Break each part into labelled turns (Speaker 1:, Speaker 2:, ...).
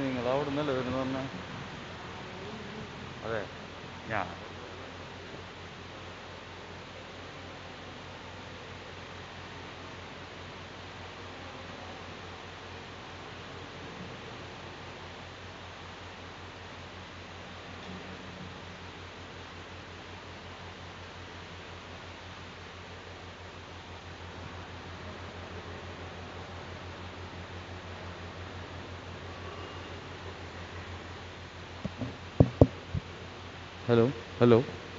Speaker 1: നിങ്ങൾ അവിടെ നിന്നല്ലേ വരുന്നു പറഞ്ഞ അതെ ഞാൻ hello hello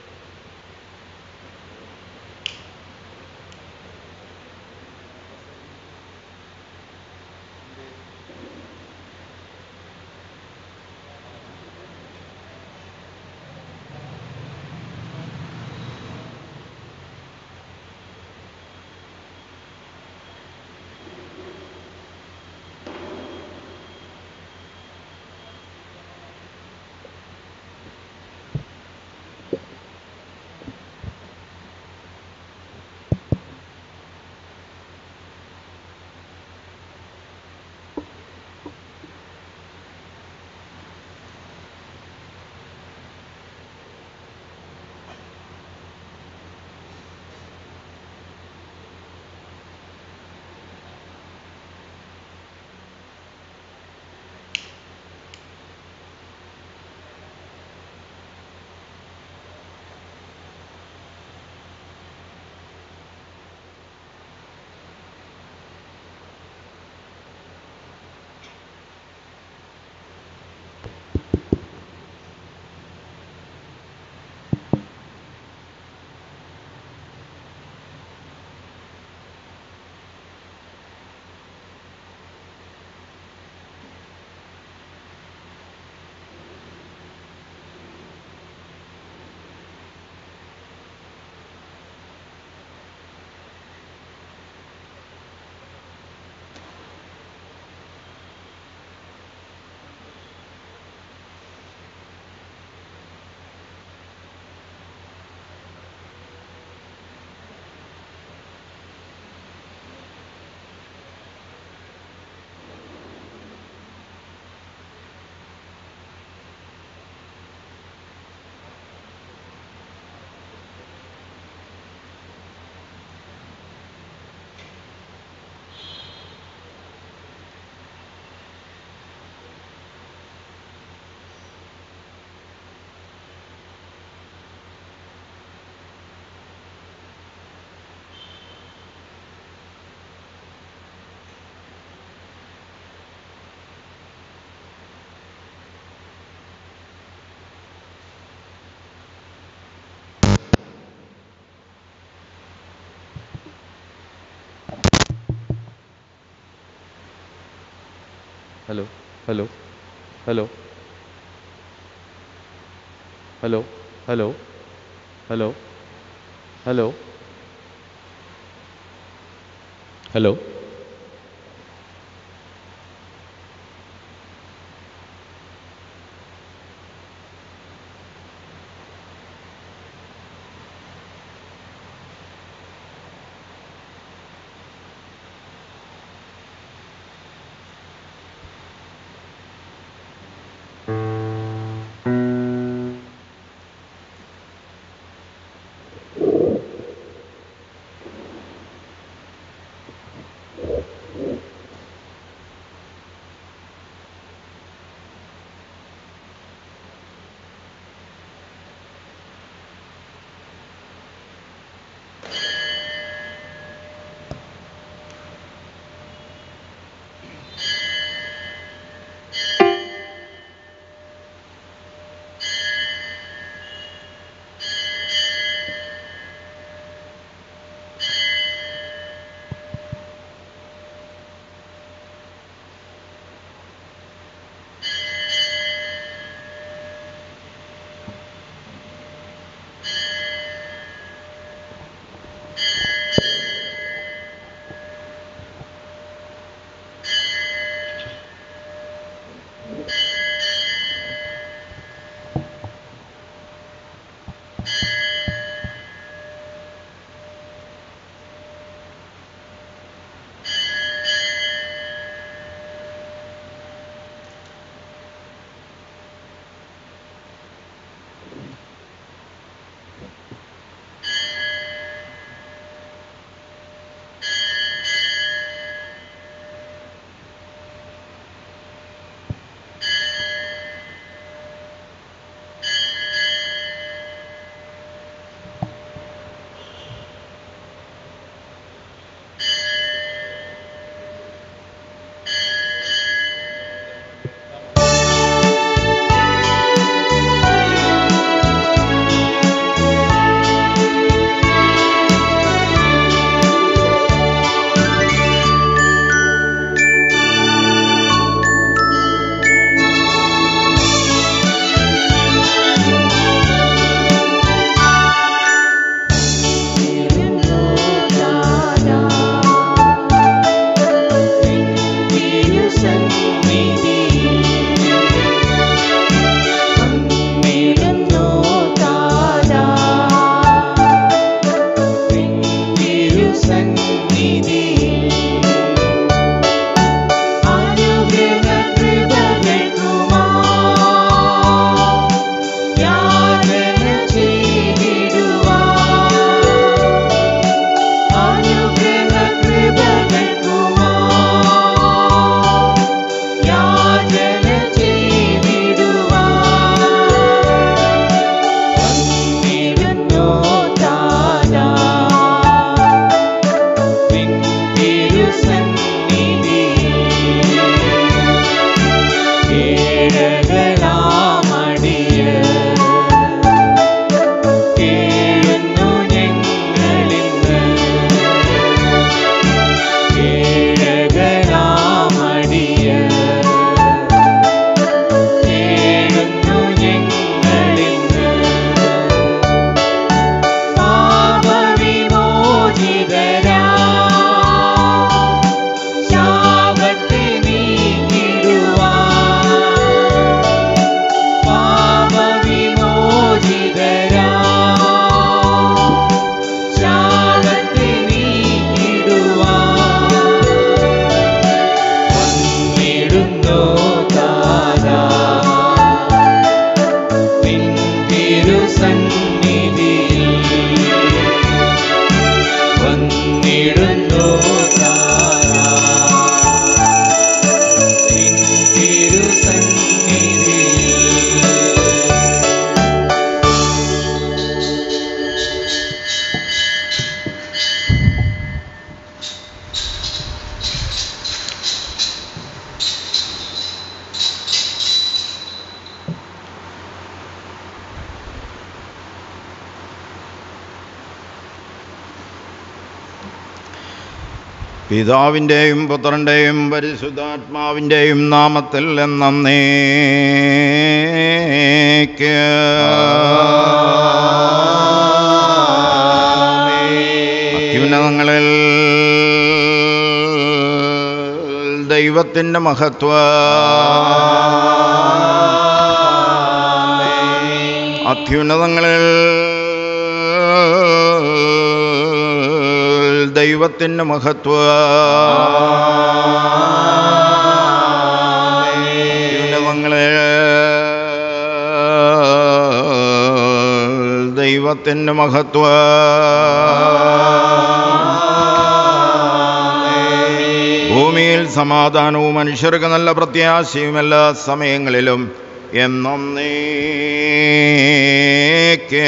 Speaker 1: hello hello hello hello hello hello hello hello
Speaker 2: പിതാവിൻ്റെയും പുത്രൻ്റെയും പരിശുദ്ധാത്മാവിൻ്റെയും നാമത്തിൽ എന്നേക്ക് അത്യുന്നതങ്ങളിൽ ദൈവത്തിൻ്റെ മഹത്വ അത്യുന്നതങ്ങളിൽ ദൈവത്തിൻ്റെ മഹത്വ അത്യുന്നതങ്ങളിൽ ദൈവത്തിൻ്റെ മഹത്വ ഭൂമിയിൽ സമാധാനവും മനുഷ്യർക്ക് നല്ല പ്രത്യാശയും എല്ലാ സമയങ്ങളിലും എന്നും നീക്ക്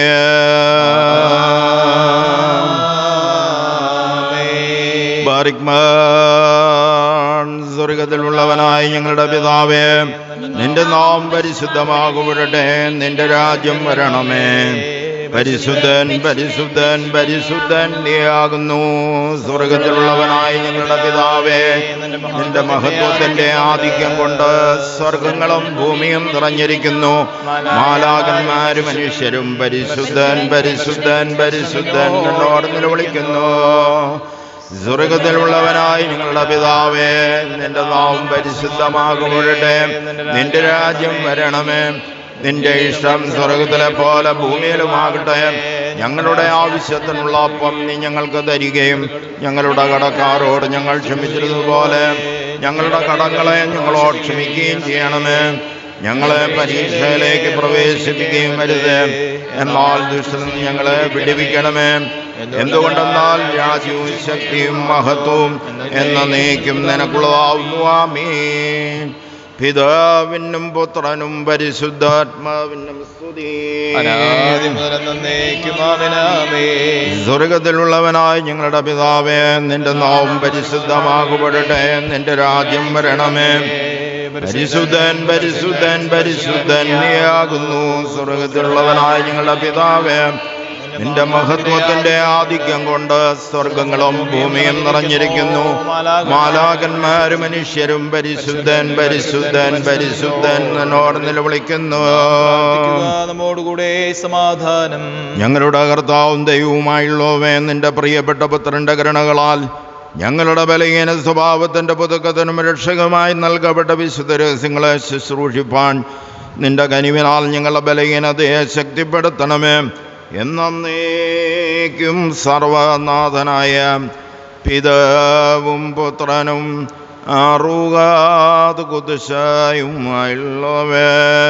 Speaker 2: ബാരിക്മാൻ സ്വർഗത്തിലുള്ളവനായി ഞങ്ങളുടെ പിതാവേ നിന്റെ നാം പരിശുദ്ധമാകുവിടട്ടെ നിന്റെ രാജ്യം വരണമേ പരിശുദ്ധൻ പരിശുദ്ധൻ പരിശുദ്ധൻ നീയാകുന്നു സ്വർഗത്തിലുള്ളവനായി ഞങ്ങളുടെ പിതാവേ നിന്റെ മഹത്വത്തിന്റെ ആധിക്യം കൊണ്ട് സ്വർഗങ്ങളും ഭൂമിയും നിറഞ്ഞിരിക്കുന്നു മാലാകന്മാരും മനുഷ്യരും പരിശുദ്ധൻ പരിശുദ്ധൻ പരിശുദ്ധൻ എന്നോട് നിലവിളിക്കുന്നു സ്വർഗത്തിലുള്ളവനായി നിങ്ങളുടെ പിതാവേ നിന്റെ നാം പരിശുദ്ധമാകുമ്പോഴട്ടെ നിന്റെ രാജ്യം വരണമേ നിന്റെ ഇഷ്ടം സ്വർഗത്തിലെ പോലെ ഭൂമിയിലുമാകട്ടെ ഞങ്ങളുടെ ആവശ്യത്തിനുള്ള അപ്പം നീ ഞങ്ങൾക്ക് തരികയും ഞങ്ങളുടെ കടക്കാരോട് ഞങ്ങൾ ക്ഷമിച്ചിരുന്നതുപോലെ ഞങ്ങളുടെ കടങ്ങളെ ഞങ്ങളോട് ക്ഷമിക്കുകയും ചെയ്യണമേ ഞങ്ങളെ പരീക്ഷയിലേക്ക് പ്രവേശിപ്പിക്കുകയും വരുത് എന്നാൽ ദുഷ്ടത്തിൽ നിന്ന് ഞങ്ങളെ വിടുവിക്കണമേ എന്തുകൊണ്ടെന്നാൽ രാജ്യവും ശക്തിയും മഹത്വവും എന്ന നീക്കും നിനക്കുള്ളതാവുന്നു ആമീൻ പിതാവിനും പുത്രനും പരിശുദ്ധാത്മാവിനും സ്തുതി
Speaker 3: അനാദി മുതൽ എന്നേക്കും ആമേനാമേ.
Speaker 2: സ്വർഗത്തിലുള്ളവനായ ഞങ്ങളുടെ പിതാവേ നിന്റെ നാവും പരിശുദ്ധമാകുപെടട്ടെ നിന്റെ രാജ്യം വരണമേ പരിശുദ്ധൻ പരിശുദ്ധൻ പരിശുദ്ധൻ നീയാകുന്നു സ്വർഗത്തിലുള്ളവനായ ഞങ്ങളുടെ പിതാവേ നിന്റെ മഹത്വത്തിന്റെ ആധിക്യം കൊണ്ട് സ്വർഗങ്ങളും ഭൂമിയും നിറഞ്ഞിരിക്കുന്നു മാലാകന്മാരും മനുഷ്യരും പരിശുദ്ധൻ പരിശുദ്ധൻ പരിശുദ്ധൻ എന്നോട് നിലവിളിക്കുന്നു
Speaker 3: പ്രാർത്ഥിക്കുക, നമ്മോടുകൂടെ സമാധാനം
Speaker 2: ഞങ്ങളുടെ കർത്താവും ദൈവവുമായുള്ളവേ നിന്റെ പ്രിയപ്പെട്ട പുത്രന്റെ കരുണകളാൽ ഞങ്ങളുടെ ബലഹീന സ്വഭാവത്തിന്റെ പുതുക്കത്തിനും രക്ഷകമായി നൽകപ്പെട്ട വിശുദ്ധ രഹസ്യങ്ങളെ ശുശ്രൂഷിപ്പാൻ നിന്റെ കനിവിനാൽ ഞങ്ങളുടെ ബലഹീനതയെ ശക്തിപ്പെടുത്തണമേ എന്നേക്കും സർവനാഥനായ പിതാവും പുത്രനും അറുകാത് കുതിശായുമായുള്ളവേ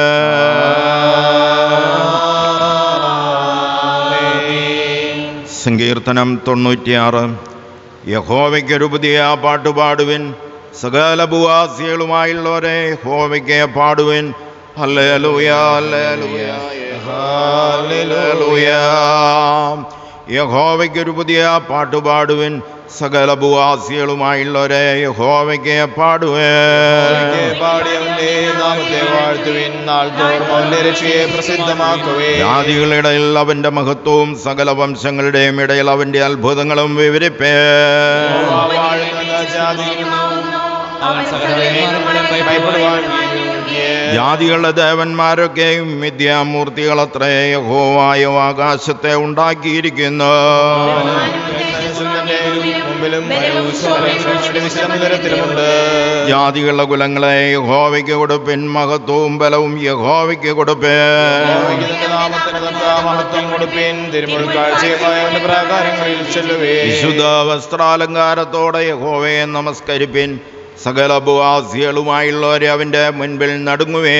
Speaker 2: സങ്കീർത്തനം തൊണ്ണൂറ്റിയാറ് യഹോവയ്ക്കൊരു പുതിയ പാട്ട് പാടുവിൻ സകല ഭൂവാസികളുമായുള്ളവരെ യഹോവയ്ക്ക് പാടുവിൻ ഹല്ലേലൂയ ഹല്ലേലൂയ ഹല്ലേലൂയ യഹോവയ്ക്കൊരു പുതിയ പാട്ട് പാടുവിൻ സകല ഭൂവാസികളുമായുള്ളവരെ യഹോവയ്ക്ക് പാടുവേൻ
Speaker 3: പാടിയവന്റെ നാമത്തെ വാഴ്ത്തുവിൻ നാൾ തോറും അവന്റെ രക്ഷയെ പ്രസിദ്ധമാക്കുവേ
Speaker 2: ജാതികളിടയിൽ അവന്റെ മഹത്വവും സകല വംശങ്ങളുടെയും ഇടയിൽ അവന്റെ അത്ഭുതങ്ങളും വിവരിപ്പേ
Speaker 3: വാഴുന്ന ജാതികളും അവൻ സകലരെയും ഭയപ്പെടുവാൻ യോഗ്യൻ.
Speaker 2: ജാതികളുടെ ദേവന്മാരൊക്കെയും വിദ്യാമൂർത്തികളത്രേ യഹോവായ ആകാശത്തെ ഉണ്ടാക്കിയിരിക്കുന്നു
Speaker 3: മനുഷ്യന്റെ മുമ്പിലും മനുഷ്യരുടെ വിശ്രമതരത്തിലുമുണ്ട്
Speaker 2: ജാതികളുടെ കുലങ്ങളെ യഹോവയ്ക്ക് കൊടുപ്പിൻ മഹത്വവും ബലവും യഹോവയ്ക്ക് കൊടുപ്പേ
Speaker 3: യഹോവയ്ക്ക് നാമത്തിന് തക്ക മഹത്വം കൊടുപ്പിൻ തിരുമുൾ കാഴ്ചയുമായ അവന്റെ പ്രാകാരങ്ങളിൽ ചെല്ലുവേ
Speaker 2: വിശുദ്ധ വസ്ത്രാലങ്കാരത്തോടെ യഹോവയെ നമസ്കരിപ്പിൻ സകല ഭൂവാസികളുമായുള്ളവരെ അവന്റെ മുൻപിൽ നടുങ്ങുവേ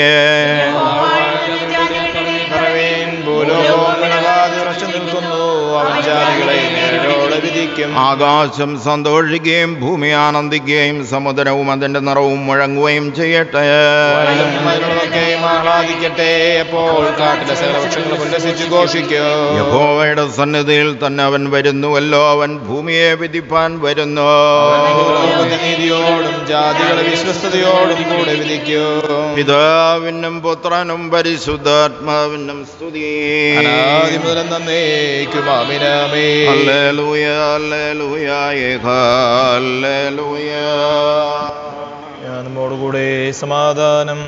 Speaker 3: പറവേൻ ഭൂലോകവും ഇളകാതെ ഉറച്ചു നിൽക്കുന്നു അവൻ ജാതികളെ നേരോടെ വിധിക്കും
Speaker 2: ആകാശം സന്തോഷിക്കുകയും ഭൂമി ആനന്ദിക്കുകയും സമുദ്രവും അതിന്റെ നിറവും മുഴങ്ങുകയും ചെയ്യട്ടെ
Speaker 3: വയലും അതിനുള്ളതൊക്കെയും ആഹ്ലാദിക്കട്ടെ അപ്പോൾ കാട്ടിലെ സകലവൃക്ഷങ്ങളും ഉല്ലസിച്ച് ഘോഷിക്കോ
Speaker 2: യഹോവയുടെ സന്നിധിയിൽ തന്നെ അവൻ വരുന്നുവല്ലോ അവൻ ഭൂമിയെ വിധിപ്പാൻ വരുന്നു
Speaker 3: ഭൂലോകത്തെ നീതിയോടും ജാതികളെ വിശ്വസ്തയോടും കൂടെ വിധിക്കോ
Speaker 2: പിതാവിനും പുത്രനും പരിശുദ്ധാത്മാവിനും സ്തുതി
Speaker 3: അനാദി മുതൽ നന്നേക്കും അമിനാമേ
Speaker 2: ഹല്ലേലൂയ ഹല്ലേലൂയ ഹല്ലേലൂയ
Speaker 3: ഞാൻ നമ്മോടുകൂടെ സമാധാനം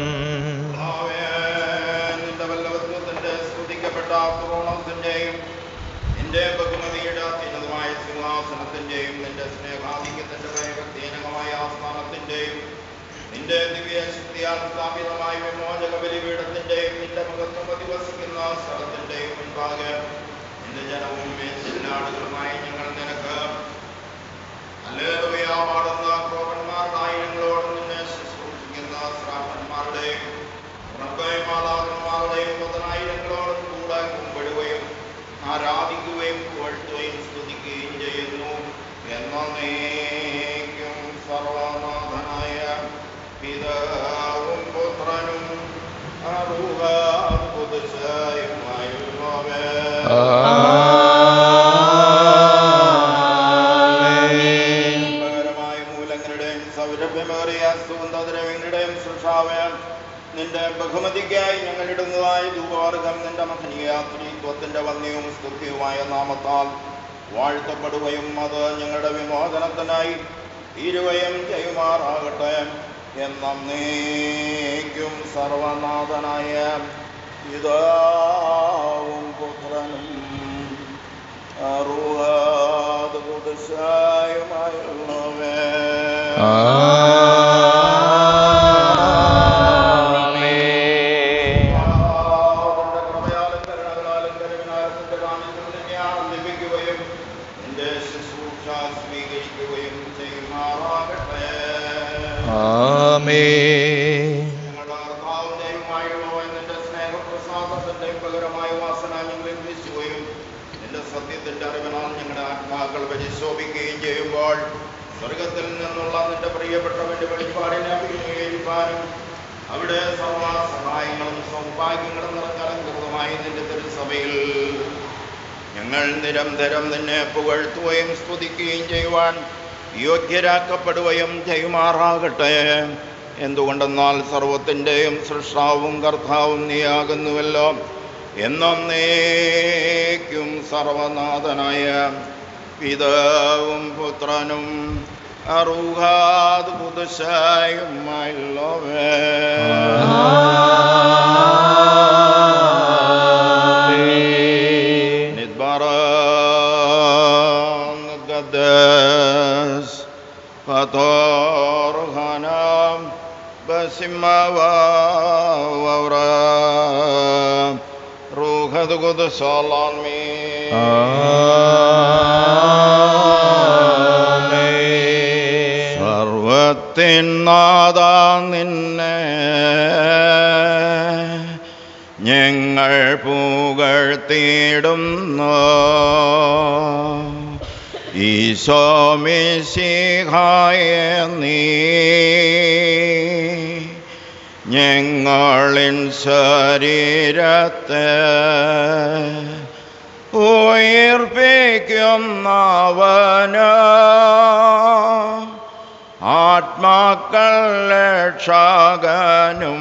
Speaker 2: നിന്റെ വല്ലവത്വത്തിന്റെ സ്തുതിക്കപ്പെട്ട പൂർണ്ണത്തിന്റെയും നിന്റെ ബഹുമതിയുടെ അത്യുന്നതമായ സിംഹാസനത്തിന്റെയും നിന്റെ സ്നേഹാധിക്യത്തിന്റെ ഭയഭക്തിജനകമായ ആസ്ഥാനത്തിന്റെയും നിന്റെ ദിവ്യ ശക്തിയാൽ സ്ഥാപിതമായ വിമോചക ബലിപീഠത്തിന്റെയും നിന്റെ മുഖത്വം അധിവസിക്കുന്ന സ്ഥലത്തിന്റെയും മുൻപാകെ നിന്റെ ജനവും മേച്ചിലാടുകളുമായി ഞങ്ങൾ നിനക്ക് ഹല്ലേലൂയ പാടുന്ന ക്രോപന്മാരുടെ ആയിരങ്ങളോട് നിന്നെ ശുശ്രൂഷിക്കുന്ന ശ്രാപ്പന്മാരുടെയും മാലാകന്മാരുടെയും പതിനായിരങ്ങളോടും കൂടെ കുമ്പിടുകയും ആരാധിക്കുകയും പുകഴ്ത്തുകയും സ്തുതിക്കുകയും ചെയ്യുന്നു എന്നേക്കും സർവനാഥനായ പിതാവും പുത്രനും പകരമായ മൂലങ്ങളുടെയും സൗരഭ്യമേറിയ സുഗന്ധദ്രവ്യങ്ങളുടെയും സൃഷ്ടാവ് നിന്റെ ബഹുമതിക്കായി ഞങ്ങൾ ഇടുന്നതായ ധൂപവർഗം നിന്റെ മഹനീയ സ്ത്രീത്വത്തിന്റെ വന്യവും സ്തുത്യവുമായ നാമത്താൽ വാഴ്ത്തപ്പെടുകയും അത് ഞങ്ങളുടെ വിമോചനത്തിനായി ഇരുവയും ചെയ്യുമാറാകട്ടെ എന്നേക്കും സർവനാഥനായ പിതാവും പുത്രനും അറുഹാത് കുതിശായുമായുള്ളവേ അവന്റെ കൃപയാലും കരുണകളാലും കരുവിനാലും നിന്റെ കാണിച്ചു നിന്നെ ആനന്ദിപ്പിക്കുകയും നിന്റെ ശുശ്രൂഷ സ്വീകരിക്കുകയും ചെയ്യുമാറാകട്ടെ ഞങ്ങളുടെ കർത്താവും ദൈവമായുള്ളവൻ നിന്റെ സ്നേഹപ്രസാദത്തിന്റെയും പകരമായ വാസന ഞങ്ങളിൽ വീശുകയും നിന്റെ സത്യത്തിന്റെ അറിവിനാൽ ഞങ്ങളുടെ ആത്മാക്കൾ പരിശോഭിക്കുകയും ചെയ്യുമ്പോൾ സ്വർഗത്തിൽ നിന്നുള്ള നിന്റെ പ്രിയപ്പെട്ടവന്റെ വെളിപ്പാടിനെ അഭിമുഖീകരിക്കാനും അവിടെ സർവ സഹായങ്ങളും സൗഭാഗ്യങ്ങളും നിറഞ്ഞലങ്കൃതമായി നിന്റെ തിരുസഭയിൽ ഞങ്ങൾ നിരന്തരം നിന്നെ പുകഴ്ത്തുകയും സ്തുതിക്കുകയും ചെയ്യുവാൻ യോഗ്യരാക്കപ്പെടുകയും ചെയ്യുമാറാകട്ടെ എന്തുകൊണ്ടെന്നാൽ സർവത്തിൻ്റെയും സൃഷ്ടാവും കർത്താവും നീയാകുന്നുവല്ലോ എന്നേക്കും സർവനാഥനായ പിതാവും പുത്രനും അറുഹാത് പുതുശായുമായുള്ളവേ نتبارك نتقدس فطورهنا بسما وورا روح القدس العالمين സർവത്തിൻ നാദ നിന്നെ ഞങ്ങൾ പുകഴ്ത്തിയിടുന്നു ഈശോമിശിഹായ നീ ഞങ്ങളിൻ ശരീരത്തെ ഉയർപ്പിക്കുന്നവന് ആത്മാക്കൾ രക്ഷകനും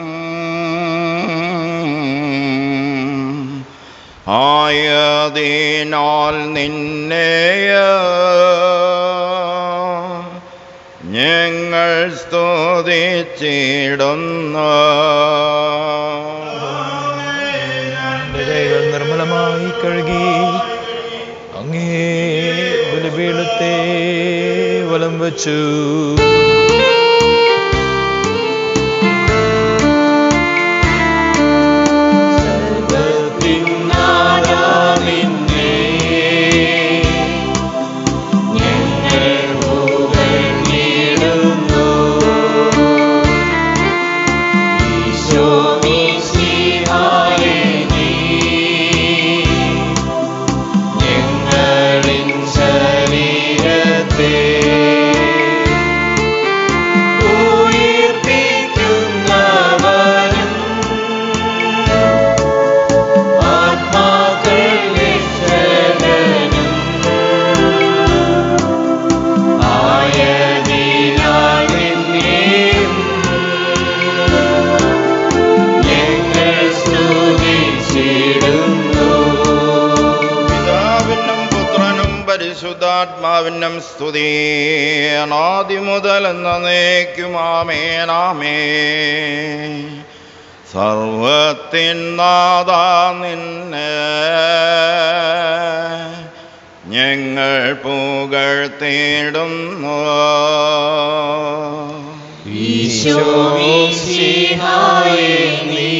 Speaker 2: ആയതിനാൽ നിന്നെ ഞങ്ങൾ സ്തുതിച്ചിടുന്നു
Speaker 3: എന്റെ കൈകൾ നിർമ്മലമായി കഴുകി അങ്ങേ ബലിപീഠത്തെ വലം വച്ചു
Speaker 4: ശരീരത്തെ
Speaker 2: പരിശുദ്ധാത്മാവിനും സ്തുതി ആദ്യം മുതൽ എന്നേക്കുമാമേനാമേ സർവത്തിൻ നാദ നിന്നെ ഞങ്ങൾ പുകഴ്ത്തിയിടുന്നു
Speaker 3: ഈശോമിശിഹായേ നീ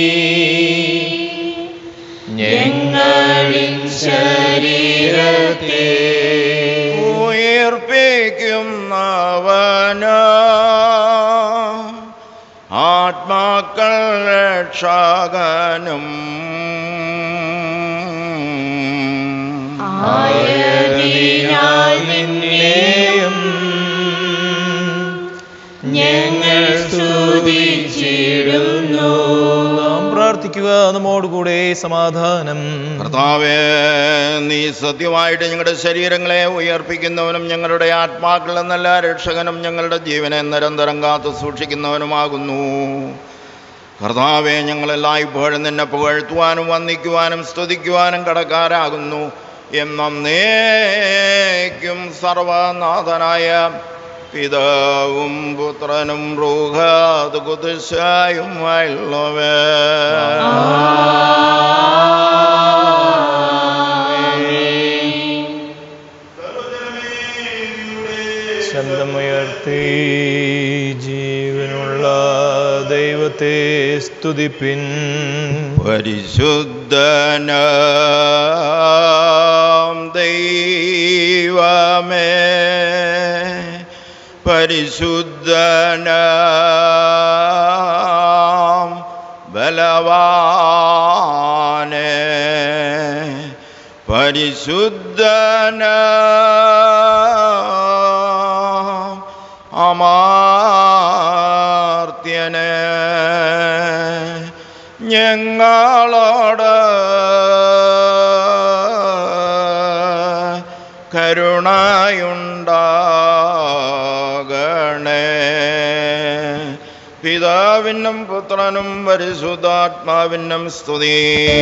Speaker 3: ഞങ്ങളിൻ ശരീരത്തെ
Speaker 2: ഉയർപ്പിക്കുന്നവന ആത്മാക്കൾ രക്ഷകനും
Speaker 3: ആയതിനാൽ നിന്നെയും ഞങ്ങൾ സ്തുതിച്ചിടുന്നു നാം പ്രാർത്ഥിക്കുക നമ്മോടുകൂടെ സമാധാനം
Speaker 2: കർത്താവേ നീ സത്യമായിട്ട് ഞങ്ങളുടെ ശരീരങ്ങളെ ഉയർപ്പിക്കുന്നവനും ഞങ്ങളുടെ ആത്മാക്കൾ എന്നല്ല രക്ഷകനും ഞങ്ങളുടെ ജീവനെ നിരന്തരം കാത്തു സൂക്ഷിക്കുന്നവനുമാകുന്നു കർത്താവെ ഞങ്ങളെല്ലായ്പ്പോഴും നിന്നെ പുകഴ്ത്തുവാനും വന്ദിക്കുവാനും സ്തുതിക്കുവാനും കടക്കാരാകുന്നു എന്നേക്കും സർവനാഥനായ പിതാവും പുത്രനും റൂഹാത് കുതിശായും വല്ലവേ
Speaker 3: ശബ്ദമുയർത്തി ജീവനുള്ള ദൈവത്തെ സ്തുതിപ്പിൻ
Speaker 2: പരിശുദ്ധനാം ദൈവമേ പരിശുദ്ധനാം ബലവാനേ പരിശുദ്ധനാം അമാർത്യനേ ഞങ്ങളോട് കരുണയുണ്ടാകണേ പിതാവിനും പുത്രനും പരിശുദ്ധാത്മാവിനും സ്തുതി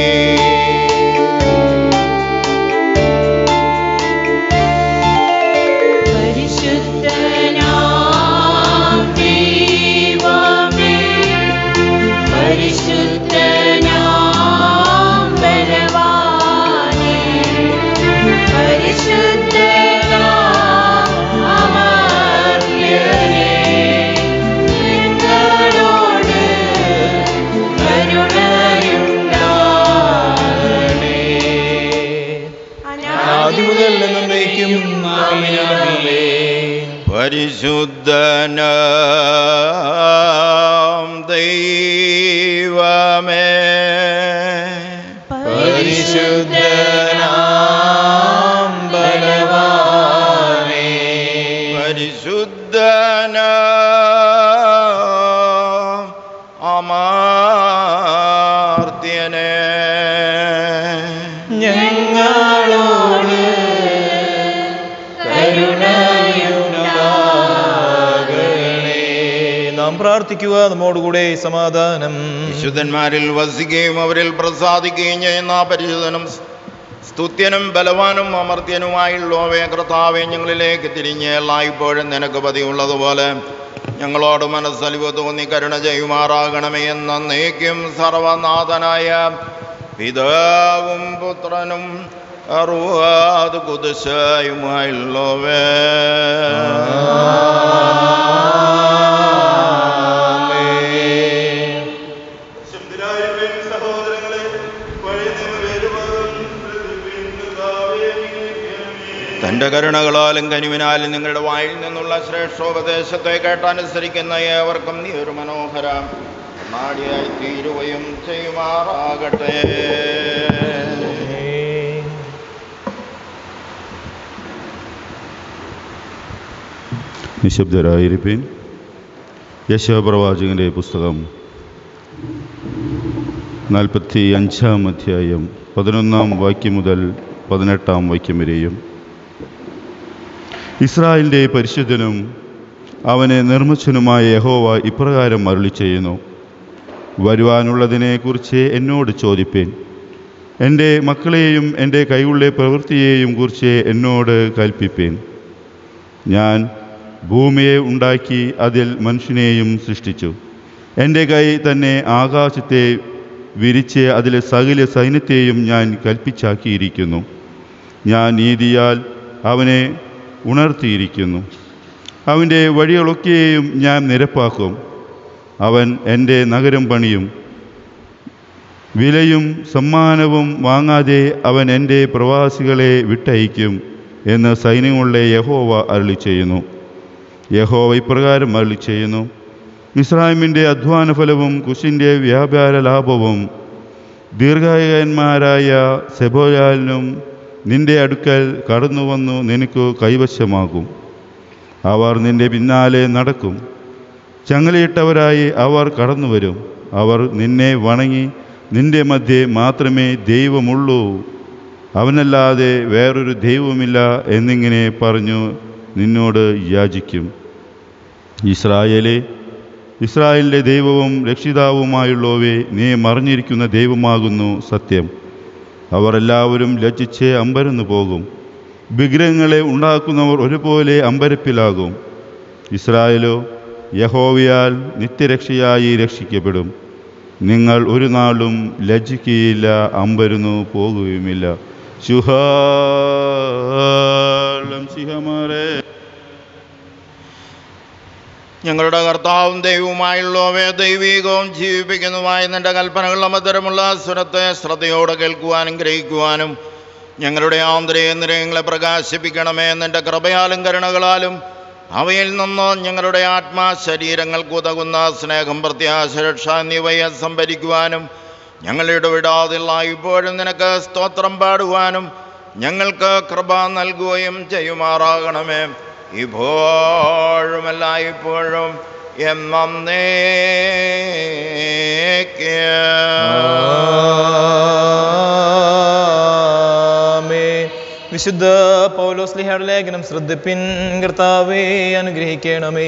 Speaker 4: പരിശുദ്ധനാം ദൈവമേ പരിശുദ്ധനാം ബലവാനേ പരിശുദ്ധനാം അമർത്യനേ ഞങ്ങളോട് കരുണയുണ്ടാകണേ
Speaker 3: ആദ്യം മുതൽ എന്നേക്കും ആമേൻ.
Speaker 2: പരിശുദ്ധനാം ദൈവമേ
Speaker 3: പരിശുദ്ധനാം ബലവാനേ
Speaker 2: പരിശുദ്ധനാം അമാർത്യനേ
Speaker 3: ഞങ്ങളോട് കരുണയുണ്ടാകണേ നാം പ്രാർത്ഥിക്കുക നമ്മോടുകൂടെ സമാധാനം
Speaker 2: വിശുദ്ധന്മാരിൽ വസിക്കുകയും അവരിൽ പ്രസാദിക്കുകയും ചെയ്യുന്ന പരിശുദ്ധനും സ്തുത്യനും ബലവാനും അമർത്യനുമായുള്ളവേ കർത്താവെ ഞങ്ങളിലേക്ക് തിരിഞ്ഞ് എല്ലായ്പ്പോഴും നിനക്ക് പതിവുള്ളതുപോലെ ഞങ്ങളോട് മനസ്സലിവ് തോന്നി കരുണ ചെയ്യുമാറാകണമേ എന്ന നീക്കും സർവനാഥനായ പിതാവും പുത്രനും അറുവാത് കുതിശായുമായുള്ളവേ
Speaker 3: ആമേൻ.
Speaker 2: തൻ്റെ കരുണകളാലും കനിവിനാലും നിങ്ങളുടെ വായിൽ നിന്നുള്ള ശ്രേഷ്ഠോപദേശത്തെ കേട്ടനുസരിക്കുന്ന ഏവർക്കും നീ ഒരു മനോഹര നാടിയായി തീരുകയും ചെയ്യുമാറാകട്ടെ
Speaker 3: ആമേൻ.
Speaker 5: നിശബ്ദരായിരിപ്പീൻ യശോപ്രവാചകൻ്റെ പുസ്തകം നാൽപ്പത്തി അഞ്ചാം അധ്യായം പതിനൊന്നാം വാക്യം മുതൽ പതിനെട്ടാം വാക്യം വരെയും ഇസ്രായേലിൻ്റെ പരിശുദ്ധനും അവനെ നിർമ്മിച്ചനുമായ യഹോവ ഇപ്രകാരം അരുളി ചെയ്യുന്നു വരുവാനുള്ളതിനെക്കുറിച്ച് എന്നോട് ചോദിപ്പേൻ എൻ്റെ മക്കളെയും എൻ്റെ കൈകളുടെ പ്രവൃത്തിയെയും കുറിച്ച് എന്നോട് കൽപ്പിപ്പേൻ ഞാൻ ഭൂമിയെ ഉണ്ടാക്കി അതിൽ മനുഷ്യനെയും സൃഷ്ടിച്ചു എൻ്റെ കൈ തന്നെ ആകാശത്തെ വിരിച്ച് അതിലെ സകല സൈന്യത്തെയും ഞാൻ കൽപ്പിച്ചാക്കിയിരിക്കുന്നു ഞാൻ നീതിയാൽ അവനെ ഉണർത്തിയിരിക്കുന്നു അവൻ്റെ വഴികളൊക്കെയും ഞാൻ നിരപ്പാക്കും അവൻ എൻ്റെ നഗരം പണിയും വിലയും സമ്മാനവും വാങ്ങാതെ അവൻ എൻ്റെ പ്രവാസികളെ വിട്ടയക്കും എന്ന് സൈന്യങ്ങളുടെ യഹോവ അരുളി ചെയ്യുന്നു യഹോവ ഇപ്രകാരം അരുളി ചെയ്യുന്നു മിസ്രൈമിൻ്റെ അധ്വാന ഫലവും കുശിൻ്റെ വ്യാപാര ലാഭവും ദീർഘായകന്മാരായ സെബോയാലിനും നിന്റെ അടുക്കൽ കടന്നു വന്നു നിനക്ക് കൈവശമാകും അവർ നിന്റെ പിന്നാലെ നടക്കും ചങ്ങലയിട്ടവരായി അവർ കടന്നു വരും അവർ നിന്നെ വണങ്ങി നിന്റെ മധ്യേ മാത്രമേ ദൈവമുള്ളൂ അവനല്ലാതെ വേറൊരു ദൈവമില്ല എന്നിങ്ങനെ പറഞ്ഞു നിന്നോട് യാചിക്കും ഇസ്രായേലേ ഇസ്രായേലിൻ്റെ ദൈവവും രക്ഷിതാവുമായുള്ളവേ നീ മറിഞ്ഞിരിക്കുന്ന ദൈവമാകുന്നു സത്യം അവർ എല്ലാവരും ലജ്ജിച്ച് അമ്പരന്നു പോകും വിഗ്രഹങ്ങളെ ഉണ്ടാക്കുന്നവർ ഒരുപോലെ അമ്പരപ്പിലാകും ഇസ്രായേലോ യഹോവയാൽ നിത്യരക്ഷയായി രക്ഷിക്കപ്പെടും നിങ്ങൾ ഒരു നാളും ലജ്ജിക്കുകയില്ല അമ്പരന്നു പോകുകയുമില്ല ശുഹാലം സിഹമാരേ
Speaker 2: ഞങ്ങളുടെ കർത്താവും ദൈവവുമായുള്ളവയെ ദൈവീകവും ജീവിപ്പിക്കുന്നതുമായ നിന്റെ കൽപ്പനകളുടെ മധുരമുള്ള സ്വരത്തെ ശ്രദ്ധയോടെ കേൾക്കുവാനും ഗ്രഹിക്കുവാനും ഞങ്ങളുടെ ആന്തരിക നിരയങ്ങളെ പ്രകാശിപ്പിക്കണമേ നിന്റെ കൃപയാലും കരുണകളാലും അവയിൽ നിന്ന് ഞങ്ങളുടെ ആത്മാ ശരീരങ്ങൾക്ക് ഉതകുന്ന സ്നേഹം പ്രത്യാശ രക്ഷ എന്നിവയെ സംഭരിക്കുവാനും ഞങ്ങൾ ഇടവിടാതെയുള്ള ഇപ്പോഴും നിനക്ക് സ്തോത്രം പാടുവാനും ഞങ്ങൾക്ക് കൃപ നൽകുകയും ചെയ്യുമാറാകണമേ ഇപ്പോഴും എല്ലായ്പ്പോഴും
Speaker 3: ആമേ. വിശുദ്ധ പൗലോസ് ലിഹയുടെ ലേഖനം ശ്രദ്ധിപ്പിൻ കർത്താവേ അനുഗ്രഹിക്കണമേ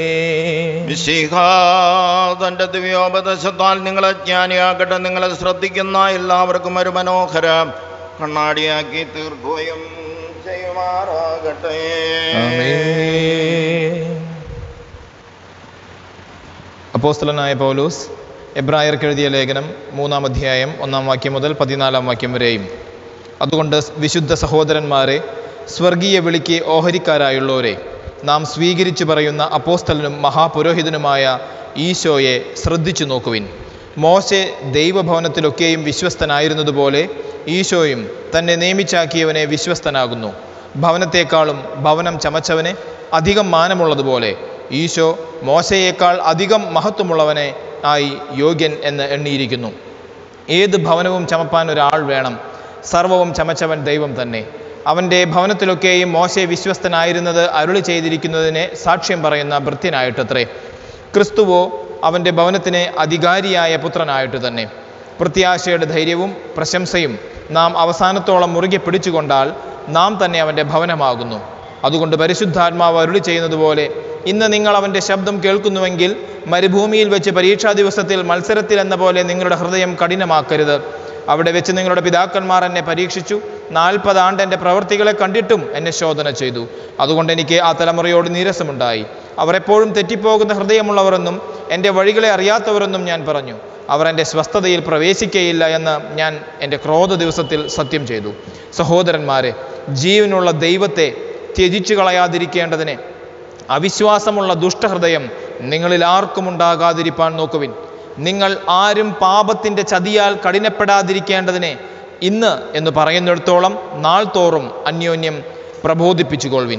Speaker 2: തൻ്റെ ദിവ്യോപദേശത്താൽ നിങ്ങളെ ജ്ഞാനിയാക്കട്ടെ നിങ്ങളെ ശ്രദ്ധിക്കുന്ന എല്ലാവർക്കും ഒരു മനോഹര കണ്ണാടിയാക്കി തീർക്കുകയും ചെയ്യുമാറാകട്ടെ
Speaker 3: അപ്പോസ്തലനായ പൗലൂസ് എബ്രായർക്ക് എഴുതിയ ലേഖനം മൂന്നാം അധ്യായം ഒന്നാം വാക്യം മുതൽ പതിനാലാം വാക്യം വരെയും അതുകൊണ്ട് വിശുദ്ധ സഹോദരന്മാരെ സ്വർഗീയ വിളിക്ക് ഓഹരിക്കാരായുള്ളവരെ നാം സ്വീകരിച്ചു പറയുന്ന അപ്പോസ്തലനും മഹാപുരോഹിതനുമായ ഈശോയെ ശ്രദ്ധിച്ചു നോക്കുവിൻ മോശെ ദൈവഭവനത്തിലൊക്കെയും വിശ്വസ്തനായിരുന്നതുപോലെ ഈശോയും തന്നെ നിയമിച്ചാക്കിയവനെ വിശ്വസ്തനാകുന്നു ഭവനത്തെക്കാളും ഭവനം ചമച്ചവനെ അധികം മാനമുള്ളതുപോലെ ഈശോ മോശയേക്കാൾ അധികം മഹത്വമുള്ളവനെ ആയി യോഗ്യൻ എന്ന് എണ്ണിയിരിക്കുന്നു ഏത് ഭവനവും ചമപ്പാൻ ഒരാൾ വേണം സർവവും ചമച്ചവൻ ദൈവം തന്നെ അവൻ്റെ ഭവനത്തിലൊക്കെയും മോശെ വിശ്വസ്തനായിരുന്നത് അരുളി ചെയ്തിരിക്കുന്നതിനെ സാക്ഷ്യം പറയുന്ന ഭൃത്യനായിട്ടത്രേ ക്രിസ്തുവോ അവൻ്റെ ഭവനത്തിന് അധികാരിയായ പുത്രനായിട്ട് തന്നെ പ്രത്യാശയുടെ ധൈര്യവും പ്രശംസയും നാം അവസാനത്തോളം മുറുകെ പിടിച്ചുകൊണ്ടാൽ നാം തന്നെ അവൻ്റെ ഭവനമാകുന്നു അതുകൊണ്ട് പരിശുദ്ധാത്മാവ് അരുളി ചെയ്യുന്നത് പോലെ ഇന്ന് നിങ്ങൾ അവൻ്റെ ശബ്ദം കേൾക്കുന്നുവെങ്കിൽ മരുഭൂമിയിൽ വെച്ച് പരീക്ഷാ ദിവസത്തിൽ മത്സരത്തിൽ എന്ന പോലെ നിങ്ങളുടെ ഹൃദയം കഠിനമാക്കരുത് അവിടെ വെച്ച് നിങ്ങളുടെ പിതാക്കന്മാർ എന്നെ പരീക്ഷിച്ചു നാൽപ്പത് ആണ്ട് എൻ്റെ പ്രവൃത്തികളെ കണ്ടിട്ടും എന്നെ ശോധന ചെയ്തു അതുകൊണ്ട് എനിക്ക് ആ തലമുറയോട് നീരസമുണ്ടായി അവർ എപ്പോഴും തെറ്റിപ്പോകുന്ന ഹൃദയമുള്ളവരെന്നും എൻ്റെ വഴികളെ അറിയാത്തവരെന്നും ഞാൻ പറഞ്ഞു അവർ എൻ്റെ സ്വസ്ഥതയിൽ പ്രവേശിക്കയില്ല എന്ന് ഞാൻ എൻ്റെ ക്രോധ ദിവസത്തിൽ സത്യം ചെയ്തു സഹോദരന്മാരെ ജീവനുള്ള ദൈവത്തെ ത്യജിച്ചു കളയാതിരിക്കേണ്ടതിന് അവിശ്വാസമുള്ള ദുഷ്ടഹൃദയം നിങ്ങളിൽ ആർക്കും ഉണ്ടാകാതിരിപ്പാൻ നോക്കുവിൻ നിങ്ങൾ ആരും പാപത്തിൻ്റെ ചതിയാൽ കഠിനപ്പെടാതിരിക്കേണ്ടതിനെ ഇന്ന് എന്ന് പറയുന്നിടത്തോളം നാൾ തോറും അന്യോന്യം പ്രബോധിപ്പിച്ചുകൊള്ളുവിൻ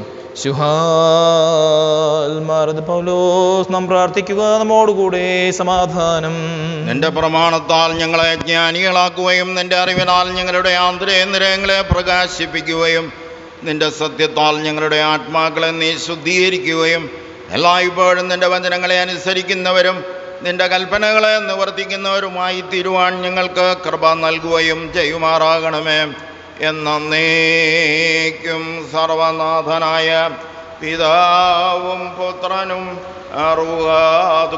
Speaker 3: ശുഹാൽ പൗലോസ് നാം പ്രാർത്ഥിക്കുക നമ്മോടുകൂടെ സമാധാനം
Speaker 2: നിന്റെ പ്രമാണത്താൽ ഞങ്ങളെ ജ്ഞാനികളാക്കുകയും നിന്റെ അറിവിനാൽ ഞങ്ങളുടെ ആന്തരേന്ദ്രിയങ്ങളെ പ്രകാശിപ്പിക്കുകയും നിന്റെ സത്യത്താൽ ഞങ്ങളുടെ ആത്മാക്കളെ നീ ശുദ്ധീകരിക്കുകയും എല്ലായ്പ്പോഴും നിന്റെ വചനങ്ങളെ അനുസരിക്കുന്നവരും നിന്റെ കൽപ്പനകളെ നിവർത്തിക്കുന്നവരുമായി തീരുവാൻ ഞങ്ങൾക്ക് കൃപ നൽകുകയും ചെയ്യുമാറാകണമേ എന്നേക്കും സർവനാഥനായ പിതാവും പുത്രനും അറുകാത്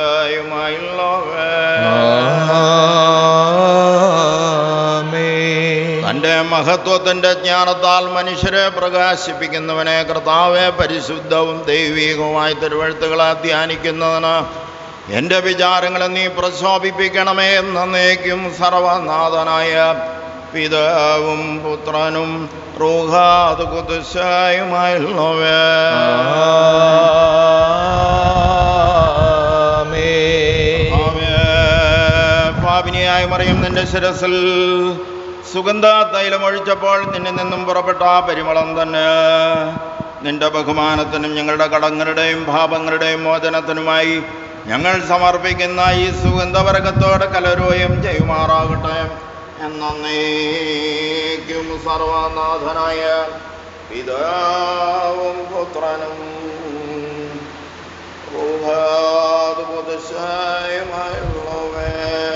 Speaker 2: കുതിശയുമായുള്ളവേ
Speaker 3: ആമേൻ
Speaker 2: തൻ്റെ മഹത്വത്തിൻ്റെ ജ്ഞാനത്താൽ മനുഷ്യരെ പ്രകാശിപ്പിക്കുന്നവനെ കർത്താവെ പരിശുദ്ധവും ദൈവികവുമായ തിരുവഴുത്തുകളെ ധ്യാനിക്കുന്നതിന് എൻ്റെ വിചാരങ്ങളെ നീ പ്രശോഭിപ്പിക്കണമേ എന്നേക്കും സർവനാഥനായ പിതാവും പുത്രനും റൂഹാത് കുതുശായുമായുള്ളവേ പാപിനിയായ മറിയും നിന്റെ ശിരസിൽ സുഗന്ധ തൈലം ഒഴിച്ചപ്പോൾ നിന്നിൽ നിന്നും പുറപ്പെട്ട ആ പരിമളം തന്നെ നിന്റെ ബഹുമാനത്തിനും ഞങ്ങളുടെ കടങ്ങളുടെയും പാപങ്ങളുടെയും മോചനത്തിനുമായി ഞങ്ങൾ സമർപ്പിക്കുന്ന ഈ സുഗന്ധവർഗത്തോടെ കലരുകയും ചെയ്യുമാറാകട്ടെ എന്നേക്കും സർവനാഥനായ പിതാവും പുത്രനും റൂഹാത് പുതുശായുമായുള്ളവേ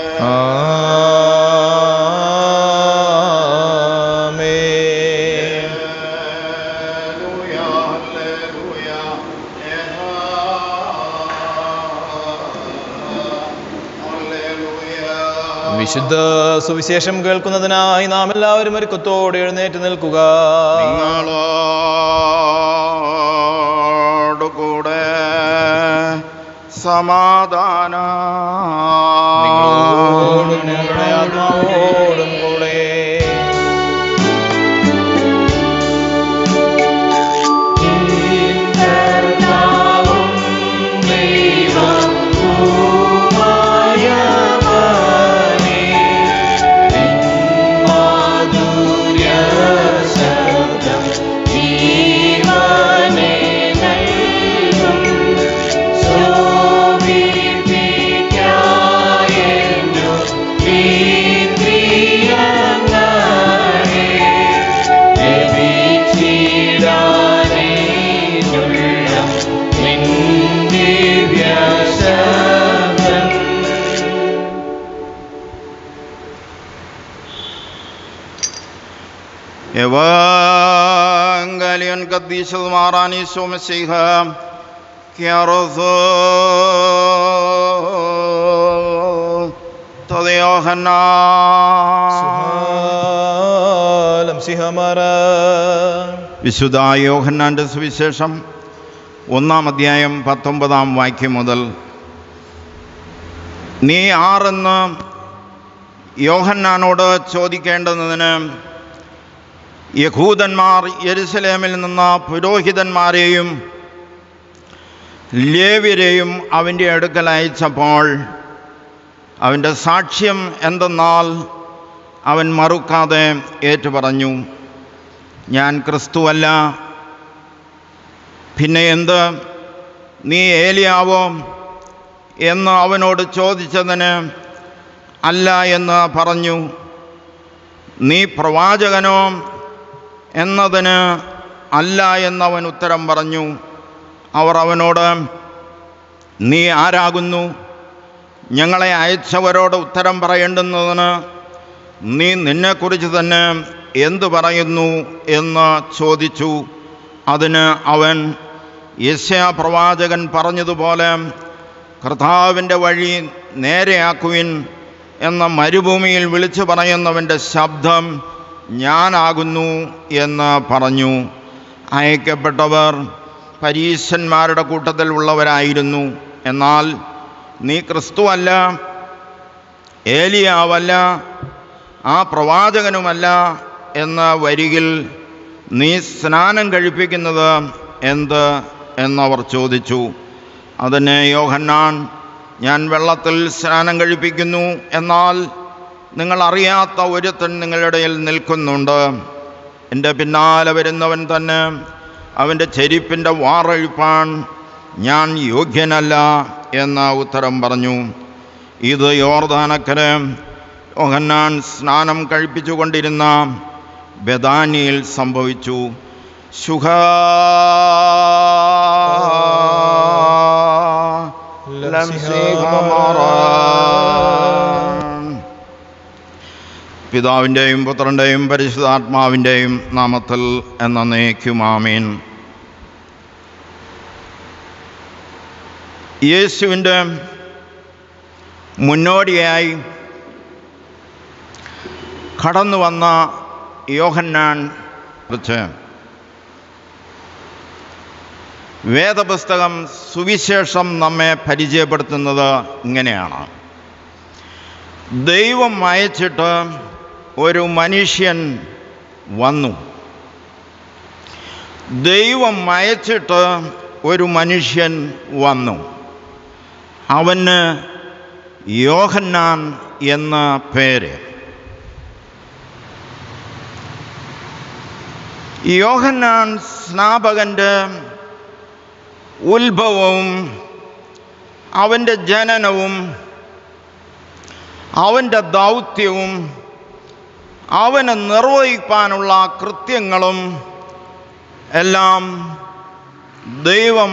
Speaker 2: ഹല്ലേലൂയ, ഹല്ലേലൂയ, ഹല്ലേലൂയ.
Speaker 3: വിശുദ്ധ സുവിശേഷം കേൾക്കുന്നതിനായി നാം എല്ലാവരും ഒരു കൊത്തോടെ എഴുന്നേറ്റ് നിൽക്കുക
Speaker 2: നിങ്ങളോട് കൂടെ സമാധാന
Speaker 3: നിങ്ങളോടും ഞങ്ങളുടെ ആത്മാവോടും കൂടെ
Speaker 4: കർത്താവും ദൈവവുമായവനേ, നിൻ മാധുര്യ ശബ്ദം ജീവനെ നൽകും. ശോഭിപ്പിക്കായെന്നു ഇന്ദ്രിയങ്ങളെ ലഭിച്ചിടാനേയുള്ള നിൻ ദിവ്യശബ്ദം
Speaker 2: എവാങ്കലിയൻ കദ്ദീശത് മാറാനീശോ മസീഹ
Speaker 3: സുഹാലം സിഹമറ
Speaker 2: വിശുദ്ധ യോഹന്നാൻ്റെ സുവിശേഷം ഒന്നാം അധ്യായം പത്തൊമ്പതാം വാക്യം മുതൽ നീ ആരെന്ന് യോഹന്നാനോട് ചോദിക്കേണ്ടതിന് യഹൂദന്മാർ യെരുസലേമിൽ നിന്ന് പുരോഹിതന്മാരെയും ലേവ്യരെയും അവൻ്റെ അടുക്കൽ അയച്ചപ്പോൾ അവൻ്റെ സാക്ഷ്യം എന്തെന്നാൽ അവൻ മറുക്കാതെ ഏറ്റുപറഞ്ഞു ഞാൻ ക്രിസ്തുവല്ല പിന്നെ എന്ത് നീ ഏലിയാവോ എന്ന് അവനോട് ചോദിച്ചതിന് അല്ല എന്ന് പറഞ്ഞു നീ പ്രവാചകനോ എന്നതിന് അല്ല എന്നവൻ ഉത്തരം പറഞ്ഞു അവർ അവനോട് നീ ആരാകുന്നു ഞങ്ങളെ അയച്ചവരോട് ഉത്തരം പറയേണ്ടുന്നതിന് നീ നിന്നെക്കുറിച്ച് തന്നെ എന്തു പറയുന്നു എന്ന് ചോദിച്ചു അതിന് അവൻ യശയ പ്രവാചകൻ പറഞ്ഞതുപോലെ കർത്താവിൻ്റെ വഴി നേരെയാക്കുവിൻ എന്ന മരുഭൂമിയിൽ വിളിച്ചു പറയുന്നവൻ്റെ ശബ്ദം ഞാനാകുന്നു എന്ന് പറഞ്ഞു അയക്കപ്പെട്ടവർ പരീശന്മാരുടെ കൂട്ടത്തിൽ ഉള്ളവരായിരുന്നു എന്നാൽ നീ ക്രിസ്തുവല്ല ഏലിയാവല്ല ആ പ്രവാചകനുമല്ല എന്ന വരികിൽ നീ സ്നാനം കഴിപ്പിക്കുന്നത് എന്ത് എന്നവർ ചോദിച്ചു അതിന് യോഹന്നാൻ ഞാൻ വെള്ളത്തിൽ സ്നാനം കഴിപ്പിക്കുന്നു എന്നാൽ നിങ്ങൾ അറിയാത്ത ഒരുത്തൻ നിങ്ങളുടെ ഇടയിൽ നിൽക്കുന്നുണ്ട് എൻ്റെ പിന്നാലെ വരുന്നവൻ തന്നെ അവൻ്റെ ചെരിപ്പിൻ്റെ വാറഴിപ്പാൻ ഞാൻ യോഗ്യനല്ല എന്ന് ഉത്തരം പറഞ്ഞു ഇത് യോർദാനക്കര് യോഹന്നാൻ സ്നാനം കഴിപ്പിച്ചുകൊണ്ടിരുന്ന ബദാനിയിൽ സംഭവിച്ചു ശുഖ പിതാവിൻ്റെയും പുത്രൻ്റെയും പരിശുദ്ധാത്മാവിൻ്റെയും നാമത്തിൽ എന്നേക്കും ആമീൻ യേശുവിൻ്റെ മുന്നോടിയായി കടന്നു വന്ന യോഹന്നാൻ കുറിച്ച് വേദപുസ്തകം സുവിശേഷം നമ്മെ പരിചയപ്പെടുത്തുന്നത് ഇങ്ങനെയാണ് ദൈവം അയച്ചിട്ട് ഒരു മനുഷ്യൻ വന്നു ദൈവം അയച്ചിട്ട് ഒരു മനുഷ്യൻ വന്നു അവന് യോഹന്നാൻ എന്ന പേര് യോഹന്നാൻ സ്നാപകൻ്റെ ഉത്ഭവവും അവൻ്റെ ജനനവും അവൻ്റെ ദൗത്യവും അവന് നിർവഹിക്കാനുള്ള കൃത്യങ്ങളും എല്ലാം ദൈവം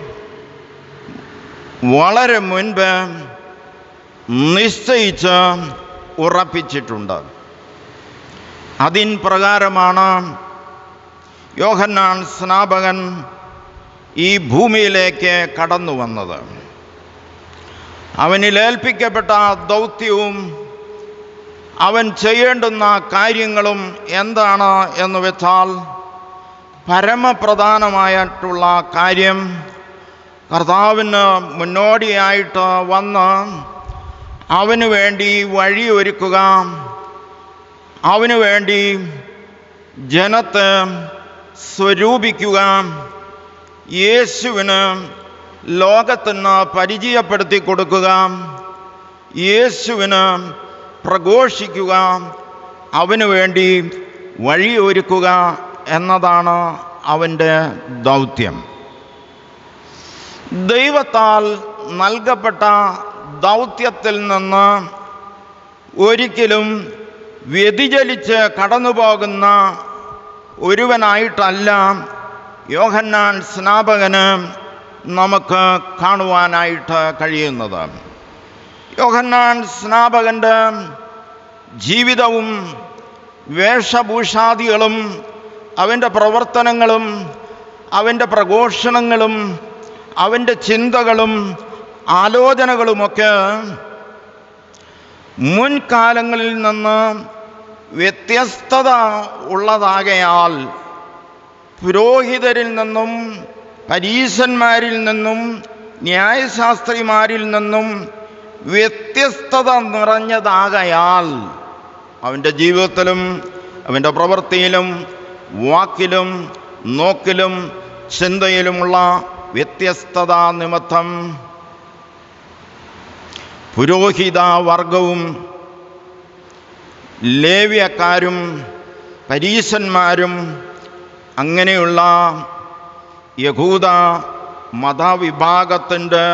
Speaker 2: വളരെ മുൻപ് നിശ്ചയിച്ച് ഉറപ്പിച്ചിട്ടുണ്ട് അതിൻ പ്രകാരമാണ് യോഹന്നാൻ സ്നാപകൻ ഈ ഭൂമിയിലേക്ക് കടന്നു വന്നത് അവനിൽ ഏൽപ്പിക്കപ്പെട്ട ദൗത്യവും അവൻ ചെയ്യേണ്ടുന്ന കാര്യങ്ങളും എന്താണ് എന്ന് വെച്ചാൽ പരമപ്രധാനമായിട്ടുള്ള കാര്യം കർത്താവിന് മുന്നോടിയായിട്ട് വന്ന് അവന് വേണ്ടി വഴിയൊരുക്കുക അവന് വേണ്ടി ജനത്തെ സ്വരൂപിക്കുക യേശുവിന് ലോകത്തിന് പരിചയപ്പെടുത്തി കൊടുക്കുക യേശുവിന് പ്രഘോഷിക്കുക അവന് വേണ്ടി വഴിയൊരുക്കുക എന്നതാണ് അവൻ്റെ ദൗത്യം ദൈവത്താൽ നൽകപ്പെട്ട ദൗത്യത്തിൽ നിന്ന് ഒരിക്കലും വ്യതിചലിച്ച് കടന്നു പോകുന്ന ഒരുവനായിട്ടല്ല യോഹന്നാൻ സ്നാപകന് നമുക്ക് കാണുവാനായിട്ട് കഴിയുന്നത് യോഹന്നാൻ സ്നാപകൻ്റെ ജീവിതവും വേഷഭൂഷാദികളും അവൻ്റെ പ്രവർത്തനങ്ങളും അവൻ്റെ പ്രഘോഷണങ്ങളും അവൻ്റെ ചിന്തകളും ആലോചനകളുമൊക്കെ മുൻകാലങ്ങളിൽ നിന്ന് വ്യത്യസ്തത ഉള്ളതാകയാൽ പുരോഹിതരിൽ നിന്നും പരീശന്മാരിൽ നിന്നും ന്യായശാസ്ത്രിമാരിൽ നിന്നും വ്യത്യസ്തത നിറഞ്ഞതാകയാൽ അവൻ്റെ ജീവിതത്തിലും അവൻ്റെ പ്രവൃത്തിയിലും വാക്കിലും നോക്കിലും ചിന്തയിലുമുള്ള വ്യത്യസ്തത നിമിത്തം പുരോഹിത വർഗവും ലേവ്യക്കാരും പരീശന്മാരും അങ്ങനെയുള്ള യഹൂദ മതവിഭാഗത്തിൻ്റെ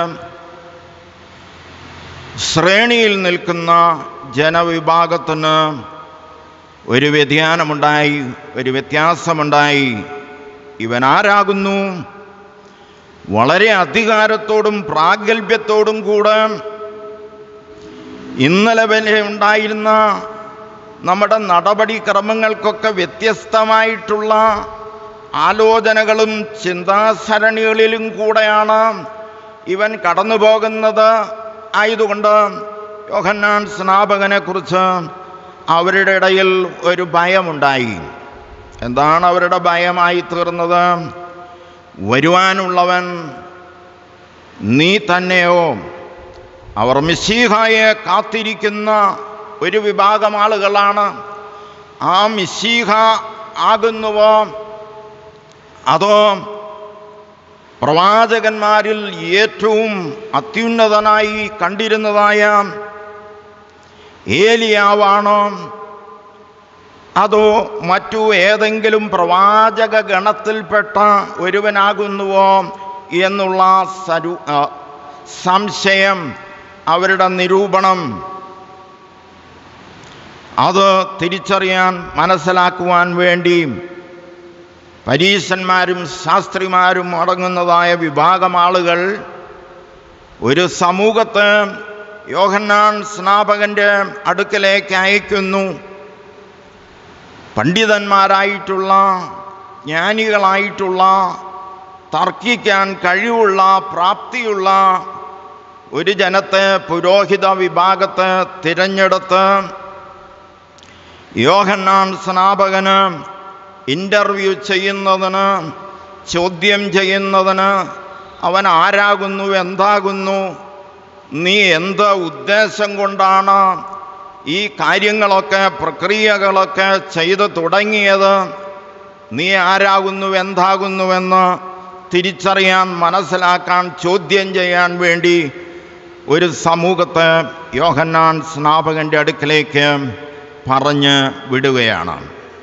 Speaker 2: ശ്രേണിയിൽ നിൽക്കുന്ന ജനവിഭാഗത്തിന് ഒരു വ്യതിയാനമുണ്ടായി ഒരു വ്യത്യാസമുണ്ടായി ഇവൻ ആരാകുന്നു വളരെ അധികാരത്തോടും പ്രാഗൽഭ്യത്തോടും കൂടെ ഇന്നലെ വരെ ഉണ്ടായിരുന്ന നമ്മുടെ നടപടിക്രമങ്ങൾക്കൊക്കെ വ്യത്യസ്തമായിട്ടുള്ള ആലോചനകളും ചിന്താസരണികളിലും കൂടെയാണ് ഇവൻ കടന്നു പോകുന്നത് ആയതുകൊണ്ട് യോഹന്നാൻ സ്നാപകനെ കുറിച്ച് അവരുടെ ഇടയിൽ ഒരു ഭയമുണ്ടായി എന്താണ് അവരുടെ ഭയമായി തീർന്നത് വരുവാനുള്ളവൻ നീ തന്നെയോ അവർ മിശീഹായെ കാത്തിരിക്കുന്ന ഒരു വിഭാഗം ആളുകളാണ് ആ മിശീഹ ആകുന്നുവോ അതോ പ്രവാചകന്മാരിൽ ഏറ്റവും അത്യുന്നതനായി കണ്ടിരുന്നതായ ഏലിയാവാണോ അതോ മറ്റു ഏതെങ്കിലും പ്രവാചക ഗണത്തിൽപ്പെട്ട ഒരുവനാകുന്നുവോ എന്നുള്ള സരു ആ, സംശയം അവരുടെ നിരൂപണം അത് തിരിച്ചറിയാൻ മനസ്സിലാക്കുവാൻ വേണ്ടി പരീശന്മാരും ശാസ്ത്രിമാരും അടങ്ങുന്നതായ വിഭാഗം ആളുകൾ ഒരു സമൂഹത്തെ യോഹന്നാൻ സ്നാപകൻ്റെ അടുക്കലേക്ക് അയക്കുന്നു പണ്ഡിതന്മാരായിട്ടുള്ള ജ്ഞാനികളായിട്ടുള്ള തർക്കിക്കാൻ കഴിവുള്ള പ്രാപ്തിയുള്ള ഒരു ജനത്തെ പുരോഹിത വിഭാഗത്തെ തിരഞ്ഞെടുത്ത് യോഹന്നാൻ സ്നാപകന് ഇൻ്റർവ്യൂ ചെയ്യുന്നതിന് ചോദ്യം ചെയ്യുന്നതിന് അവൻ ആരാകുന്നു എന്താകുന്നു നീ എന്ത് ഉദ്ദേശം കൊണ്ടാണ് ഈ കാര്യങ്ങളൊക്കെ പ്രക്രിയകളൊക്കെ ചെയ്തു തുടങ്ങിയത് നീ ആരാകുന്നു എന്താകുന്നുവെന്ന് തിരിച്ചറിയാൻ മനസ്സിലാക്കാൻ ചോദ്യം ചെയ്യാൻ വേണ്ടി ഒരു സമൂഹത്തെ യോഹന്നാൻ സ്നാപകൻ്റെ അടുക്കിലേക്ക് പറഞ്ഞ് വിടുകയാണ്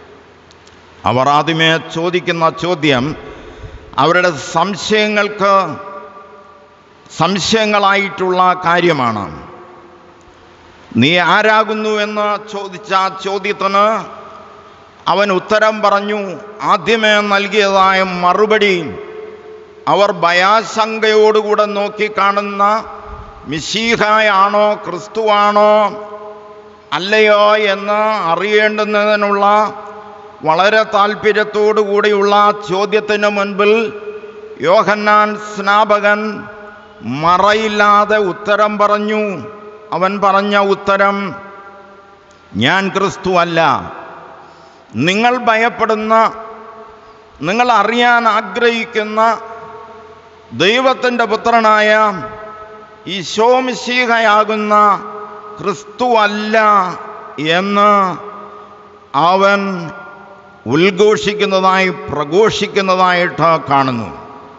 Speaker 2: അവർ ആദ്യമേ ചോദിക്കുന്ന ചോദ്യം അവരുടെ സംശയങ്ങൾക്ക് സംശയങ്ങളായിട്ടുള്ള കാര്യമാണ് നീ ആരാകുന്നു എന്ന് ചോദിച്ച ആ ചോദ്യത്തിന് അവൻ ഉത്തരം പറഞ്ഞു ആദ്യമേ നൽകിയതായ മറുപടി അവർ ഭയാശങ്കയോടുകൂടെ നോക്കിക്കാണുന്ന മിശീഹായാണോ ക്രിസ്തുവാണോ അല്ലയോ എന്ന് അറിയേണ്ടുന്നതിനുള്ള വളരെ താല്പര്യത്തോടു കൂടിയുള്ള ചോദ്യത്തിന് മുൻപിൽ യോഹന്നാൻ സ്നാപകൻ മറയില്ലാതെ ഉത്തരം പറഞ്ഞു അവൻ പറഞ്ഞ ഉത്തരം ഞാൻ ക്രിസ്തു അല്ല നിങ്ങൾ ഭയപ്പെടുന്ന നിങ്ങൾ അറിയാൻ ആഗ്രഹിക്കുന്ന ദൈവത്തിൻ്റെ പുത്രനായ ഈശോമിശീഹയാകുന്ന ക്രിസ്തു അല്ല എന്ന് അവൻ ഉദ്ഘോഷിക്കുന്നതായി പ്രഘോഷിക്കുന്നതായിട്ട് കാണുന്നു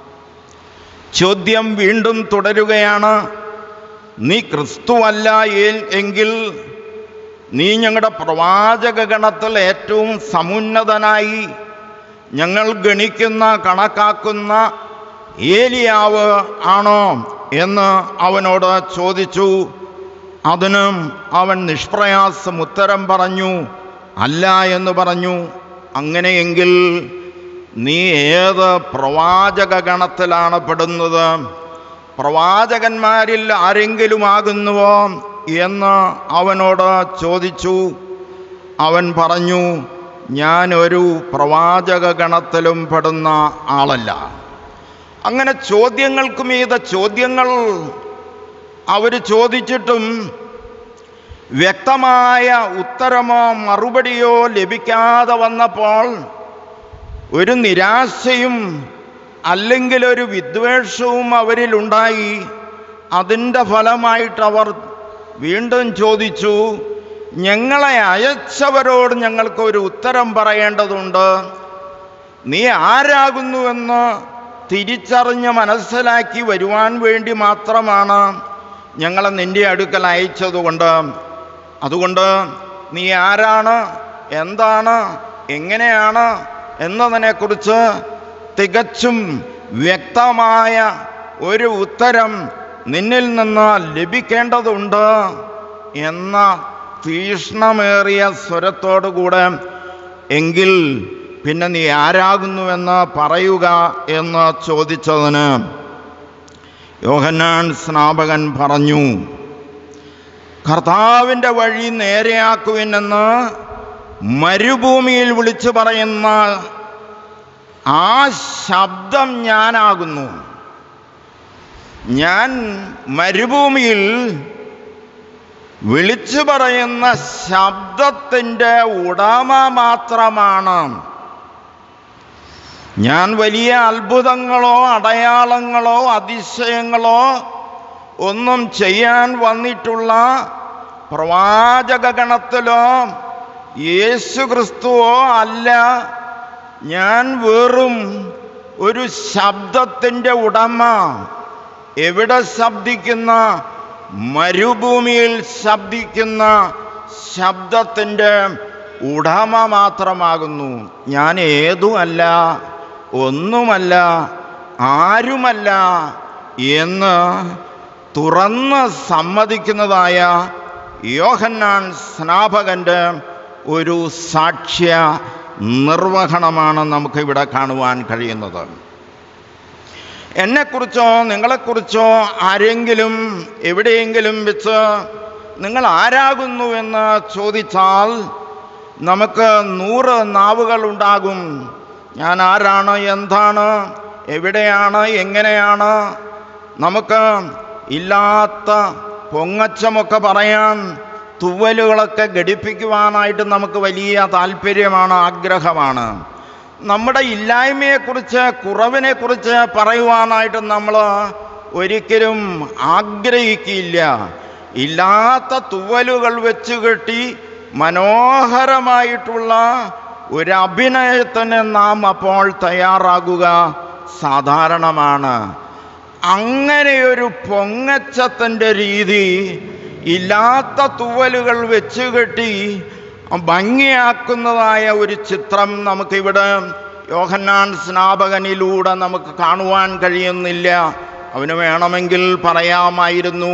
Speaker 2: ചോദ്യം വീണ്ടും തുടരുകയാണ് നീ ക്രിസ്തുവല്ല എ- എങ്കിൽ നീ ഞങ്ങളുടെ പ്രവാചക ഗണത്തിൽ ഏറ്റവും സമുന്നതനായി ഞങ്ങൾ ഗണിക്കുന്ന കണക്കാക്കുന്ന ഏലിയാവ് ആണോ എന്ന് അവനോട് ചോദിച്ചു അതിനും അവൻ നിഷ്പ്രയാസം ഉത്തരം പറഞ്ഞു അല്ല എന്ന് പറഞ്ഞു അങ്ങനെയെങ്കിൽ നീ ഏത് പ്രവാചക ഗണത്തിലാണ് പെടുന്നത് പ്രവാചകന്മാരിൽ ആരെങ്കിലും ആകുന്നുവോ എന്ന് അവനോട് ചോദിച്ചു അവൻ പറഞ്ഞു ഞാൻ ഒരു പ്രവാചക ഗണത്തിലും പെടുന്ന ആളല്ല അങ്ങനെ ചോദ്യങ്ങൾക്ക് മീത ചോദ്യങ്ങൾ അവർ ചോദിച്ചിട്ടും വ്യക്തമായ ഉത്തരമോ മറുപടിയോ ലഭിക്കാതെ വന്നപ്പോൾ ഒരു നിരാശയും അല്ലെങ്കിൽ ഒരു വിദ്വേഷവും അവരിലുണ്ടായി അതിൻ്റെ ഫലമായിട്ട് അവർ വീണ്ടും ചോദിച്ചു ഞങ്ങളെ അയച്ചവരോട് ഞങ്ങൾക്ക് ഒരു ഉത്തരം പറയേണ്ടതുണ്ട് നീ ആരാകുന്നുവെന്ന് തിരിച്ചറിഞ്ഞ് മനസ്സിലാക്കി വരുവാൻ വേണ്ടി മാത്രമാണ് ഞങ്ങളെ നിന്റെ അടുക്കൽ അയച്ചതുകൊണ്ട് അതുകൊണ്ട് നീ ആരാണ് എന്താണ് എങ്ങനെയാണ് എന്നതിനെക്കുറിച്ച് തികച്ചും വ്യക്തമായ ഒരു ഉത്തരം നിന്നിൽ നിന്ന് ലഭിക്കേണ്ടതുണ്ട് എന്ന തീഷ്ണമേറിയ സ്വരത്തോടുകൂടെ എങ്കിൽ പിന്നെ നീ ആരാകുന്നുവെന്ന് പറയുക എന്ന് ചോദിച്ചതിന് യോഹന്നാൻ സ്നാപകൻ പറഞ്ഞു കർത്താവിൻ്റെ വഴി നേരെയാക്കുവിനെന്ന് മരുഭൂമിയിൽ വിളിച്ചു പറയുന്ന ആ ശബ്ദം ഞാനാകുന്നു ഞാൻ മരുഭൂമിയിൽ വിളിച്ചു പറയുന്ന ശബ്ദത്തിൻ്റെ ഉടമ മാത്രമാണ് ഞാൻ വലിയ അത്ഭുതങ്ങളോ അടയാളങ്ങളോ അതിശയങ്ങളോ ഒന്നും ചെയ്യാൻ വന്നിട്ടുള്ള പ്രവാചക ഗണത്തിലോ യേശു ക്രിസ്തുവോ അല്ല ഞാൻ വെറും ഒരു ശബ്ദത്തിൻ്റെ ഉടമ എവിടെ ശബ്ദിക്കുന്ന മരുഭൂമിയിൽ ശബ്ദിക്കുന്ന ശബ്ദത്തിൻ്റെ ഉടമ മാത്രമാകുന്നു ഞാൻ ഏതുമല്ല ഒന്നുമല്ല ആരുമല്ല എന്ന് തുറന്ന് സമ്മതിക്കുന്നതായ യോഹന്നാൻ സ്നാപകൻ്റെ ഒരു സാക്ഷ്യ നിർവഹണമാണ് നമുക്കിവിടെ കാണുവാൻ കഴിയുന്നത് എന്നെക്കുറിച്ചോ നിങ്ങളെക്കുറിച്ചോ ആരെങ്കിലും എവിടെയെങ്കിലും വെച്ച് നിങ്ങൾ ആരാകുന്നുവെന്ന് ചോദിച്ചാൽ നമുക്ക് നൂറ് നാവുകൾ ഉണ്ടാകും ഞാൻ ആരാണ് എന്താണ് എവിടെയാണ് എങ്ങനെയാണ് നമുക്ക് ഇല്ലാത്ത പൊങ്ങച്ചമൊക്കെ പറയാൻ തുവലുകളൊക്കെ ഘടിപ്പിക്കുവാനായിട്ട് നമുക്ക് വലിയ താല്പര്യമാണ് ആഗ്രഹമാണ് നമ്മുടെ ഇല്ലായ്മയെക്കുറിച്ച് കുറവിനെക്കുറിച്ച് പറയുവാനായിട്ട് നമ്മൾ ഒരിക്കലും ആഗ്രഹിക്കില്ല ഇല്ലാത്ത തുവലുകൾ വെച്ച് കെട്ടി മനോഹരമായിട്ടുള്ള ഒരു അഭിനയത്തിന് നാം അപ്പോൾ തയ്യാറാകുക സാധാരണമാണ് അങ്ങനെയൊരു പൊങ്ങച്ചത്തിൻ്റെ രീതി ഇല്ലാത്ത തുവലുകൾ വെച്ച് കെട്ടി ഭംഗിയാക്കുന്നതായ ഒരു ചിത്രം നമുക്കിവിടെ യോഹന്നാൻ സ്നാപകനിലൂടെ നമുക്ക് കാണുവാൻ കഴിയുന്നില്ല അവന് വേണമെങ്കിൽ പറയാമായിരുന്നു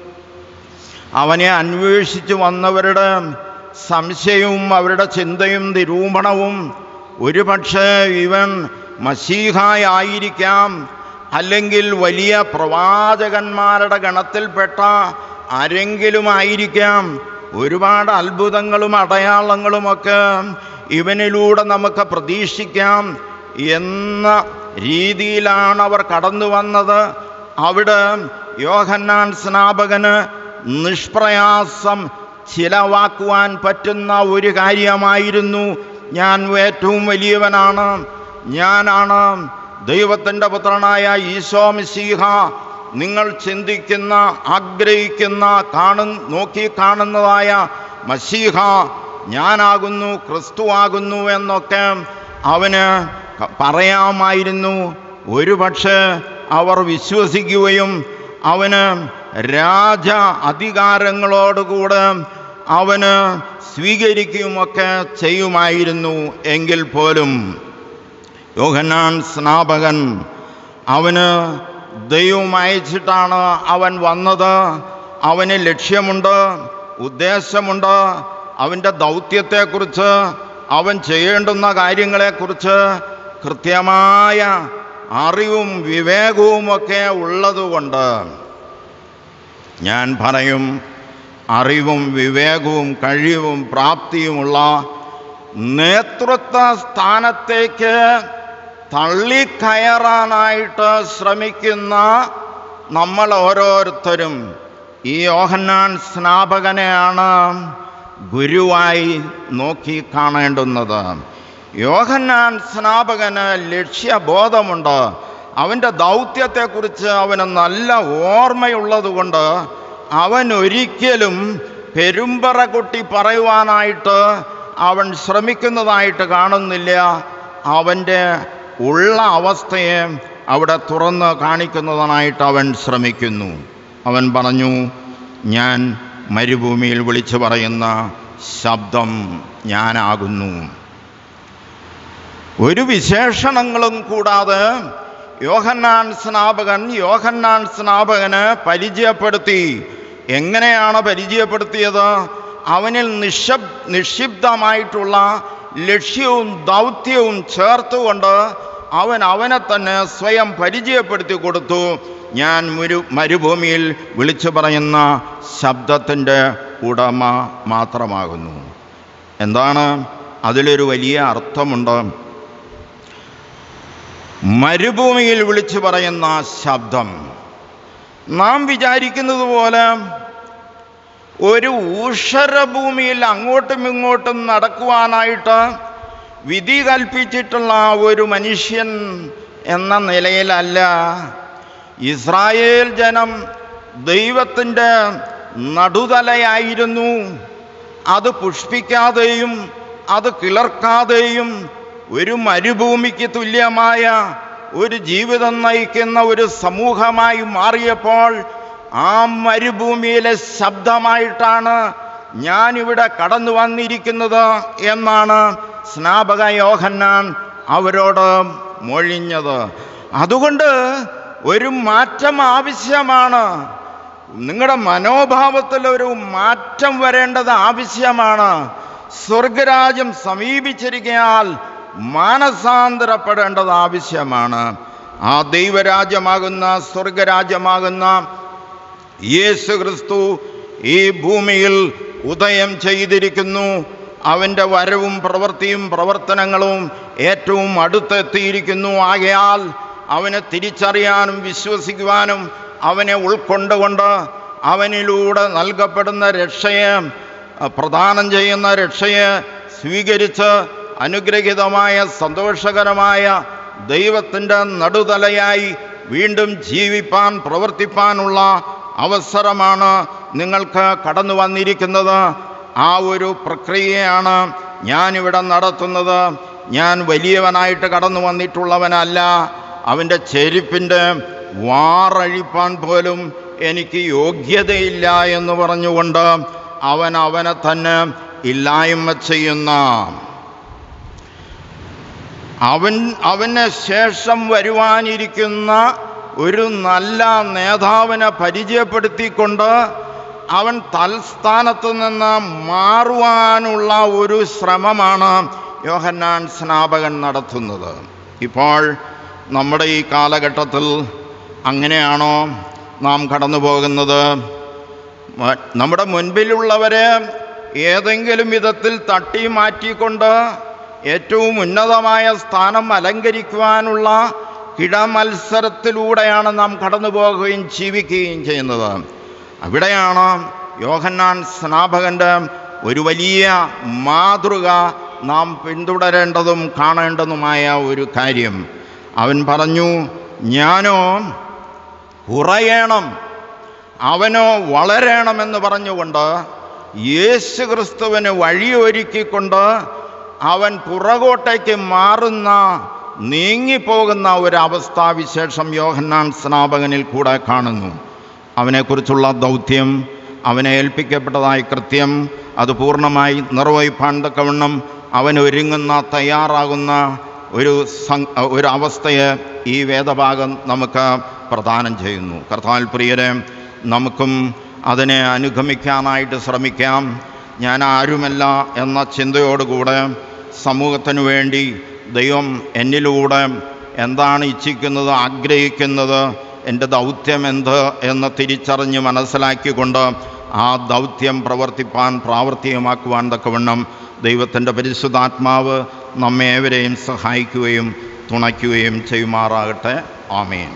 Speaker 2: അവനെ അന്വേഷിച്ച് വന്നവരുടെ സംശയവും അവരുടെ ചിന്തയും നിരൂപണവും ഒരുപക്ഷെ ഇവൻ മസീഹായായിരിക്കാം അല്ലെങ്കിൽ വലിയ പ്രവാചകന്മാരുടെ ഗണത്തിൽപ്പെട്ട ആരെങ്കിലും ആയിരിക്കാം ഒരുപാട് അത്ഭുതങ്ങളും അടയാളങ്ങളുമൊക്കെ ഇവനിലൂടെ നമുക്ക് പ്രതീക്ഷിക്കാം എന്ന രീതിയിലാണ് അവർ കടന്നു വന്നത് അവിടെ യോഹന്നാൻ സ്നാപകന് നിഷ്പ്രയാസം ചിലവാക്കുവാൻ പറ്റുന്ന ഒരു കാര്യമായിരുന്നു ഞാൻ ഏറ്റവും വലിയവനാണ് ഞാനാണ് ദൈവത്തിൻ്റെ പുത്രനായ ഈശോ മിശീഹ നിങ്ങൾ ചിന്തിക്കുന്ന ആഗ്രഹിക്കുന്ന കാണു നോക്കി കാണുന്നതായ മസീഹ ഞാനാകുന്നു ക്രിസ്തുവാകുന്നു എന്നൊക്കെ അവന് ക- പറയാമായിരുന്നു ഒരുപക്ഷെ അവർ വിശ്വസിക്കുകയും അവന് രാജ അധികാരങ്ങളോടുകൂടെ അവന് സ്വീകരിക്കുകയുമൊക്കെ ചെയ്യുമായിരുന്നു എങ്കിൽ പോലും യോഹന്നാൻ സ്നാപകൻ അവന് ദൈവം അയച്ചിട്ടാണ് അവൻ വന്നത് അവന് ലക്ഷ്യമുണ്ട് ഉദ്ദേശമുണ്ട് അവൻ്റെ ദൗത്യത്തെക്കുറിച്ച് അവൻ ചെയ്യേണ്ടുന്ന കാര്യങ്ങളെക്കുറിച്ച് കൃത്യമായ അറിവും വിവേകവുമൊക്കെ ഉള്ളതുകൊണ്ട് ഞാൻ പറയും അറിവും വിവേകവും കഴിവും പ്രാപ്തിയുമുള്ള നേതൃത്വ സ്ഥാനത്തേക്ക് തള്ളിക്കയറാനായിട്ട് ശ്രമിക്കുന്ന നമ്മൾ ഓരോരുത്തരും ഈ യോഹന്നാൻ സ്നാപകനെയാണ് ഗുരുവായി നോക്കി കാണേണ്ടുന്നത് യോഹന്നാൻ സ്നാപകന് ലക്ഷ്യബോധമുണ്ട് അവൻ്റെ ദൗത്യത്തെക്കുറിച്ച് അവന് നല്ല ഓർമ്മയുള്ളതുകൊണ്ട് അവൻ ഒരിക്കലും പെരുമ്പറ കൊട്ടി പറയുവാനായിട്ട് അവൻ ശ്രമിക്കുന്നതായിട്ട് കാണുന്നില്ല അവൻ്റെ ഉള്ള അവസ്ഥയെ അവിടെ തുറന്ന് കാണിക്കുന്നതിനായിട്ട് അവൻ ശ്രമിക്കുന്നു അവൻ പറഞ്ഞു ഞാൻ മരുഭൂമിയിൽ വിളിച്ചു പറയുന്ന ശബ്ദം ഞാനാകുന്നു ഒരു വിശേഷണങ്ങളും കൂടാതെ യോഹന്നാൻ സ്നാപകൻ യോഹന്നാൻ സ്നാപകന് പരിചയപ്പെടുത്തി എങ്ങനെയാണ് പരിചയപ്പെടുത്തിയത് അവനിൽ നിശബ് നിക്ഷിപ്തമായിട്ടുള്ള ലക്ഷ്യവും ദൗത്യവും ചേർത്തുകൊണ്ട് അവൻ അവനെ തന്നെ സ്വയം പരിചയപ്പെടുത്തി കൊടുത്തു ഞാൻ മുരു മരുഭൂമിയിൽ വിളിച്ചു പറയുന്ന ശബ്ദത്തിൻ്റെ ഉടമ മാത്രമാകുന്നു എന്താണ് അതിലൊരു വലിയ അർത്ഥമുണ്ട് മരുഭൂമിയിൽ വിളിച്ചു പറയുന്ന ശബ്ദം നാം വിചാരിക്കുന്നത് പോലെ ഒരു ഊഷരഭൂമിയിൽ അങ്ങോട്ടും ഇങ്ങോട്ടും നടക്കുവാനായിട്ട് വിധി കൽപ്പിച്ചിട്ടുള്ള ഒരു മനുഷ്യൻ എന്ന നിലയിലല്ല ഇസ്രായേൽ ജനം ദൈവത്തിൻ്റെ നടുതലയായിരുന്നു അത് പുഷ്പിക്കാതെയും അത് കിളർക്കാതെയും ഒരു മരുഭൂമിക്ക് തുല്യമായ ഒരു ജീവിതം നയിക്കുന്ന ഒരു സമൂഹമായി മാറിയപ്പോൾ ആ മരുഭൂമിയിലെ ശബ്ദമായിട്ടാണ് ഞാനിവിടെ കടന്നു വന്നിരിക്കുന്നത് എന്നാണ് സ്നാപക യോഹന്നാൻ അവരോട് മൊഴിഞ്ഞത് അതുകൊണ്ട് ഒരു മാറ്റം ആവശ്യമാണ് നിങ്ങളുടെ മനോഭാവത്തിൽ ഒരു മാറ്റം വരേണ്ടത് ആവശ്യമാണ് സ്വർഗരാജ്യം സമീപിച്ചിരിക്കയാൽ മാനസാന്തരപ്പെടേണ്ടത് ആവശ്യമാണ് ആ ദൈവരാജ്യമാകുന്ന സ്വർഗരാജ്യമാകുന്ന യേശു ക്രിസ്തു ഈ ഭൂമിയിൽ ഉദയം ചെയ്തിരിക്കുന്നു അവൻ്റെ വരവും പ്രവൃത്തിയും പ്രവർത്തനങ്ങളും ഏറ്റവും അടുത്തെത്തിയിരിക്കുന്നു ആകയാൽ അവനെ തിരിച്ചറിയാനും വിശ്വസിക്കുവാനും അവനെ ഉൾക്കൊണ്ടുകൊണ്ട് അവനിലൂടെ നൽകപ്പെടുന്ന രക്ഷയെ അഹ് പ്രദാനം ചെയ്യുന്ന രക്ഷയെ സ്വീകരിച്ച് അനുഗ്രഹീതമായ സന്തോഷകരമായ ദൈവത്തിൻ്റെ നടുതലയായി വീണ്ടും ജീവിപ്പാൻ പ്രവർത്തിപ്പാനുള്ള അവസരമാണ് നിങ്ങൾക്ക് കടന്നു വന്നിരിക്കുന്നത് ആ ഒരു പ്രക്രിയയാണ് ഞാനിവിടെ നടത്തുന്നത് ഞാൻ വലിയവനായിട്ട് കടന്നു വന്നിട്ടുള്ളവനല്ല അവൻ്റെ ചെരുപ്പിൻ്റെ വാറഴിപ്പാൻ പോലും എനിക്ക് യോഗ്യതയില്ല എന്ന് പറഞ്ഞുകൊണ്ട് അവൻ അവനെ തന്നെ ഇല്ലായ്മ ചെയ്യുന്ന അവൻ അവന് ശേഷം വരുവാനിരിക്കുന്ന ഒരു നല്ല നേതാവിനെ പരിചയപ്പെടുത്തിക്കൊണ്ട് അവൻ തൽസ്ഥാനത്ത് നിന്ന് മാറുവാനുള്ള ഒരു ശ്രമമാണ് യോഹന്നാൻ സ്നാപകൻ നടത്തുന്നത് ഇപ്പോൾ നമ്മുടെ ഈ കാലഘട്ടത്തിൽ അങ്ങനെയാണോ നാം കടന്നു പോകുന്നത് മ- നമ്മുടെ മുൻപിലുള്ളവരെ ഏതെങ്കിലും വിധത്തിൽ തട്ടി മാറ്റിക്കൊണ്ട് ഏറ്റവും ഉന്നതമായ സ്ഥാനം അലങ്കരിക്കുവാനുള്ള കിടമത്സരത്തിലൂടെയാണ് നാം കടന്നു പോകുകയും ജീവിക്കുകയും ചെയ്യുന്നത് അവിടെയാണ് യോഹന്നാൻ സ്നാപകൻ്റെ ഒരു വലിയ മാതൃക നാം പിന്തുടരേണ്ടതും കാണേണ്ടതുമായ ഒരു കാര്യം അവൻ പറഞ്ഞു ഞാനോ കുറയണം അവനോ വളരണമെന്ന് പറഞ്ഞുകൊണ്ട് യേശു ക്രിസ്തുവിന് വഴിയൊരുക്കിക്കൊണ്ട് അവൻ പുറകോട്ടേക്ക് മാറുന്ന നീങ്ങിപ്പോകുന്ന ഒരു അവസ്ഥാവിശേഷം യോഹന്നാൻ സ്നാപകനിൽ കൂടെ കാണുന്നു അവനെക്കുറിച്ചുള്ള ദൗത്യം അവനെ ഏൽപ്പിക്കപ്പെട്ടതായ കൃത്യം അത് പൂർണ്ണമായി നിർവഹിപ്പാൻ തക്കവണ്ണം അവൻ ഒരുങ്ങുന്ന തയ്യാറാകുന്ന ഒരു സം- ഒരു അവസ്ഥയെ ഈ വേദഭാഗം നമുക്ക് പ്രദാനം ചെയ്യുന്നു കർത്താൽ പ്രിയരെ നമുക്കും അതിനെ അനുഗമിക്കാനായിട്ട് ശ്രമിക്കാം ഞാൻ ആരുമല്ല എന്ന ചിന്തയോടുകൂടെ സമൂഹത്തിനു വേണ്ടി ദൈവം എന്നിലൂടെ എന്താണ് ഇച്ഛിക്കുന്നത് ആഗ്രഹിക്കുന്നത് എൻ്റെ ദൗത്യം എന്ത് എന്ന് തിരിച്ചറിഞ്ഞ് മനസ്സിലാക്കിക്കൊണ്ട് ആ ദൗത്യം പ്രവർത്തിപ്പാൻ പ്രാവർത്തികമാക്കുവാൻ തക്കവണ്ണം ദൈവത്തിൻ്റെ പരിശുദ്ധാത്മാവ് നമ്മെ ഏവരെയും സഹായിക്കുകയും തുണയ്ക്കുകയും ചെയ്യുമാറാകട്ടെ ആമേൻ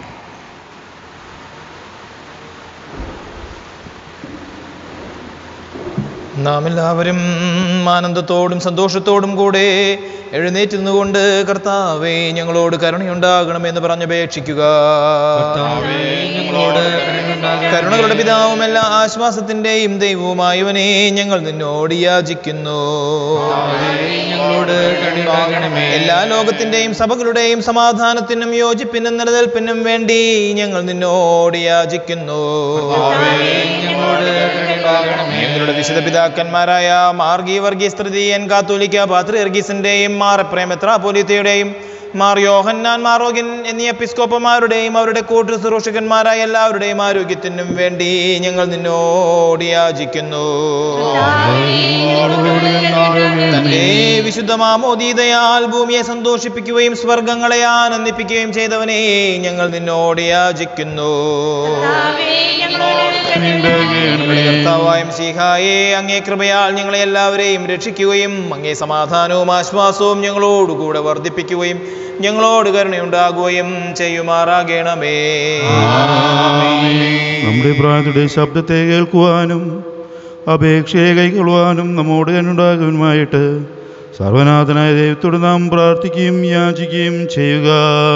Speaker 3: നാം എല്ലാവരും ആനന്ദത്തോടും സന്തോഷത്തോടും കൂടെ എഴുന്നേറ്റ് നിന്നുകൊണ്ട് കർത്താവേ ഞങ്ങളോട് കരുണയുണ്ടാകണമെന്ന് പറഞ്ഞപേക്ഷിക്കുക
Speaker 4: കർത്താവേ, ഞങ്ങളോട് കരുണയുണ്ടാകണമേ.
Speaker 3: കരുണകളുടെ പിതാവും എല്ലാ ആശ്വാസത്തിന്റെയും ദൈവവുമായവനെ ഞങ്ങൾ നിന്നോട് യാചിക്കുന്നു
Speaker 4: കർത്താവേ, ഞങ്ങളോട് കരുണയുണ്ടാകണമേ.
Speaker 3: എല്ലാ ലോകത്തിന്റെയും സഭകളുടെയും സമാധാനത്തിനും യോജിപ്പിനും നിലനിൽപ്പിനും വേണ്ടി ഞങ്ങൾ നിന്നോട് യാചിക്കുന്നു
Speaker 4: കർത്താവേ, ഞങ്ങളോട് കരുണയുണ്ടാകണമേ.
Speaker 3: ഞങ്ങളുടെ വിശുദ്ധ പിതാക്കന്മാരായ മാർഗി വർഗീസ് തൃതീയൻ കാത്തോലിക്ക പാത്രിയർഗീസിന്റെയും മാർ പ്രേമത്രാപോലിത്തയുടെയും മാർ യോഹന്നാൻ മാറോഗിൻ എന്നീ എപ്പിസ്കോപ്പമാരുടെയും അവരുടെ കൂട്ടു ശുശ്രൂഷകന്മാരായ എല്ലാവരുടെയും ആരോഗ്യത്തിനും വേണ്ടി ഞങ്ങൾ നിന്നോട് യാചിക്കുന്നു തന്റെ വിശുദ്ധ മാമോദീതയാൽ ഭൂമിയെ സന്തോഷിപ്പിക്കുകയും സ്വർഗങ്ങളെ ആനന്ദിപ്പിക്കുകയും ചെയ്തവനെ ഞങ്ങൾ നിന്നോട് യാചിക്കുന്നു ഞങ്ങളുടെ കർത്താവായും സീഹായെ അങ്ങേ കൃപയാൽ ഞങ്ങളെ എല്ലാവരെയും രക്ഷിക്കുകയും അങ്ങേ സമാധാനവും ആശ്വാസവും ഞങ്ങളോടുകൂടെ വർദ്ധിപ്പിക്കുകയും ഞങ്ങളോട് കരുണയുണ്ടാകുകയും ചെയ്യുമാറാകണമേ
Speaker 5: നമ്മുടെ പ്രാർത്ഥനയുടെ ശബ്ദത്തെ കേൾക്കുവാനും അപേക്ഷയെ കൈക്കൊള്ളുവാനും നമ്മോട് കണ്ടുണ്ടാകുവാനുമായിട്ട് സർവനാഥനായ ദൈവത്തോട് നാം പ്രാർത്ഥിക്കുകയും യാചിക്കുകയും ചെയ്യുക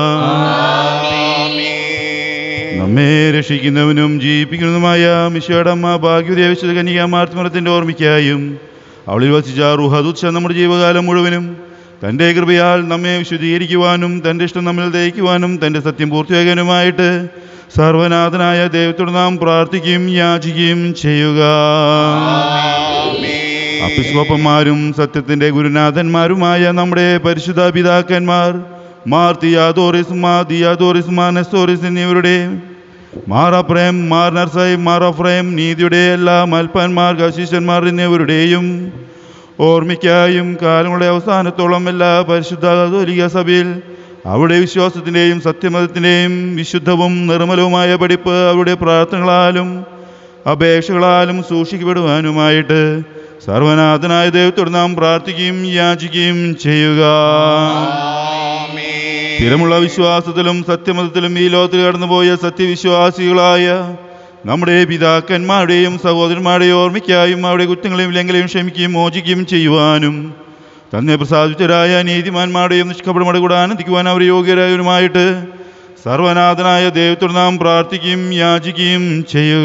Speaker 5: നമ്മെ രക്ഷിക്കുന്നവനും ജീവിപ്പിക്കുന്നതുമായ മിശയുടെ ഭാഗ്യവതിയ വിശുദ്ധ കന്യാമാർത്തിമറത്തിൻ്റെ ഓർമ്മയ്ക്കായും അവളിൽ വസിച്ച റുഹദുച്ച നമ്മുടെ ജീവകാലം മുഴുവനും തൻ്റെ കൃപയാൽ നമ്മെ വിശുദ്ധീകരിക്കുവാനും തൻ്റെ ഇഷ്ടം നമ്മിൽ ദയിക്കുവാനും തൻ്റെ സത്യം പൂർത്തിയാക്കാനുമായിട്ട് സർവനാഥനായ ദൈവത്തോട് നാം പ്രാർത്ഥിക്കുകയും യാചിക്കുകയും ചെയ്യുക അപ്പിസ്വപ്പന്മാരും സത്യത്തിൻ്റെ ഗുരുനാഥന്മാരുമായ നമ്മുടെ പരിശുദ്ധ പിതാക്കന്മാർ മാർ തിയാദോറിസ് മാ ദിയാദോറിസ് മാ നെസ്തോറിസ് എന്നിവരുടെ Mar Aprem Mar Narsai Mar Afrem നീതിയുടെ എല്ലാ മൽപ്പാന്മാർ കശീശന്മാർ എന്നിവരുടെയും ഓർമ്മയ്ക്കായും കാലങ്ങളുടെ അവസാനത്തോളം എല്ലാ പരിശുദ്ധ കാതോലിക സഭയിൽ അവിടെ വിശ്വാസത്തിൻ്റെയും സത്യമതത്തിൻ്റെയും വിശുദ്ധവും നിർമ്മലവുമായ പഠിപ്പ് അവരുടെ പ്രാർത്ഥനകളാലും അപേക്ഷകളാലും സൂക്ഷിക്കപ്പെടുവാനുമായിട്ട് സർവനാഥനായ ദൈവത്തോട് നാം പ്രാർത്ഥിക്കുകയും യാചിക്കുകയും ചെയ്യുക സ്ഥിരമുള്ള വിശ്വാസത്തിലും സത്യമതത്തിലും ഈ ലോകത്തിൽ കടന്നുപോയ സത്യവിശ്വാസികളായ നമ്മുടെ പിതാക്കന്മാരുടെയും സഹോദരന്മാരുടെയും ഓർമ്മയ്ക്കായും അവരുടെ കുറ്റങ്ങളെയും ലംഘനയും ക്ഷമിക്കുകയും മോചിക്കുകയും ചെയ്യുവാനും തന്നെ പ്രസാദിച്ചരായ നീതിമാന്മാരുടെയും നിഷ്കപടമട കൂടെ ആനന്ദിക്കുവാൻ അവർ യോഗ്യരായവരുമായിട്ട് സർവനാഥനായ ദൈവത്തോട് നാം പ്രാർത്ഥിക്കുകയും യാചിക്കുകയും ചെയ്യുക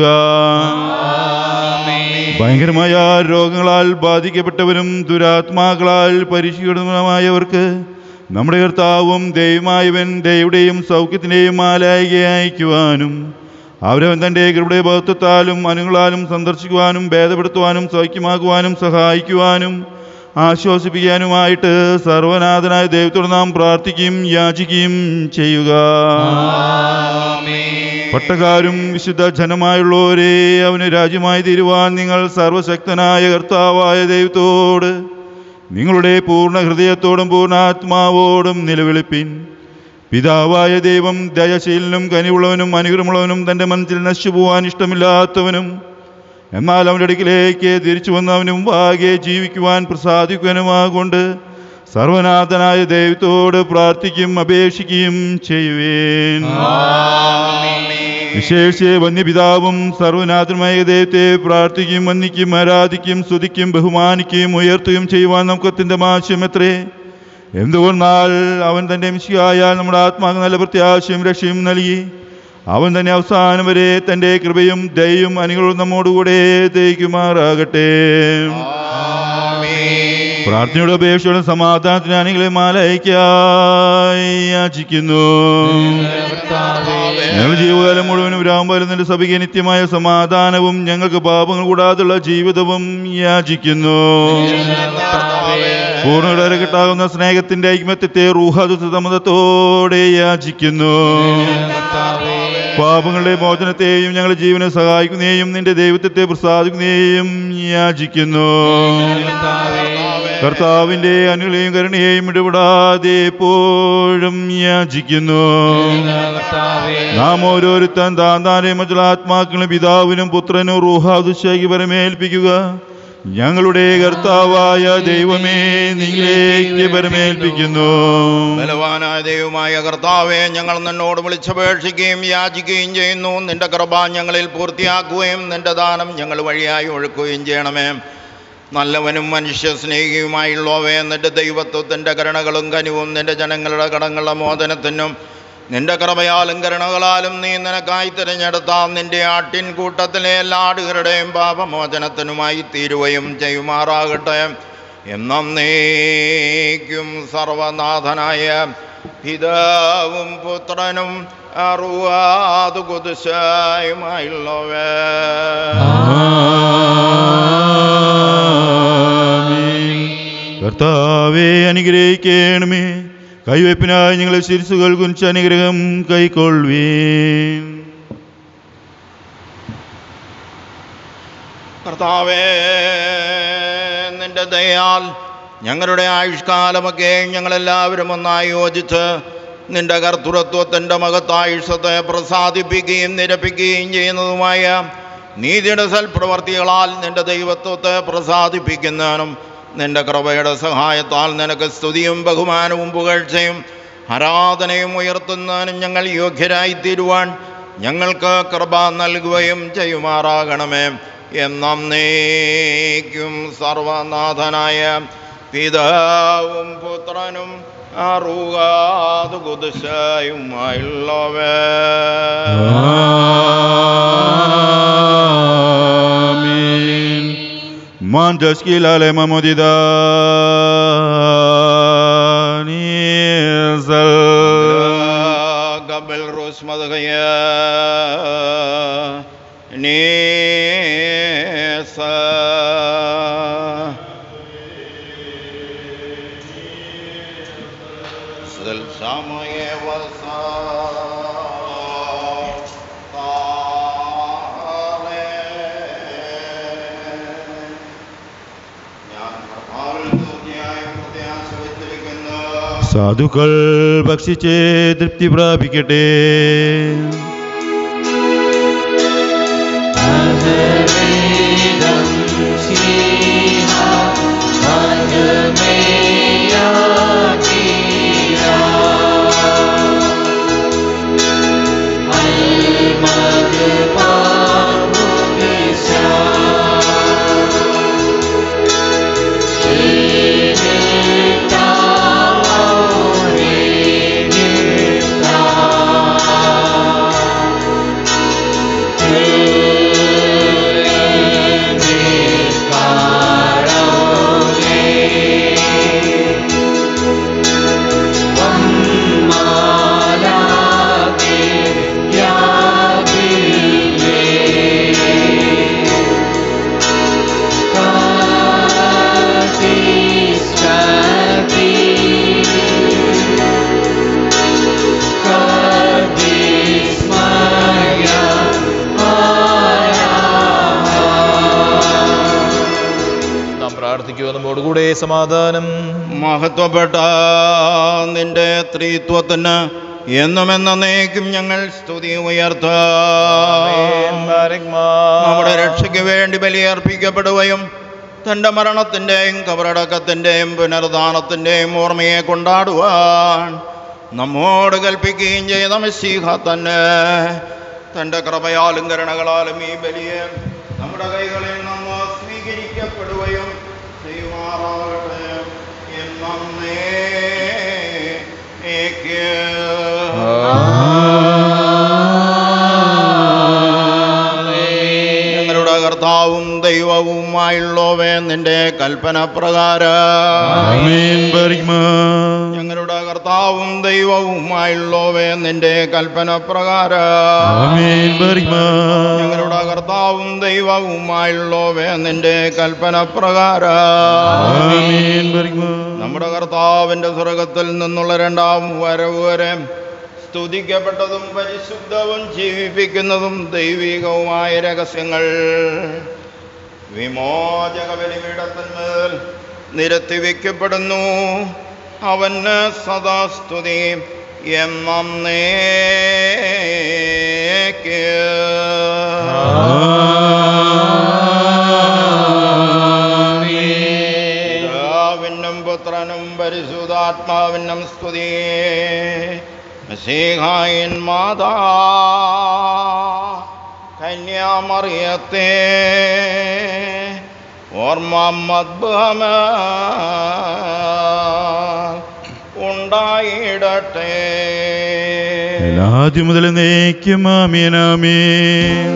Speaker 5: ഭയങ്കരമായ രോഗങ്ങളാൽ ബാധിക്കപ്പെട്ടവരും ദുരാത്മാക്കളാൽ പരിശീലനമായവർക്ക് നമ്മുടെ കർത്താവും ദൈവമായവൻ ദൈവയുടെയും സൗഖ്യത്തിൻ്റെയും മാലായികയെ അയക്കുവാനും അവരവൻ തൻ്റെ കൃപയുടെ ബഹത്വത്താലും അനുങ്ങളാലും സന്ദർശിക്കുവാനും ഭേദപ്പെടുത്തുവാനും സൗഖ്യമാക്കുവാനും സഹായിക്കുവാനും ആശ്വസിപ്പിക്കാനുമായിട്ട് സർവനാഥനായ ദൈവത്തോട് നാം പ്രാർത്ഥിക്കുകയും യാചിക്കുകയും ചെയ്യുക പട്ടക്കാരും വിശുദ്ധ ജനമായുള്ളവരെ അവന് രാജ്യമായി തീരുവാൻ നിങ്ങൾ സർവശക്തനായ കർത്താവായ ദൈവത്തോട് നിങ്ങളുടെ പൂർണ്ണ ഹൃദയത്തോടും പൂർണ്ണാത്മാവോടും നിലവിളിപ്പിൻ പിതാവായ ദൈവം ദയശീലനും കനിവുള്ളവനും അനുഗ്രഹമുള്ളവനും തൻ്റെ മനസ്സിൽ നശിച്ചു പോവാൻ ഇഷ്ടമില്ലാത്തവനും എന്നാൽ അവൻ്റെ അടുക്കിലേക്ക് തിരിച്ചു വന്ന് അവന് മുമ്പാകെ ജീവിക്കുവാൻ പ്രസാദിക്കുവാനുമാകൊണ്ട് സർവനാഥനായ ദൈവത്തോട് പ്രാർത്ഥിക്കും അപേക്ഷിക്കുകയും ചെയ്യുവേൻ വിശേഷിച്ച് വന്യപിതാവും സർവനാഥനുമായ ദൈവത്തെ പ്രാർത്ഥിക്കും വന്ദിക്കും ആരാധിക്കും സ്തുതിക്കും ബഹുമാനിക്കുകയും ഉയർത്തുകയും ചെയ്യുവാൻ നമുക്കത്തിൻ്റെ ആവശ്യം എത്രേ എന്തുകൊണ്ടാൽ അവൻ തൻ്റെ മിശിയായാൽ നമ്മുടെ ആത്മാവ് നല്ല പ്രത്യാശയും രക്ഷയും നൽകി അവൻ തന്നെ അവസാനം വരെ തൻ്റെ കൃപയും ദയയും അനുഗ്രഹവും നമ്മോടുകൂടെ തേക്കുമാറാകട്ടെ പ്രാർത്ഥനയുടെ അപേക്ഷയുടെ സമാധാനത്തിന് അണികളെ മാലയ്ക്കായി യാചിക്കുന്നു ഞങ്ങൾ ജീവകാലം മുഴുവനും രാമപാലം നിന്റെ സഭയ്ക്ക് നിത്യമായ സമാധാനവും ഞങ്ങൾക്ക് പാപങ്ങൾ കൂടാതുള്ള ജീവിതവും യാചിക്കുന്നു പൂർണ്ണയുടെ കിട്ടാവുന്ന സ്നേഹത്തിന്റെ ഐക്മത്യത്തെ റൂഹാദുസമതത്തോടെ യാചിക്കുന്നു പാപങ്ങളുടെ മോചനത്തെയും ഞങ്ങളുടെ ജീവനെ സഹായിക്കുന്നതിനെയും നിന്റെ ദൈവത്വത്തെ പ്രസാദിക്കുന്നതിനെയും യാചിക്കുന്നു കർത്താവിന്റെ അനുകളെയും കരുണയെയും ഇടപെടാതെ എപ്പോഴും യാചിക്കുന്നു നാം ഓരോരുത്തൻ താൻ താനെ മറ്റുള്ള ആത്മാക്കളും പിതാവിനും പുത്രനും റൂഹാദുശാക്കി പരമേൽപ്പിക്കുക ഞങ്ങളുടെ കർത്താവായ ദൈവമേ നിങ്ങളിലേക്ക് പരമേൽപ്പിക്കുന്നു
Speaker 2: ബലവാനായ ദൈവമായ കർത്താവെ ഞങ്ങൾ നിന്നോട് വിളിച്ചപേക്ഷിക്കുകയും യാചിക്കുകയും ചെയ്യുന്നു നിന്റെ കൃപ ഞങ്ങളിൽ പൂർത്തിയാക്കുകയും നിന്റെ ദാനം ഞങ്ങൾ വഴിയായി ഒഴുക്കുകയും ചെയ്യണമേ നല്ലവനും മനുഷ്യ സ്നേഹിയുമായുള്ളവേ നിന്റെ ദൈവത്വത്തിൻ്റെ കരുണകളും കനിവും നിന്റെ ജനങ്ങളുടെ കടങ്ങളുടെ മോചനത്തിനും നിന്റെ കൃപയാലും കരുണകളാലും നീ നിനക്കായി തിരഞ്ഞെടുത്ത നിന്റെ ആട്ടിൻ കൂട്ടത്തിലെ എല്ലാ ആടുകളുടെയും പാപമോചനത്തിനുമായി തീരുകയും ചെയ്യുമാറാകട്ടെ എന്നേക്കും സർവനാഥനായ പിതാവും പുത്രനും അറുവാതു കുതിശായുമായുള്ളവേ
Speaker 5: ആമീൻ. കർത്താവെ അനുഗ്രഹിക്കണമേ കൈവയ്പ്പിനായി ഞങ്ങളെ ശിരസുകൾ കുനിച്ച് അനുഗ്രഹം കൈക്കൊള്ളുവീൻ
Speaker 2: കർത്താവേ നിന്റെ ദയാൽ ഞങ്ങളുടെ ആയുഷ്കാലമൊക്കെ ഞങ്ങളെല്ലാവരും ഒന്നായി യോജിച്ച് നിന്റെ കർത്തൃത്വത്തിൻ്റെ മഹത്തായുഷത്തെ പ്രസാദിപ്പിക്കുകയും നിരപ്പിക്കുകയും ചെയ്യുന്നതുമായ നീതിയുടെ സൽപ്രവർത്തികളാൽ നിന്റെ ദൈവത്വത്തെ പ്രസാദിപ്പിക്കുന്നതിനും നിന്റെ കൃപയുടെ സഹായത്താൽ നിനക്ക് സ്തുതിയും ബഹുമാനവും പുകഴ്ചയും ആരാധനയും ഉയർത്തുന്നതിനും ഞങ്ങൾ യോഗ്യരായി തീരുവാൻ ഞങ്ങൾക്ക് കൃപ നൽകുകയും ചെയ്യുമാറാകണമേ എന്നേക്കും സർവനാഥനായ പിതാവും പുത്രനും അറുകാതു കുതിശയുമായുള്ളവേ
Speaker 5: ആമീൻ മാന്തസ്കിലാലെ മമോദിദാ നീസൽ
Speaker 2: قبل روس مضغيا نيسا سل سامي وصا ഞാൻ കർത്താവിൽ തീർച്ചയായും പ്രത്യാശ വെച്ചിരിക്കുന്നു
Speaker 5: സാധുക്കൾ ഭക്ഷിച്ച് തൃപ്തി പ്രാപിക്കട്ടെ
Speaker 4: Al
Speaker 3: പ്രാർത്ഥിക്കുക നമ്മോടുകൂടെ സമാധാനം
Speaker 2: മഹത്വപ്പെട്ട നിന്റെ ത്രിത്വത്തിന് എന്നും എന്നേക്കും ഞങ്ങൾ സ്തുതി ഉയർത്താം നമ്മുടെ രക്ഷയ്ക്ക് വേണ്ടി ബലിയർപ്പിക്കപ്പെടുകയും തൻ്റെ മരണത്തിൻ്റെയും കബറടക്കത്തിൻ്റെയും പുനരുദ്ധാനത്തിൻ്റെയും ഓർമ്മയെ കൊണ്ടാടുവാൻ നമ്മോട് കൽപ്പിക്കുകയും ചെയ്ത മെസ്സിഹ തന്നെ തൻ്റെ കൃപയാലും കരുണകളാലും ഈ ബലിയെ നമ്മുടെ കൈകളിൽ നിന്ന് സ്വീകരിക്കപ്പെടുകയും ചെയ്യുമാറാകട്ടെ എന്നേക്ക് ഞങ്ങളുടെ കർത്താവും ദൈവവുമായുള്ളവേ നിന്റെ കൽപ്പന പ്രകാരം
Speaker 5: ആമേൻ ബർഗ്മാ.
Speaker 2: ഞങ്ങളുടെ കർത്താവും ദൈവവുമായുള്ളവേ നിന്റെ കൽപ്പന പ്രകാരം
Speaker 5: ആമേൻ ബർഗ്മാ.
Speaker 2: ഞങ്ങളുടെ കർത്താവും ദൈവവുമായുള്ളവേ നിന്റെ കൽപ്പന പ്രകാരം
Speaker 5: ആമേൻ ബർഗ്മാ.
Speaker 2: നമ്മുടെ കർത്താവിന്റെ സ്വർഗത്തിൽ നിന്നുള്ള രണ്ടാം വരവ് വരെ സ്തുതിക്കപ്പെട്ടതും പരിശുദ്ധവും ജീവിപ്പിക്കുന്നതും ദൈവികവുമായ രഹസ്യങ്ങൾ വിമോചക ബലിപീഠത്തിന്മേൽ നിരത്തി വയ്ക്കപ്പെടുന്നു അവന് സദാസ്തുതി എന്നേക്ക് പിതാവിനും പുത്രനും പരിശുദ്ധാത്മാവിനും സ്തുതി മസീഹായൻ മാതാ കന്യാമറിയത്തെ ഓർമ്മ മദ്ഭമ ഉണ്ടായിടട്ടെ
Speaker 5: ആദ്യം മുതൽ നയിക്കും ആമേനാമേൻ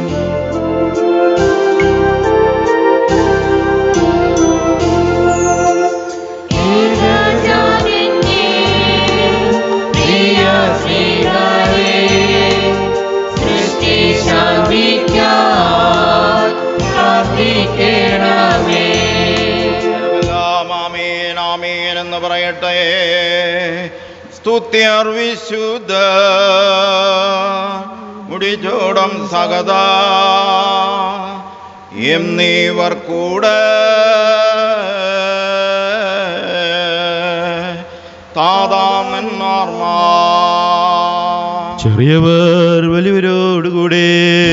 Speaker 2: ആമേൻ ആമേൻ എന്ന് പറയട്ടെ സ്തുത്യർ വിശുദ്ധ മുടിചൂടം സകത എന്നീവർ കൂടെ താതാമന്മാർമാ
Speaker 5: ചെറിയവർ വലിയവരോടുകൂടെ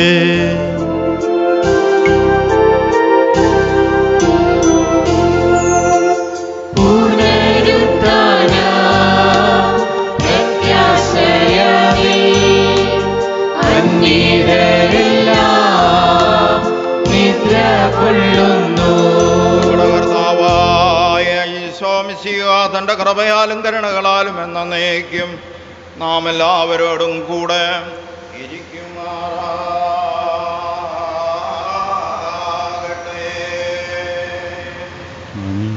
Speaker 2: നമ്മുടെ കർത്താവായ ഈശോമിശിഹ തൻ്റെ കൃപയാലും കരുണകളാലും എന്ന നയിക്കും നാം എല്ലാവരോടും കൂടെ ഇരിക്കുമാറാകട്ടെ
Speaker 5: ആമേൻ.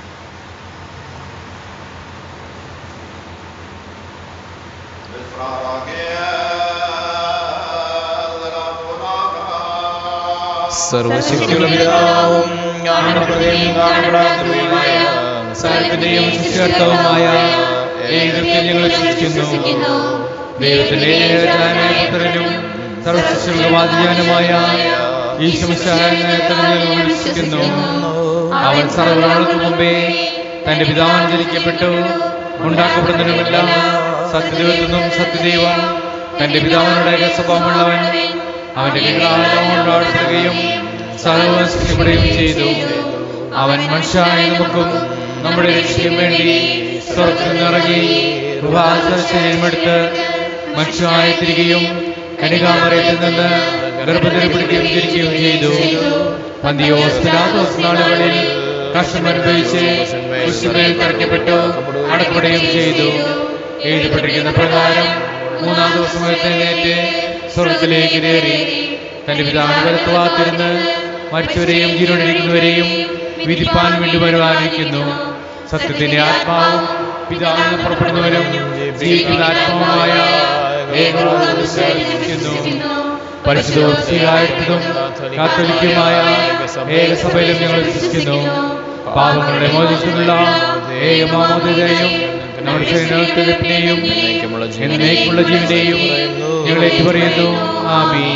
Speaker 3: സർവശക്തിയുള്ള പിതാവും കാണപ്പെടുകയും കാണപ്പെടാത്തതുമായ
Speaker 4: സകലത്തിന്റെയും സൃഷ്ടികർത്താവുമായ ഏകത്തെ ഞങ്ങൾ വിശ്വസിക്കുന്നു ദൈവത്തിന്റെ ഏകജാനായ പുത്രനും സർവശിക്ഷയുടെ വാദിജാനുമായ ഈശ്വരത്തെ ഞങ്ങൾ വിശ്വസിക്കുന്നു അവൻ സർവ്വങ്ങൾക്ക് മുമ്പേ തന്റെ പിതാവിന് ജനിക്കപ്പെട്ടു ഉണ്ടാക്കപ്പെടുന്നതിനുമെല്ലാം സത്യദൈവത്തിനും സത്യദൈവം തന്റെ പിതാവിനോട് ഏക സ്വഭാവമുള്ളവൻ അവന്റെ വിഗ്രഹം കൊണ്ടാടപ്പെടുകയും സർവ്വം സൃഷ്ടിക്കപ്പെടുകയും ചെയ്തു അവൻ മനുഷ്യായ നമുക്കും നമ്മുടെ രക്ഷയ്ക്കും വേണ്ടി സ്വർഗത്തിൽ നിന്നിറങ്ങി കൃപാസനമെടുത്ത് മനുഷ്യനായി തിരികെയും കനികാമറയത്തിൽ നിന്ന് ഗർഭത്തിൽ പിടിക്കുകയും ജനിക്കുകയും ചെയ്തു പന്തിയോസ് പിലാത്തോസ് നാളുകളിൽ കഷ്ടം അനുഭവിച്ച് കുരിശുമേൽ തറയ്ക്കപ്പെട്ടു അടക്കപ്പെടുകയും ചെയ്തു എഴുതപ്പെട്ടിരിക്കുന്ന പ്രകാരം മൂന്നാം ദിവസം എഴുന്നേറ്റ് സ്വർഗത്തിലേക്ക് കയറി തന്റെ പിതാവിന് വലത്തുവാത്തിരുന്ന് മരിച്ചവരെയും ജീവനോടിരിക്കുന്നവരെയും വിധിപ്പാൻ വേണ്ടി വരുവാനിരിക്കുന്നു സത്യത്തിന്റെ ആത്മാവും പിതാവിൽ നിന്ന് പുറപ്പെടുന്നവരും ജീവിക്കുന്ന ആത്മാവുമായ ഏകോപനം വിശ്വസിക്കുന്നു പരിശുദ്ധവും കാത്തോലിക്കുമായ ഏകസഭയിലും ഞങ്ങൾ വിശ്വസിക്കുന്നു പാപങ്ങളുടെ മോചിച്ചുള്ള ഏകമാമോദയും നമ്മുടെ ശരീരത്തിനെയും എന്നേക്കുള്ള ജീവനെയും ഞങ്ങൾ ഏറ്റുപറയുന്നു ആമീ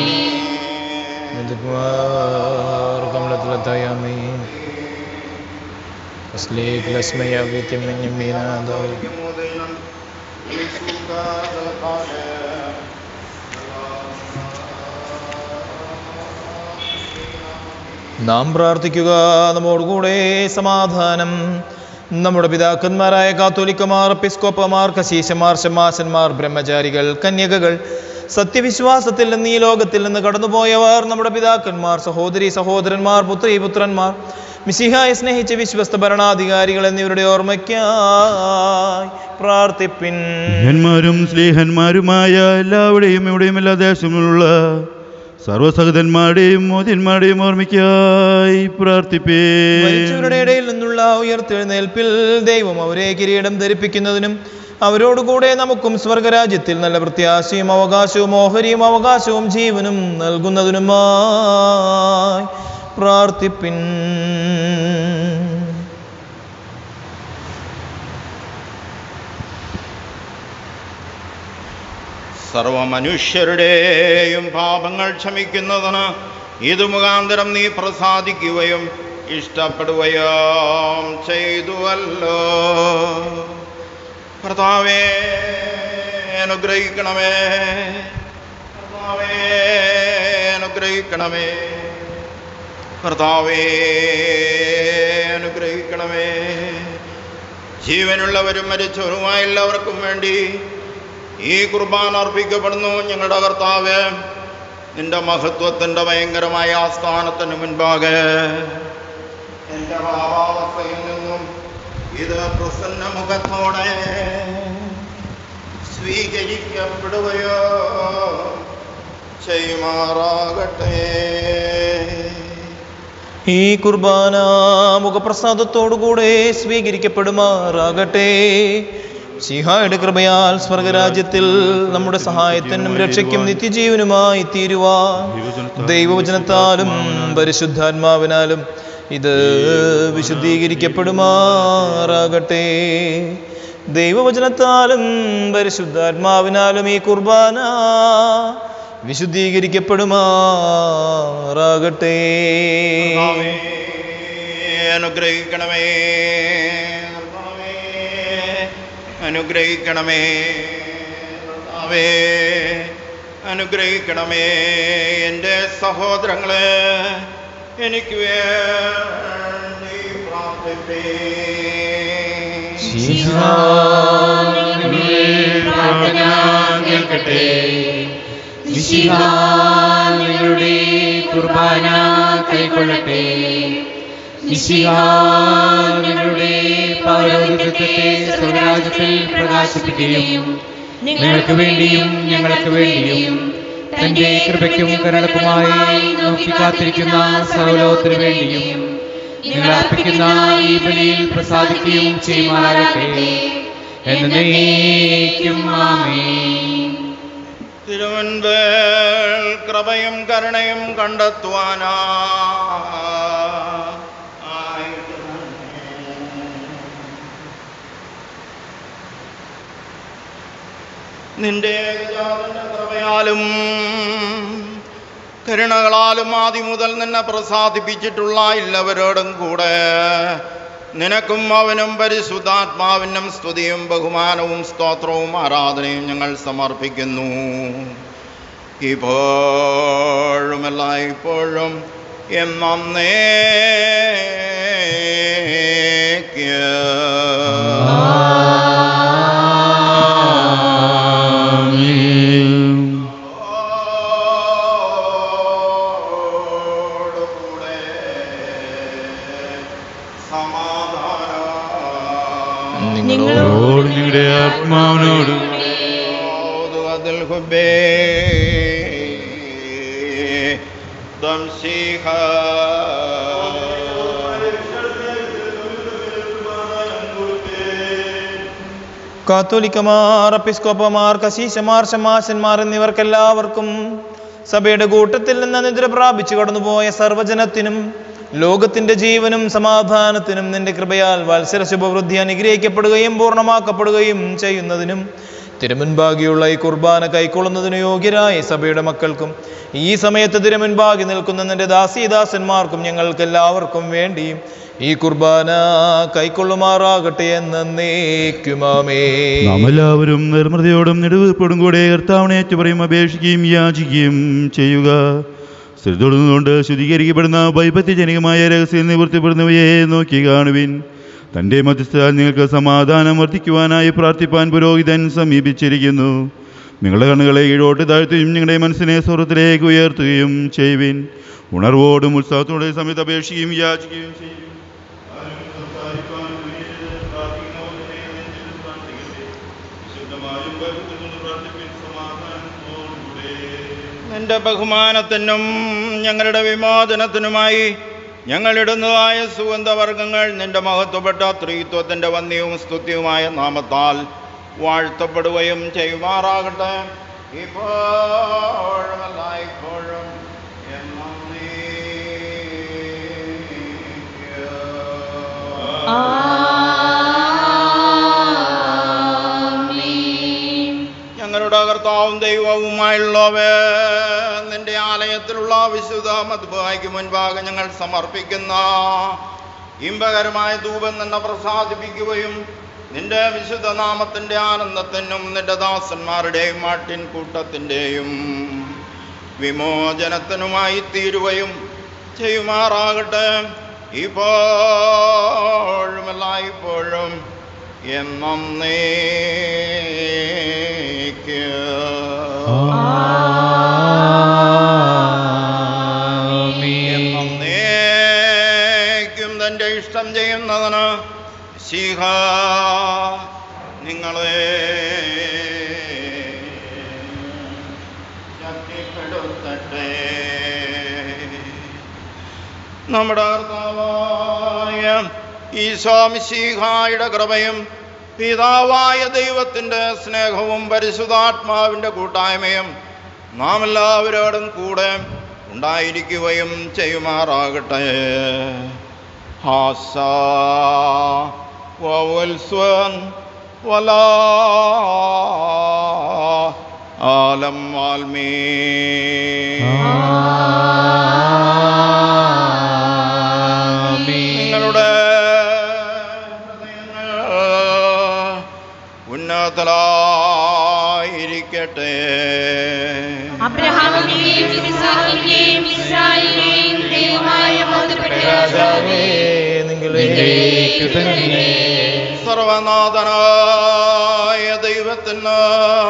Speaker 3: Aslik lasmaya vitim minyamina dawi. നാം പ്രാർത്ഥിക്കുക നമ്മോടുകൂടെ സമാധാനം നമ്മുടെ പിതാക്കന്മാരായ കാത്തോലിക്കമാർ പിസ്കോപ്പമാർ കശീശന്മാർ ശമാശന്മാർ ബ്രഹ്മചാരികൾ കന്യകകൾ സത്യവിശ്വാസത്തിൽ നിന്ന് ഈ ലോകത്തിൽ നിന്ന് കടന്നുപോയവർ നമ്മുടെ പിതാക്കന്മാർ സഹോദരി സഹോദരന്മാർ പുത്രി പുത്രന്മാർ മിശിഹായെ സ്നേഹിച്ച വിശ്വസ്ത ഭരണാധികാരികൾ എന്നിവരുടെ ഓർമ്മയ്ക്കായി പ്രാർത്ഥിപ്പിൻ
Speaker 5: സ്നേഹന്മാരും സ്നേഹന്മാരുമായ എല്ലാവരുടെയും ഇവിടെയും എല്ലാ ദേശങ്ങളിലുള്ള സർവസഹതന്മാരുടെയും മോചന്മാരുടെയും ഓർമ്മയ്ക്കായി പ്രാർത്ഥിപ്പേ
Speaker 3: മരിച്ചവരുടെ ഇടയിൽ നിന്നുള്ള ഉയർത്തെഴുന്നേൽപ്പിൽ ദൈവം അവരെ കിരീടം ധരിപ്പിക്കുന്നതിനും അവരോടുകൂടെ നമുക്കും സ്വർഗരാജ്യത്തിൽ നല്ല പ്രത്യാശയും അവകാശവും ഓഹരിയും അവകാശവും ജീവനും നൽകുന്നതിനുമായി പ്രാർത്ഥിപ്പിൻ
Speaker 2: സർവമനുഷ്യരുടെയും പാപങ്ങൾ ക്ഷമിക്കുന്നതിന് ഇത് മുഖാന്തരം നീ പ്രസാദിക്കുകയും ഇഷ്ടപ്പെടുകയും ചെയ്തുവല്ലോ കർത്താവേ അനുഗ്രഹിക്കണമേ കർത്താവേ അനുഗ്രഹിക്കണമേ കർത്താവേ അനുഗ്രഹിക്കണമേ ജീവനുള്ളവരും മരിച്ചവരുമായ എല്ലാവർക്കും വേണ്ടി ഈ കുർബാന അർപ്പിക്കപ്പെടുന്നു ഞങ്ങളുടെ കർത്താവ് നിന്റെ മഹത്വത്തിൻ്റെ ഭയങ്കരമായ ആസ്ഥാനത്തിന് മുൻപാകെ എൻ്റെ ഭാവാവസ്ഥയിൽ നിന്നും ഇത് പ്രസന്ന മുഖത്തോടെ സ്വീകരിക്കപ്പെടുകയോ ചെയ്യുമാറാകട്ടെ
Speaker 3: ഈ കുർബാന മുഖപ്രസാദത്തോടുകൂടെ സ്വീകരിക്കപ്പെടുമാറാകട്ടെ സിഹായുടെ കൃപയാൽ സ്വർഗരാജ്യത്തിൽ നമ്മുടെ സഹായത്തിനും രക്ഷയ്ക്കും നിത്യജീവനുമായി തീരുവാൻ ദൈവവചനത്താലും പരിശുദ്ധാത്മാവിനാലും ഇത് വിശുദ്ധീകരിക്കപ്പെടുമാറാകട്ടെ ദൈവവചനത്താലും പരിശുദ്ധാത്മാവിനാലും ഈ കുർബാന വിശുദ്ധീകരിക്കപ്പെടുമാറാകട്ടെ
Speaker 2: കർത്താവേ, അനുഗ്രഹിക്കണമേ കർത്താവേ, അനുഗ്രഹിക്കണമേ കർത്താവേ, അനുഗ്രഹിക്കണമേ എൻ്റെ സഹോദരങ്ങളെ എനിക്ക് വേണ്ടി പ്രാർത്ഥിപ്പേ
Speaker 4: പ്രാർത്ഥന കേൾക്കട്ടെ നിങ്ങളുടെ കുർബാന കൈക്കൊള്ളട്ടെ നിങ്ങളുടെ പൗരോഹിത്യത്തെ സ്വർഗരാജ്യത്തിൽ പ്രകാശിപ്പിക്കുകയും നിങ്ങൾക്ക് വേണ്ടിയും ഞങ്ങൾക്ക് വേണ്ടിയും തന്റെ കൃപയ്ക്കും കരുണക്കുമായി നോക്കി കാത്തിരിക്കുന്ന സൗലോകത്തിനു വേണ്ടിയും നിങ്ങൾ അർപ്പിക്കുന്ന ഈ ബലിയിൽ പ്രസാദിക്കുകയും ചെയ്യുമാറാകട്ടെ എന്നേക്കും ആമേൻ
Speaker 2: തിരുവൻപേൽ കൃപയും കരുണയും കണ്ടെത്തുവാനാ നിന്റെ ഏകജാതന്റെ കൃപയാലും കരുണകളാലും ആദ്യം മുതൽ നിന്നെ പ്രസാദിപ്പിച്ചിട്ടുള്ള എല്ലാവരോടും കൂടെ നിനക്കും അവനും പരിശുദ്ധാത്മാവിനും സ്തുതിയും ബഹുമാനവും സ്തോത്രവും ആരാധനയും ഞങ്ങൾ സമർപ്പിക്കുന്നു ഇപ്പോഴും എല്ലായ്പ്പോഴും എന്നേക്ക് ഓടുകൂടെ സമാധാനം
Speaker 3: നിങ്ങളോട്
Speaker 5: നിങ്ങളുടെ ആത്മാവിനോടും
Speaker 2: അതിൽ ഹുബേ ദംശിഹ
Speaker 3: കാത്തോലിക്കമാർ അപ്പിസ്കോപ്പമാർ കശീശമാർ ശമാശന്മാർ എന്നിവർക്കെല്ലാവർക്കും സഭയുടെ കൂട്ടത്തിൽ നിന്ന് നിദ്ര പ്രാപിച്ചു കടന്നുപോയ സർവജനത്തിനും ലോകത്തിന്റെ ജീവനും സമാധാനത്തിനും നിന്റെ കൃപയാൽ വത്സര ശുഭവൃദ്ധി അനുഗ്രഹിക്കപ്പെടുകയും പൂർണ്ണമാക്കപ്പെടുകയും ചെയ്യുന്നതിനും തിരുമുൻപാകിയുള്ള ഈ കുർബാന കൈക്കൊള്ളുന്നതിന് യോഗ്യരായ സഭയുടെ മക്കൾക്കും ഈ സമയത്ത് തിരുമുൻപാകി നിൽക്കുന്ന നിന്റെ ദാസീദാസന്മാർക്കും ഞങ്ങൾക്ക് എല്ലാവർക്കും വേണ്ടിയും ഈ കുർബാന കൈക്കൊള്ളുമാറാകട്ടെ എന്നേക്കുമാമേ
Speaker 5: നാം എല്ലാവരും നിർമ്മതയോടും നെടുവീർപ്പോടും കൂടെ കർത്താവിനെ പറയും അപേക്ഷിക്കുകയും യാചിക്കുകയും ചെയ്യുക ശ്രദ്ധ ശുദ്ധീകരിക്കപ്പെടുന്ന വൈപത്യജനകമായ രഹസ്യം നിവൃത്തിപ്പെടുന്നവയെ നോക്കി കാണുവിൻ തൻ്റെ മധ്യസ്ഥ നിങ്ങൾക്ക് സമാധാനം വർദ്ധിക്കുവാനായി പ്രാർത്ഥിപ്പാൻ പുരോഹിതൻ സമീപിച്ചിരിക്കുന്നു നിങ്ങളുടെ കണ്ണുകളെ കീഴോട്ട് താഴ്ത്തുകയും നിങ്ങളുടെ മനസ്സിനെ സ്വർഗത്തിലേക്ക് ഉയർത്തുകയും ചെയ്യുവിൻ ഉണർവോടും ഉത്സാഹത്തോടെ സമയത്ത് അപേക്ഷിക്കുകയും യാചിക്കുകയും ചെയ്യും ആരും സംസാരിപ്പാൻ തുനിയരുത്. പ്രാർത്ഥിക്കുന്നവരുടെ നെഞ്ചിൽ പ്രാർത്ഥിക്കട്ടെ. വിശുദ്ധമായും ഭയഭക്തിയോടും പ്രാർത്ഥിപ്പിൻ സമാധാനത്തോടുകൂടെ.
Speaker 2: നിന്റെ ബഹുമാനത്തിനും ഞങ്ങളുടെ വിമോചനത്തിനുമായി ഞങ്ങളിടുന്നതായ സുഗന്ധവർഗങ്ങൾ നിന്റെ മഹത്വപ്പെട്ട ത്രിത്വത്തിൻ്റെ വന്യവും സ്തുത്യവുമായ നാമത്താൽ വാഴ്ത്തപ്പെടുകയും ചെയ്യുമാറാകട്ടെ ഇപ്പോഴുമല്ല ഇപ്പോഴും എന്നേക്കും. ഞങ്ങളുടെ കർത്താവും ദൈവവുമായുള്ളവേ നിന്റെ ആലയത്തിലുള്ള വിശുദ്ധ മധുബായിക്ക് മുൻപാകെ ഞങ്ങൾ സമർപ്പിക്കുന്ന ഇമ്പകരമായ ധൂപം നിന്നെ പ്രസാദിപ്പിക്കുകയും നിന്റെ വിശുദ്ധ നാമത്തിൻ്റെ ആനന്ദത്തിനും നിന്റെ ദാസന്മാരുടെയും മാട്ടിൻ കൂട്ടത്തിൻ്റെയും വിമോചനത്തിനുമായി തീരുകയും ചെയ്യുമാറാകട്ടെ ഇപ്പോഴുമല്ല ഇപ്പോഴും എന്നേക്കും തൻ്റെ ഇഷ്ടം ചെയ്യുന്നതിന് ശീഹ നിങ്ങളെ ശക്തിപ്പെടുത്തട്ടെ നമ്മുടെ കർത്താവായ ഈശോമിശീഹായുടെ കൃപയും പിതാവായ ദൈവത്തിൻ്റെ സ്നേഹവും പരിശുദ്ധാത്മാവിൻ്റെ കൂട്ടായ്മയും നാം എല്ലാവരോടും കൂടെ ഉണ്ടായിരിക്കുകയും ചെയ്യുമാറാകട്ടെ ഹാസ വത്സ്വൻ വലാ ആലം വാൽമീ നിങ്ങളുടെ ഹൃദയങ്ങൾ ഉന്നതലായിരിക്കട്ടെ
Speaker 4: അബ്രഹാമിന്റെയും ഇസ്ഹാക്കിന്റെയും ഇസ്രായേലിന്റെയും ദൈവമായ ബോധപ്പെട്ട രാജാവേ നിങ്ങളിലേക്ക് തന്നെ
Speaker 2: സർവനാഥനായ ദൈവത്തിന്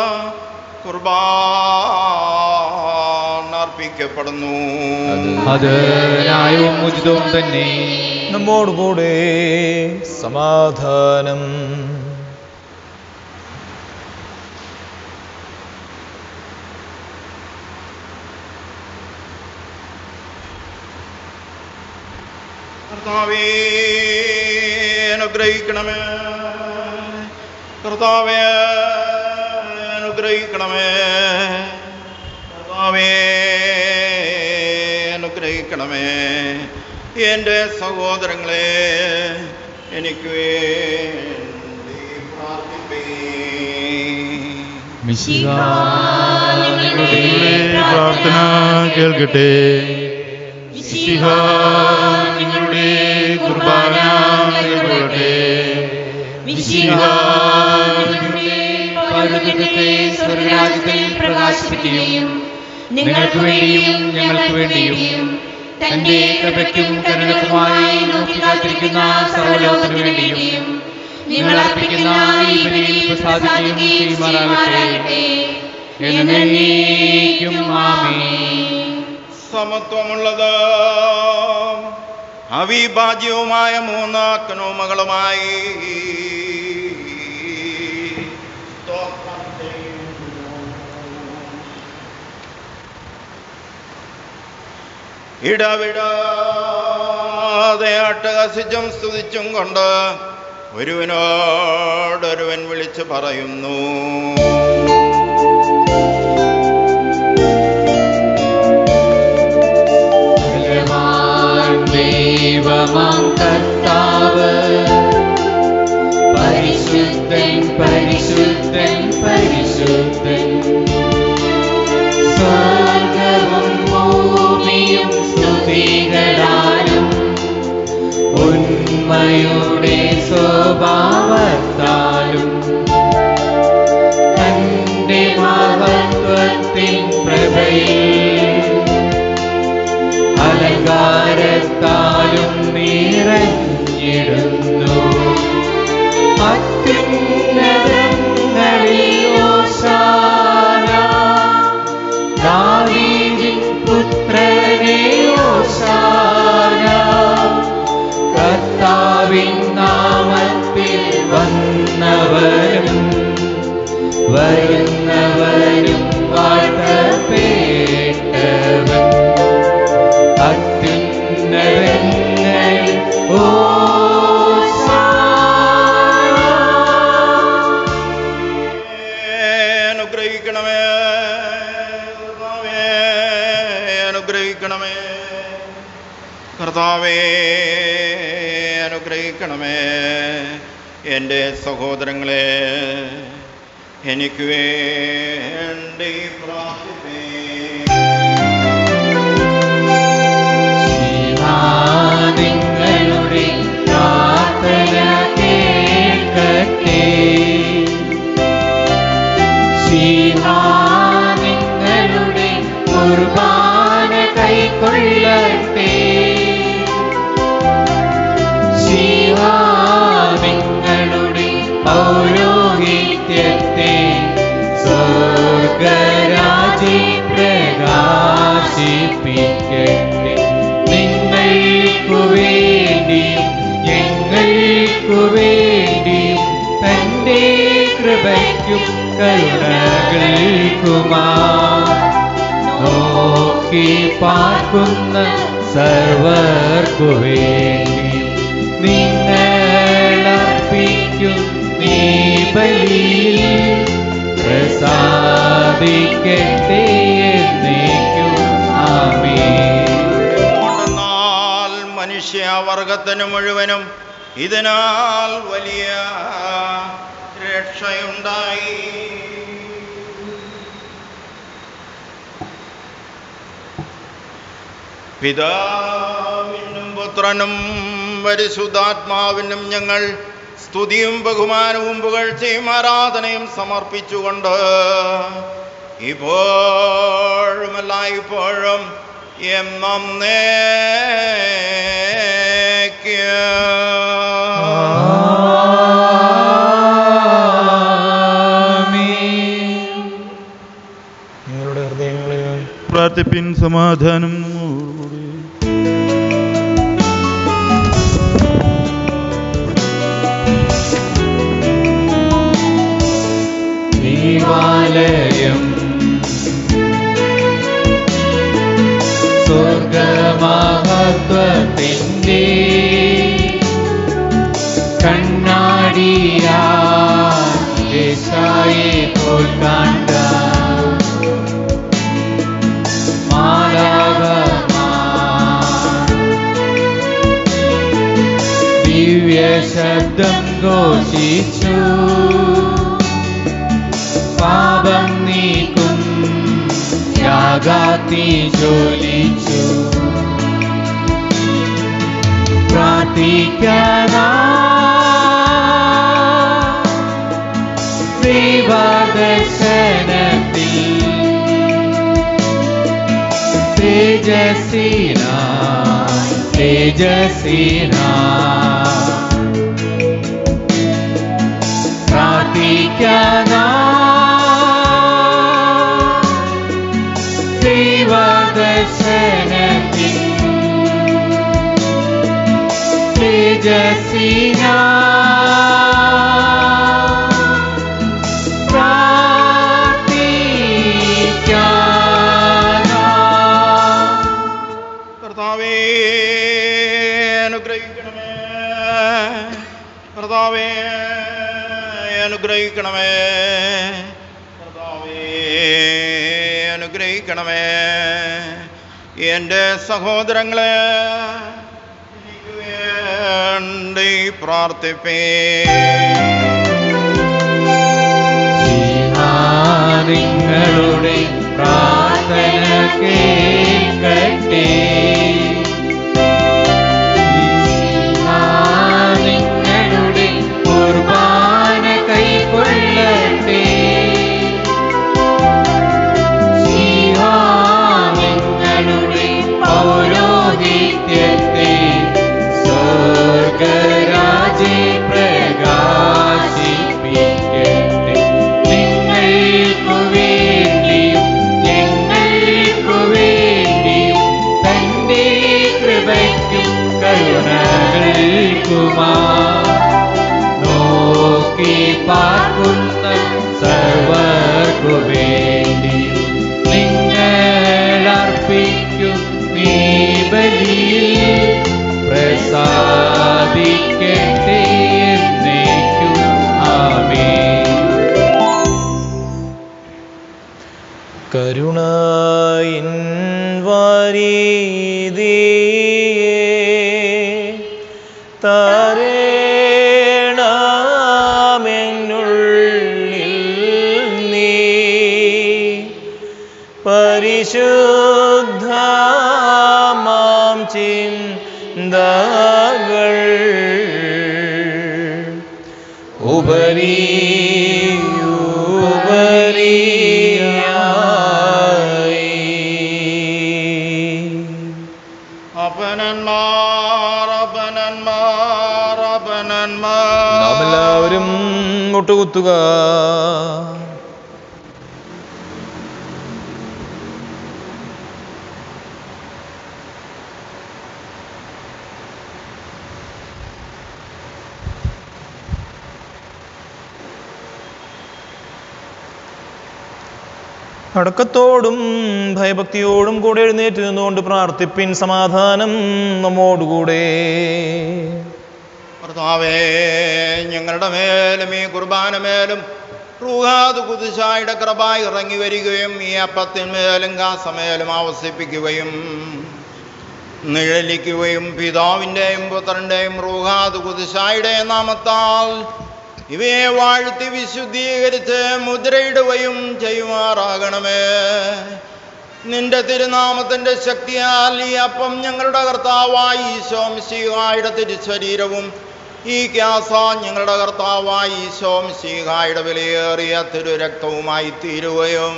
Speaker 2: കുർബാന അർപ്പിക്കപ്പെടുന്നു
Speaker 6: അത് ന്യായവും ഉചിതവും തന്നെ
Speaker 3: നമ്മോടുകൂടെ സമാധാനം
Speaker 2: കർത്താവേ അനുഗ്രഹിക്കണമേ കർത്താവേ അനുഗ്രഹിക്കണമേ കർത്താവേ അനുഗ്രഹിക്കണമേ എൻ്റെ സഹോദരങ്ങളെ എനിക്ക് വേണ്ടി പ്രാർത്ഥിപ്പേ
Speaker 6: മിശിഹ
Speaker 4: നിങ്ങളുടെ
Speaker 5: പ്രാർത്ഥന കേൾക്കട്ടെ
Speaker 4: മിശിഹ
Speaker 5: നിങ്ങളുടെ കുർബാന കേൾക്കട്ടെ
Speaker 4: മിശിഹ നിങ്ങളുടെ പൗരോഹിത്യത്തെ സ്വർഗരാജ്യത്തിൽ പ്രകാശിപ്പിക്കുകയും നിങ്ങൾക്ക് വേണ്ടിയും ഞങ്ങൾക്ക് വേണ്ടിയും തന്റെ കൃപയ്ക്കും കരുണക്കുമായി നോക്കി കാത്തിരിക്കുന്ന സർവലോകത്തിനു വേണ്ടിയും നിങ്ങൾ അർപ്പിക്കുന്ന ഈ ബലിയിൽ പ്രസാദിക്കുകയും ചെയ്യുമാറാകട്ടെ എന്നേക്കും ആമേൻ
Speaker 2: സമത്വമുള്ളത് അവിഭാജ്യവുമായ മൂന്ന് കനോമകളുമായി സ്തോത്രം ചെയ്യുന്നു. ഇടവിടാതെ അട്ടഹസിച്ചും സ്തുതിച്ചും കൊണ്ട് ഒരുവനോടൊരുവൻ വിളിച്ചു പറയുന്നു
Speaker 4: ദൈവമാം കർത്താവ് പരിശുദ്ധ പരിശുദ്ധൻ പരിശുദ്ധൻ പരിശുദ്ധൻ സ്വർഗവും ഭൂമിയും സ്തുതികളാലും ഉന്മയുടെ സ്വഭാവത്താലും തന്റെ മഹത്വത്തിൻ പ്രഭയിൽ അലങ്കാരത്താലും നിറഞ്ഞിടുന്നു അത്യുന്നതങ്ങളിൽ ഓശാന ദാവീദിൻ പുത്രനേ ഓശാന കർത്താവിൻ നാമത്തിൽ വന്നവനും വരുന്നവനും വാഴ്ത്തപ്പെട്ടവൻ അത്യുന്നതങ്ങളിൽ
Speaker 2: അനുഗ്രഹിക്കണമേ കർത്താവേ, അനുഗ്രഹിക്കണമേ കർത്താവേ അനുഗ്രഹിക്കണമേ എൻ്റെ സഹോദരങ്ങളെ എനിക്ക് വേണ്ടി പ്രാർത്ഥിപ്പേ
Speaker 4: നിങ്ങളുടെ പ്രാർത്ഥന കേൾക്കട്ടെ ശിവാ നിങ്ങളുടെ കുർബാന കൈക്കൊള്ളട്ടെ ശിവാ നിങ്ങളുടെ പൗരോഹിത്യത്തെ സ്വർഗരാജി പ്രകാശിപ്പിക്കട്ടെ നിങ്ങൾക്കു വേണ്ടി ഞങ്ങൾക്കു വേണ്ടി തന്റെ കൃപയ്ക്കും കരുണകൾക്കുമാ നോക്കി പാർക്കുന്ന സർവർക്കു വേണ്ടി നിങ്ങളർപ്പിക്കും നീ ബലിയിൽ പ്രസാദിക്കട്ടെ എന്നേക്കും ആമേൻ
Speaker 2: എന്നാൽ മനുഷ്യവർഗത്തിന് മുഴുവനും ഇതിനാൽ വലിയ രക്ഷയുണ്ടായി പിതാവിനും പുത്രനും പരിശുദ്ധാത്മാവിനും ഞങ്ങൾ സ്തുതിയും ബഹുമാനവും പുകഴ്ചയും ആരാധനയും സമർപ്പിച്ചുകൊണ്ട് ഇപ്പോഴും എല്ലായ്പ്പോഴും
Speaker 3: നിങ്ങളുടെ ഹൃദയങ്ങളിൽ
Speaker 5: പ്രാർത്ഥിപ്പിൻ സമാധാനം നമ്മോടുകൂടി.
Speaker 4: ദീവാലയം സ്വർഗമഹത്വത്തിൻ്റെ കണ്ണാടിയാ ദേശായെ പോൽ കാണ്ട മാലാകമാർ ദിവ്യ ശബ്ദം ഘോഷിച്ചു പാപം നീക്കും യാഗാത്തി ജ്വലിച്ചു പ്രാർത്ഥിക്കാനാ ദൈവദർശനത്തിൽ തേജസീന തേജസീന പ്രാർത്ഥിക്കാനാ ദൈവദർശനത്തിൽ തേജസീന പ്രാർത്ഥിക്കാനാ
Speaker 2: കർത്താവേ അനുഗ്രഹിക്കണമേ കർത്താവേ അനുഗ്രഹിക്കണമേ കർത്താവേ അനുഗ്രഹിക്കണമേ എൻ്റെ സഹോദരങ്ങളെ എനിക്ക് വേണ്ടി പ്രാർത്ഥിപ്പേ
Speaker 4: കേൾക്കട്ടെ നിങ്ങളുടെ കുർബാന കൈക്കൊള്ളട്ടെ നിങ്ങളുടെ പൗരോഹിത്യത്തെ സ്വർഗരാജെ പ്രകാശിപ്പിക്കട്ടെ നിങ്ങൾക്കു വേണ്ടിയും ഞങ്ങൾക്കു വേണ്ടിയും തന്റെ കൃപയ്ക്കും കരുണകൾക്കുമാ നോക്കി പാർക്കുന്ന സർവർക്കു വേണ്ടിയും നിങ്ങൾ അർപ്പിക്കും നീ ബലിയിൽ പ്രസാദിക്കട്ടെ എന്നേക്കും ആമേൻ
Speaker 3: കരുണയിൻ വാരീതിയേ താരേണമെന്നുള്ളിൽ നീ പരിശുദ്ധമാം ചിന്തകൾ ഉപരി ഉപരിയായി
Speaker 2: അപനന്മാർ അപനന്മാർ അപനന്മാർ
Speaker 3: നാം എല്ലാവരും മുട്ടുകുത്തുക അടക്കത്തോടും ഭയഭക്തിയോടും കൂടെ എഴുന്നേറ്റ് നിന്നുകൊണ്ട് പ്രാർത്ഥിപ്പിൻ സമാധാനം നമ്മോടുകൂടെ
Speaker 2: കർത്താവേ ഞങ്ങളുടെ മേലും ഈ കുർബാന മേലും റൂഹാദ് കുതിശായുടെ കൃപ ഇറങ്ങി വരികയും ഈ അപ്പത്തിന്മേലും കാസമേലും ആവസിപ്പിക്കുകയും നിഴലിക്കുകയും പിതാവിൻ്റെയും പുത്രൻ്റെയും റൂഹാദ് കുതിശായുടെ നാമത്താൽ ഇവയെ വാഴ്ത്തി വിശുദ്ധീകരിച്ച് മുദ്രയിടുകയും ചെയ്യുമാറാകണമേ നിന്റെ തിരുനാമത്തിന്റെ ശക്തിയാൽ ഈ അപ്പം ഞങ്ങളുടെ കർത്താവായി ഈശോം ശീഹായുടെ തിരുശരീരവും ഈ ക്യാസ ഞങ്ങളുടെ കർത്താവായി ഈശോം ശീഹായുടെ വിലയേറിയ തിരുരക്തവുമായി തീരുകയും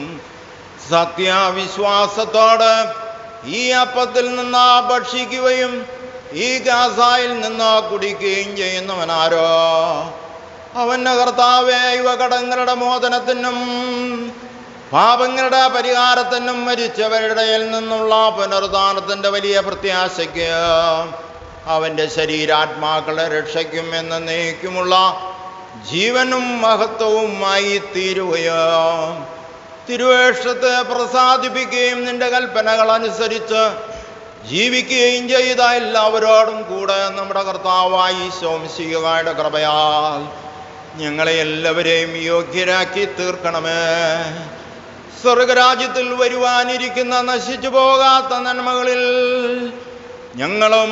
Speaker 2: സത്യവിശ്വാസത്തോട് ഈ അപ്പത്തിൽ നിന്ന് ഭക്ഷിക്കുകയും ഈ ഗാസായിൽ നിന്ന് കുടിക്കുകയും ചെയ്യുന്നവനാരോ അവന്റെ കർത്താവേ ഇവ കടങ്ങളുടെ മോചനത്തിനും പാപങ്ങളുടെ പരിഹാരത്തിനും മരിച്ചവരുടെ ഇടയിൽ നിന്നുള്ള പുനരുദ്ധാനത്തിൻ്റെ വലിയ പ്രത്യാശയ്ക്ക് അവൻ്റെ ശരീരാത്മാക്കളെ രക്ഷയ്ക്കും എന്ന നീക്കുമുള്ള ജീവനും മഹത്വവുമായി തീരുകയോ തിരുവേഷത്തെ പ്രസാദിപ്പിക്കുകയും നിന്റെ കൽപ്പനകൾ അനുസരിച്ച് ജീവിക്കുകയും ചെയ്ത എല്ലാവരോടും കൂടെ നമ്മുടെ കർത്താവായി സോംശികയുടെ കൃപയാൽ ഞങ്ങളെ എല്ലാവരെയും യോഗ്യരാക്കി തീർക്കണമേ സ്വർഗരാജ്യത്തിൽ വരുവാനിരിക്കുന്ന നശിച്ചു പോകാത്ത നന്മകളിൽ ഞങ്ങളും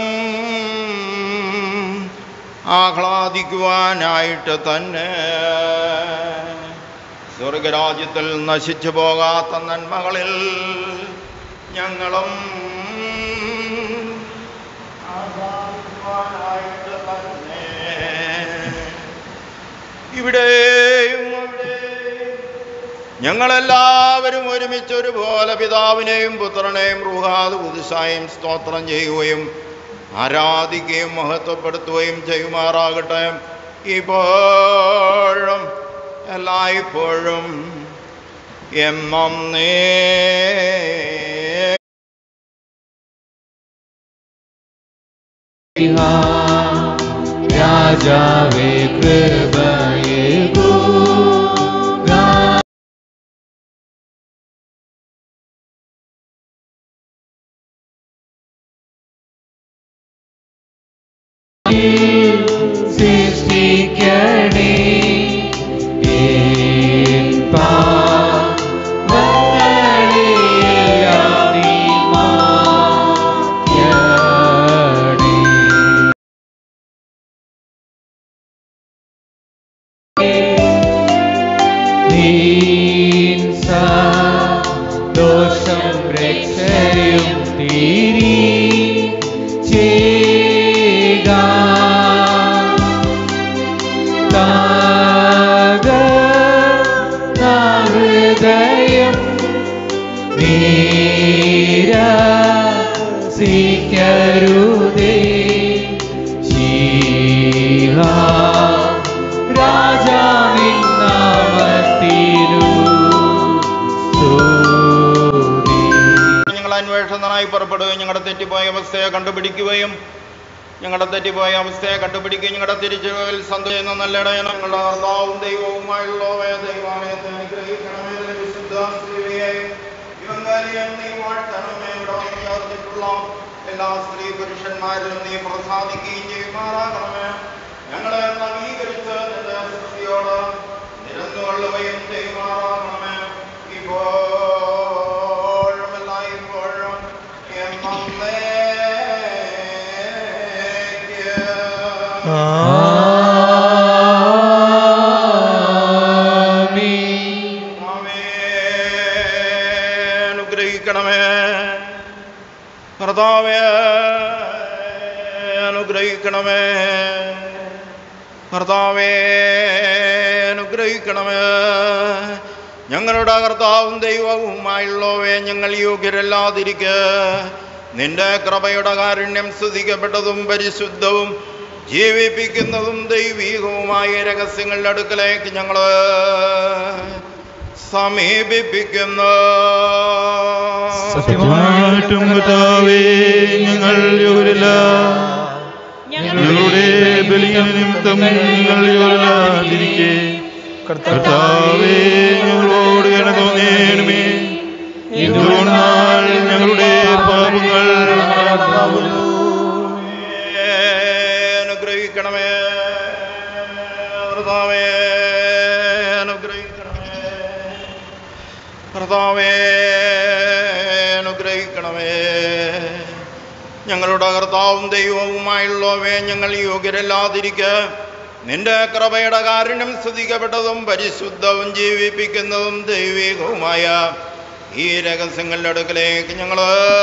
Speaker 2: ആഹ്ലാദിക്കുവാനായിട്ട് തന്നെ സ്വർഗരാജ്യത്തിൽ നശിച്ചു പോകാത്ത നന്മകളിൽ ഞങ്ങളും ആഹ്ലാദിക്കുവാനായിട്ട് തന്നെ ഇവിടെയും അവിടെയും ഞങ്ങളെല്ലാവരും ഒരുമിച്ച് ഒരുപോലെ പിതാവിനെയും പുത്രനെയും റുഹാദ് കുതിസായും സ്തോത്രം ചെയ്യുകയും ആരാധിക്കുകയും മഹത്വപ്പെടുത്തുകയും ചെയ്യുമാറാകട്ടെ ഇപ്പോഴും എല്ലായ്പ്പോഴും എന്നും നേ
Speaker 4: രാജാവേ കൃപയേകൂ സൃഷ്ടിക്കണേ എൻ പാപങ്ങളെയെല്ലാം നീ മായ്ക്കണേ. നീൻ സന്തോഷം രേ
Speaker 2: പുറപ്പെടുകയും ഞങ്ങളുടെ തെറ്റിപ്പോയ അവസ്ഥയെ കണ്ടുപിടിക്കുകയും ഞങ്ങളുടെ തെറ്റിപ്പോയ അവസ്ഥയെ കണ്ടുപിടിക്കുകയും ഞങ്ങളുടെ തിരിച്ചുകളിൽ സന്തോഷം നല്ല ഇടയനും ഞങ്ങളുടെ കർത്താവും ദൈവവുമായുള്ളവേ ദൈവാലയത്തെ അനുഗ്രഹിക്കണമേ ഇതിലെ വിശുദ്ധ സ്ത്രീയെയും ഇവങ്കാരിയും നീ വാഴ്ത്തണമേ ഇവിടെ വന്ന് ചേർന്നിട്ടുള്ള എല്ലാ സ്ത്രീ പുരുഷന്മാരിലും നീ പ്രസാദിക്കുകയും ചെയ്യുമാറാകണമേ ഞങ്ങളെ നവീകരിച്ച് നിന്റെ സൃഷ്ടിയോട് നിരന്നുകൊള്ളുകയും ചെയ്യുമാറാകണമേ ഇപ്പോഴും എല്ലായ്പ്പോഴും എന്നേക്കും കർത്താവേ, അനുഗ്രഹിക്കണമേ കർത്താവേ അനുഗ്രഹിക്കണമേ കർത്താവേ അനുഗ്രഹിക്കണമേ ഞങ്ങളുടെ കർത്താവും ദൈവവുമായുള്ളവേ ഞങ്ങൾ യോഗ്യരല്ലാതിരിക്ക നിന്റെ കൃപയുടെ കാരുണ്യം സ്തുതിക്കപ്പെട്ടതും പരിശുദ്ധവും ജീവിപ്പിക്കുന്നതും ദൈവീകവുമായ രഹസ്യങ്ങളുടെ അടുക്കലേക്ക് ഞങ്ങൾ സമീപിപ്പിക്കുന്നു
Speaker 5: സത്യമായിട്ടും കർത്താവേ ഞങ്ങൾ യോഗ്യരല്ല ഞങ്ങളുടെ ബലിയ നിമിത്തം ഞങ്ങൾ യോഗ്യരാതിരിക്കെ കർത്താവേ ഞങ്ങളോട് എണ്ണ തോന്നേണമേ എന്തുകൊണ്ടാൽ ഞങ്ങളുടെ പാപങ്ങൾ ഞങ്ങളാകുന്നു.
Speaker 2: അനുഗ്രഹിക്കണമേ കർത്താവേ അനുഗ്രഹിക്കണമേ കർത്താവേ അനുഗ്രഹിക്കണമേ ഞങ്ങളുടെ കർത്താവും ദൈവവുമായുള്ളവേ ഞങ്ങൾ യോഗ്യരല്ലാതിരിക്ക നിന്റെ കൃപയുടെ കാരുണ്യം സ്തുതിക്കപ്പെട്ടതും പരിശുദ്ധവും ജീവിപ്പിക്കുന്നതും ദൈവികവുമായ ഈ രഹസ്യങ്ങളുടെ അടുക്കലേക്ക് ഞങ്ങൾ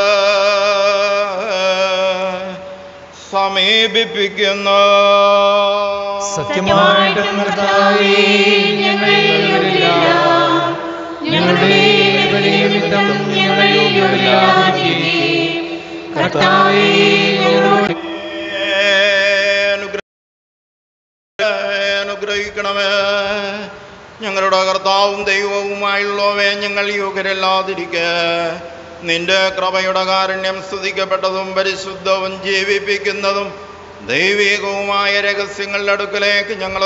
Speaker 2: സമീപിപ്പിക്കുന്നു
Speaker 6: സത്യമായിട്ടും കർത്താവേ ഞങ്ങൾ യോഗ്യരല്ല. ഞങ്ങളുടെ ബലിനിമിത്തം ഞങ്ങൾ യോഗ്യരല്ലാതിരിക്കെ കർത്താവേ ഞങ്ങളോട്
Speaker 2: അനുഗ്രഹിക്കണമേ ഞങ്ങളുടെ കർത്താവും ദൈവവുമായുള്ളവേ ഞങ്ങൾ യോഗ്യരല്ലാതിരിക്ക നിന്റെ കൃപയുടെ കാരുണ്യം സ്തുതിക്കപ്പെട്ടതും പരിശുദ്ധവും ജീവിപ്പിക്കുന്നതും ദൈവികവുമായ രഹസ്യങ്ങളുടെ അടുക്കലേക്ക് ഞങ്ങൾ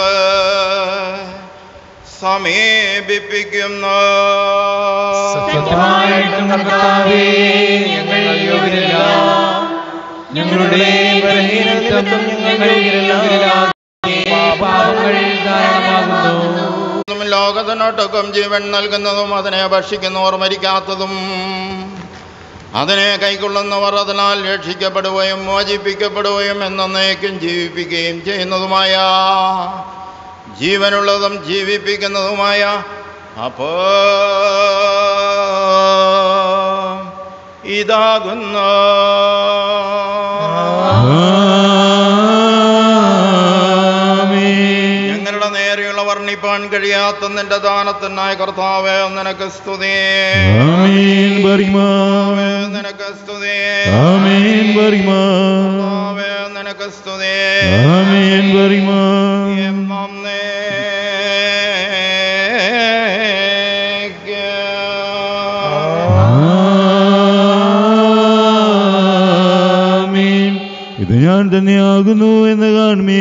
Speaker 2: സമീപിപ്പിക്കുന്നു
Speaker 6: സത്യമായിട്ടും കർത്താവേ ഞങ്ങൾ യോഗ്യരല്ല. ഞങ്ങളുടെ ബലഹീനത്വം ഞങ്ങൾ യോഗ്യരല്ലാതിരിക്കെ പാപങ്ങൾ കാരണമാകുന്നു
Speaker 2: ലോകത്തിനൊട്ടൊക്കും ജീവൻ നൽകുന്നതും അതിനെ ഭക്ഷിക്കുന്നവർ മരിക്കാത്തതും അതിനെ കൈക്കൊള്ളുന്നവർ അതിനാൽ രക്ഷിക്കപ്പെടുകയും മോചിപ്പിക്കപ്പെടുകയും എന്നേക്കും ജീവിപ്പിക്കുകയും ചെയ്യുന്നതുമായ ജീവനുള്ളതും ജീവിപ്പിക്കുന്നതുമായ അപ്പോ ഇതാകുന്നു
Speaker 5: ആമേൻ.
Speaker 2: ഞങ്ങളുടെ നേരെയുള്ള വർണ്ണിപ്പാൻ കഴിയാത്ത നിന്റെ ദാനത്തിനായ കർത്താവേ നിനക്ക് സ്തുതി
Speaker 5: ആമേൻ ബറിമാ.
Speaker 2: നിനക്ക് സ്തുതി
Speaker 5: ആമേൻ ബറിമാ.
Speaker 2: കർത്താവേ നിനക്ക് സ്തുതി
Speaker 5: ആമേൻ ബറിമാ. ആമേൻ. ഇത് ഞാൻ തന്നെയാകുന്നു എന്ന് കാണുമേ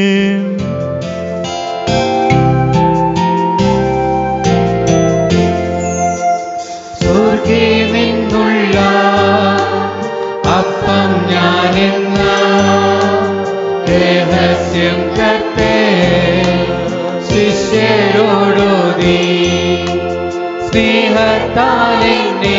Speaker 6: സ്വർഗേ നിന്നുള്ള അപ്പം ഞാനെന്ന രഹസ്യം കത്തേ ശിഷ്യരോടോതി സ്നേഹത്താൽ എന്നെ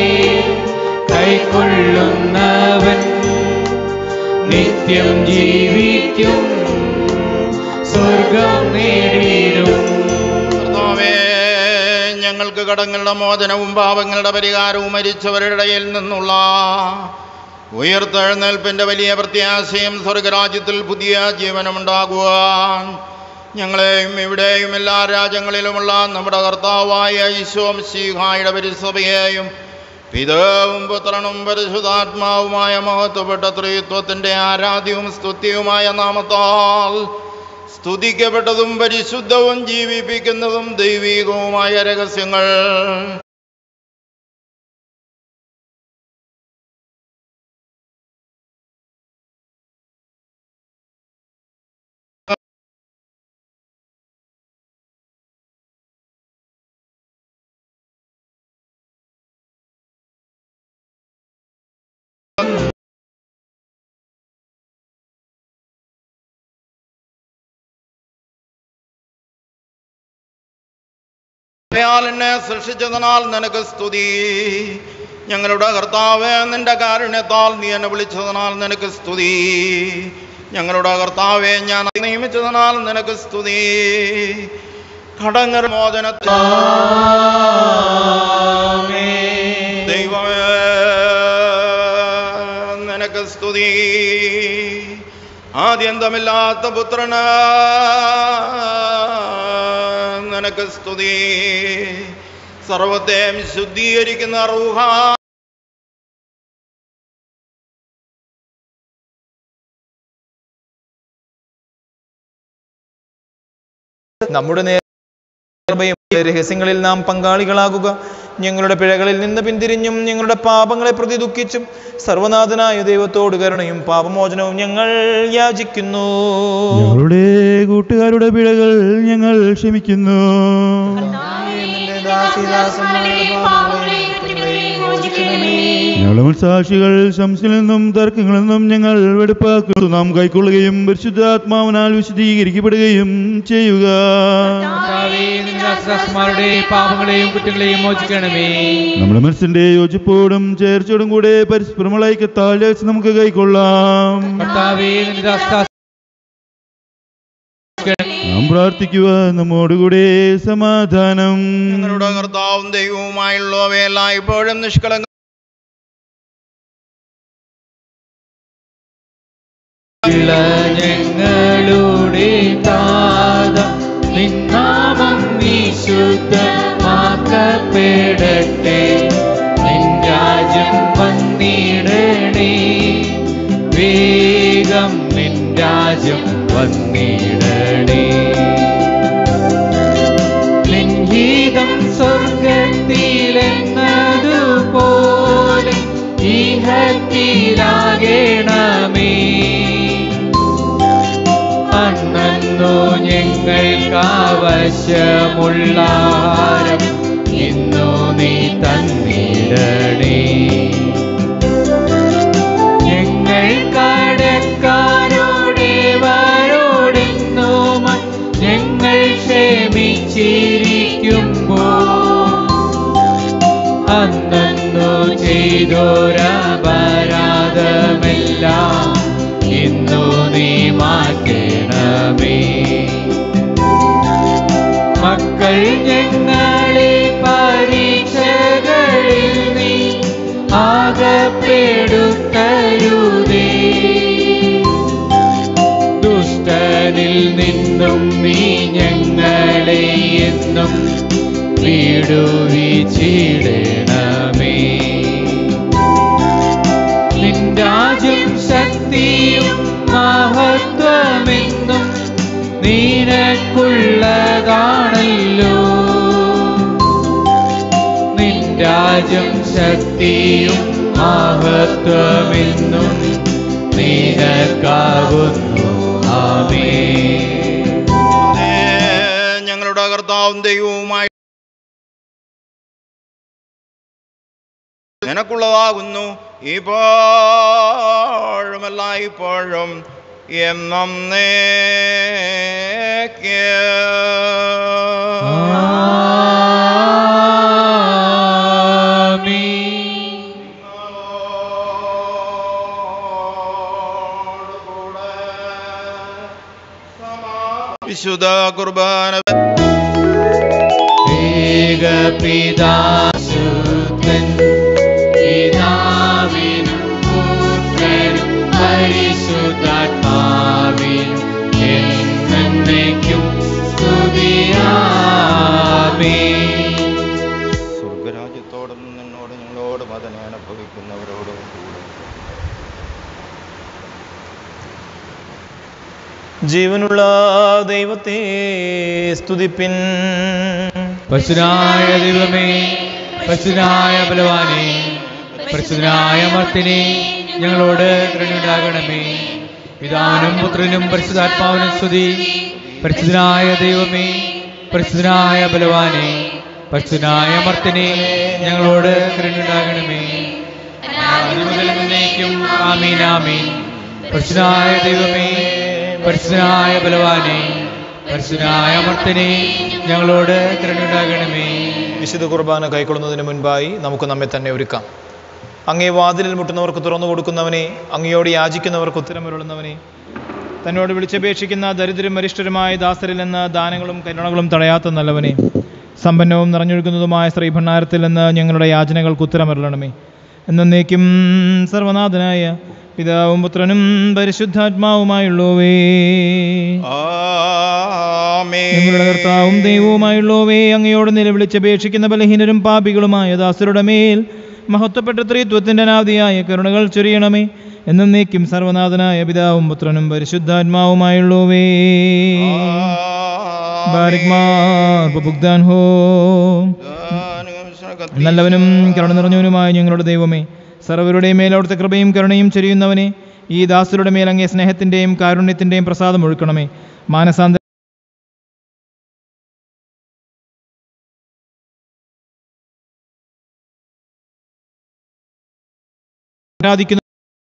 Speaker 6: കൈക്കൊള്ളുന്നവൻ നിത്യം ജീവിക്കും സ്വർഗം നേടിയിടും
Speaker 2: കർത്താവേ ഞങ്ങൾക്ക് കടങ്ങളുടെ മോചനവും പാപങ്ങളുടെ പരിഹാരവും മരിച്ചവരുടെ ഇടയിൽ നിന്നുള്ള ഉയർത്തെഴുന്നേൽപ്പിൻ്റെ വലിയ പ്രത്യാശയും സ്വർഗരാജ്യത്തിൽ പുതിയ ജീവനമുണ്ടാകുവാൻ ഞങ്ങളെയും ഇവിടെയും എല്ലാ രാജ്യങ്ങളിലുമുള്ള നമ്മുടെ കർത്താവായ ഈശോം ശീഹായുടെ പരിസഭയെയും പിതാവും പുത്രനും പരിശുദ്ധാത്മാവുമായ മഹത്വപ്പെട്ട ത്രിത്വത്തിൻ്റെ ആരാധ്യവും സ്തുത്യവുമായ നാമത്താൽ സ്തുതിക്കപ്പെട്ടതും പരിശുദ്ധവും ജീവിപ്പിക്കുന്നതും ദൈവികവുമായ രഹസ്യങ്ങൾ അയാൾ എന്നെ സൃഷ്ടിച്ചതിനാൽ നിനക്ക് സ്തുതി ഞങ്ങളുടെ കർത്താവ് നിന്റെ കാരുണ്യത്താൽ നീ എന്നെ വിളിച്ചതിനാൽ നിനക്ക് സ്തുതി ഞങ്ങളുടെ കർത്താവെ ഞാൻ നിയമിച്ചതിനാൽ നിനക്ക് സ്തുതി കടങ്ങർ മോചനത്തിൽ ദൈവമേ നിനക്ക് സ്തുതി ആദ്യന്തമില്ലാത്ത പുത്രന് നിനക്ക് സ്തുതി സർവത്തെ ശുദ്ധീകരിക്കുന്ന റൂഹ
Speaker 3: നമ്മുടെ നേർഭയും രഹസ്യങ്ങളിൽ നാം പങ്കാളികളാകുക ഞങ്ങളുടെ പിഴകളിൽ നിന്ന് പിന്തിരിഞ്ഞും ഞങ്ങളുടെ പാപങ്ങളെ പ്രതി ദുഃഖിച്ചും സർവനാഥനായ ദൈവത്തോട് കരുണയും പാപമോചനവും ഞങ്ങൾ യാചിക്കുന്നു
Speaker 5: ഞങ്ങളുടെ കൂട്ടുകാരുടെ പിഴകൾ ഞങ്ങൾ ക്ഷമിക്കുന്നു ഞങ്ങളുടെ മനസാക്ഷികൾ ശംസിൽ നിന്നും തർക്കങ്ങളിൽ നിന്നും ഞങ്ങൾ വെടുപ്പാക്കുന്നു നാം കൈക്കൊള്ളുകയും പരിശുദ്ധാത്മാവിനാൽ വിശദീകരിക്കപ്പെടുകയും ചെയ്യുക
Speaker 4: കർത്താവേ, നിന്റെ ദാസന്മാരുടെ പാപങ്ങളെയും കുറ്റങ്ങളെയും മോചിക്കണമേ
Speaker 5: നമ്മുടെ മനസ്സിന്റെ യോജിപ്പോടും ചേർച്ചയോടും കൂടെ പരസ്പരമുള്ള ഐക്യത്താൽ നമുക്ക് കൈക്കൊള്ളാം
Speaker 4: കർത്താവേ നിന്റെ ദാസ
Speaker 5: നാം പ്രാർത്ഥിക്കുക നമ്മോടുകൂടെ സമാധാനം
Speaker 2: ഞങ്ങളുടെ കർത്താവും ദൈവവുമായുള്ളവയെല്ലാം ഇപ്പോഴും നിഷ്കളങ്ക
Speaker 4: ഞങ്ങളുടെ താത നിന്നാമം വിശുദ്ധമാക്കപ്പെടട്ടെ നിൻ രാജ്യം വന്നിടണേ വേഗം നിൻ രാജ്യം വന്നിടണേ ലിംഗീതം സ്വർഗത്തിലെന്നതുപോലെ ഇഹത്തിലാകണമേ അന്നു ഞങ്ങൾക്കാവശ്യമുള്ള ആഹാരം ഇന്നു നീ തന്നിടണേ ഞങ്ങൾ കടക്കാരോടെ വരോടെന്നും ഞങ്ങൾ ക്ഷമിച്ചിരിക്കുമ്പോ അന്നു ചെയ്തോരപരാധമെല്ലാം ഇന്നു നീ മാറ്റണമേ മക്കൾ ഞങ്ങളെ പരീക്ഷകളിൽ നീ ആകപ്പെടുത്തരുതേ ദുഷ്ടനിൽ നിന്നും നീ ഞങ്ങളെ എന്നും വീടുവിച്ചിടണമേ നിൻ രാജ്യം ശക്തിയും മഹത്വമെന്നും നീനക്കുള്ളതാണല്ലോ നിൻ രാജ്യം ശക്തിയും മഹത്വമെന്നും നീനക്കാവുന്നു ആമേ
Speaker 2: ഞങ്ങളുടെ കർത്താവും ദൈവവുമായി നിനക്കുള്ളതാകുന്നു ഇപ്പോഴുമല്ല ഇപ്പോഴും എന്നും വിശുദ്ധ കുർബാന
Speaker 4: ഏകപിതാശുദ്ധൻ പിതാവിനും പുത്രനും പരിശുദ്ധാത്മാവിനും എന്നേക്കും സ്തുതിയാമേ
Speaker 2: സ്വർഗരാജ്യത്തോടും നിന്നോട് ഞങ്ങളോടും അതിനെ അനുഭവിക്കുന്നവരോടും കൂടെ
Speaker 3: ജീവനുള്ള ദൈവത്തെ സ്തുതിപ്പിൻ
Speaker 4: പശുനായ ദൈവമേ പശുനായ ബലവാനെ പരിശുദ്ധനായ മർത്തിനെ ഞങ്ങളോട് കരുണയുണ്ടാകണമേ പിതാവിനും പുത്രനും പരിശുദ്ധാത്മാവിനും സ്തുതി പരിശുദ്ധനായ ദൈവമേ പരിശുദ്ധനായ ബലവാനെ പരിശുദ്ധനായ മർത്തിനെ ഞങ്ങളോട് കരുണയുണ്ടാകണമേ ആദ്യം മുതൽ മുന്നേക്കും ആമീൻ ആമീൻ പരിശുദ്ധനായ ദൈവമേ പരിശുദ്ധനായ ബലവാനെ പരിശുദ്ധനായ അമർത്തിനെ ഞങ്ങളോട് കരുണയുണ്ടാകണമേ
Speaker 3: വിശുദ്ധ കുർബാന കൈക്കൊള്ളുന്നതിന് മുൻപായി നമുക്ക് നമ്മെ തന്നെ ഒരുക്കാം അങ്ങേ വാതിലിൽ മുട്ടുന്നവർക്ക് തുറന്നു കൊടുക്കുന്നവനെ അങ്ങയോട് യാചിക്കുന്നവർക്ക് ഉത്തരമരുളുന്നവനെ തന്നോട് വിളിച്ചപേക്ഷിക്കുന്ന ദരിദ്രം അരിഷ്ടരുമായ ദാസരിൽ നിന്ന് ദാനങ്ങളും കരുണകളും തടയാത്ത നല്ലവനെ സമ്പന്നവും നിറഞ്ഞൊഴുകുന്നതുമായ ശ്രീഭണ്ണാരത്തിൽ നിന്ന് ഞങ്ങളുടെ യാചനകൾക്ക് ഉത്തരമരുളണമേ എന്നേക്കും സർവനാഥനായ പിതാവും പുത്രനും പരിശുദ്ധാത്മാവുമായുള്ളവേ ഞങ്ങളുടെ കർത്താവും ദൈവവുമായുള്ളവേ അങ്ങയോട് നിലവിളിച്ചപേക്ഷിക്കുന്ന ബലഹീനരും പാപികളുമായ ദാസരുടെ മേൽ മഹത്വപ്പെട്ട ത്രിത്വത്തിൻ്റെ അനാദിയായ കരുണകൾ ചൊരിയണമേ എന്നേക്കും സർവനാഥനായ പിതാവും പുത്രനും പരിശുദ്ധാത്മാവുമായുള്ളവേ ഹോ നല്ലവനും കരുണ നിറഞ്ഞവനുമായ ഞങ്ങളുടെ ദൈവമേ സർവരുടെ മേൽ അവിടുത്തെ കൃപയും കരുണയും ചൊരിയുന്നവനെ ഈ ദാസരുടെ മേൽ അങ്ങേ സ്നേഹത്തിൻ്റെയും കാരുണ്യത്തിൻ്റെയും പ്രസാദം ഒഴുക്കണമേ മാനസാന്ത ആരാധിക്കുന്ന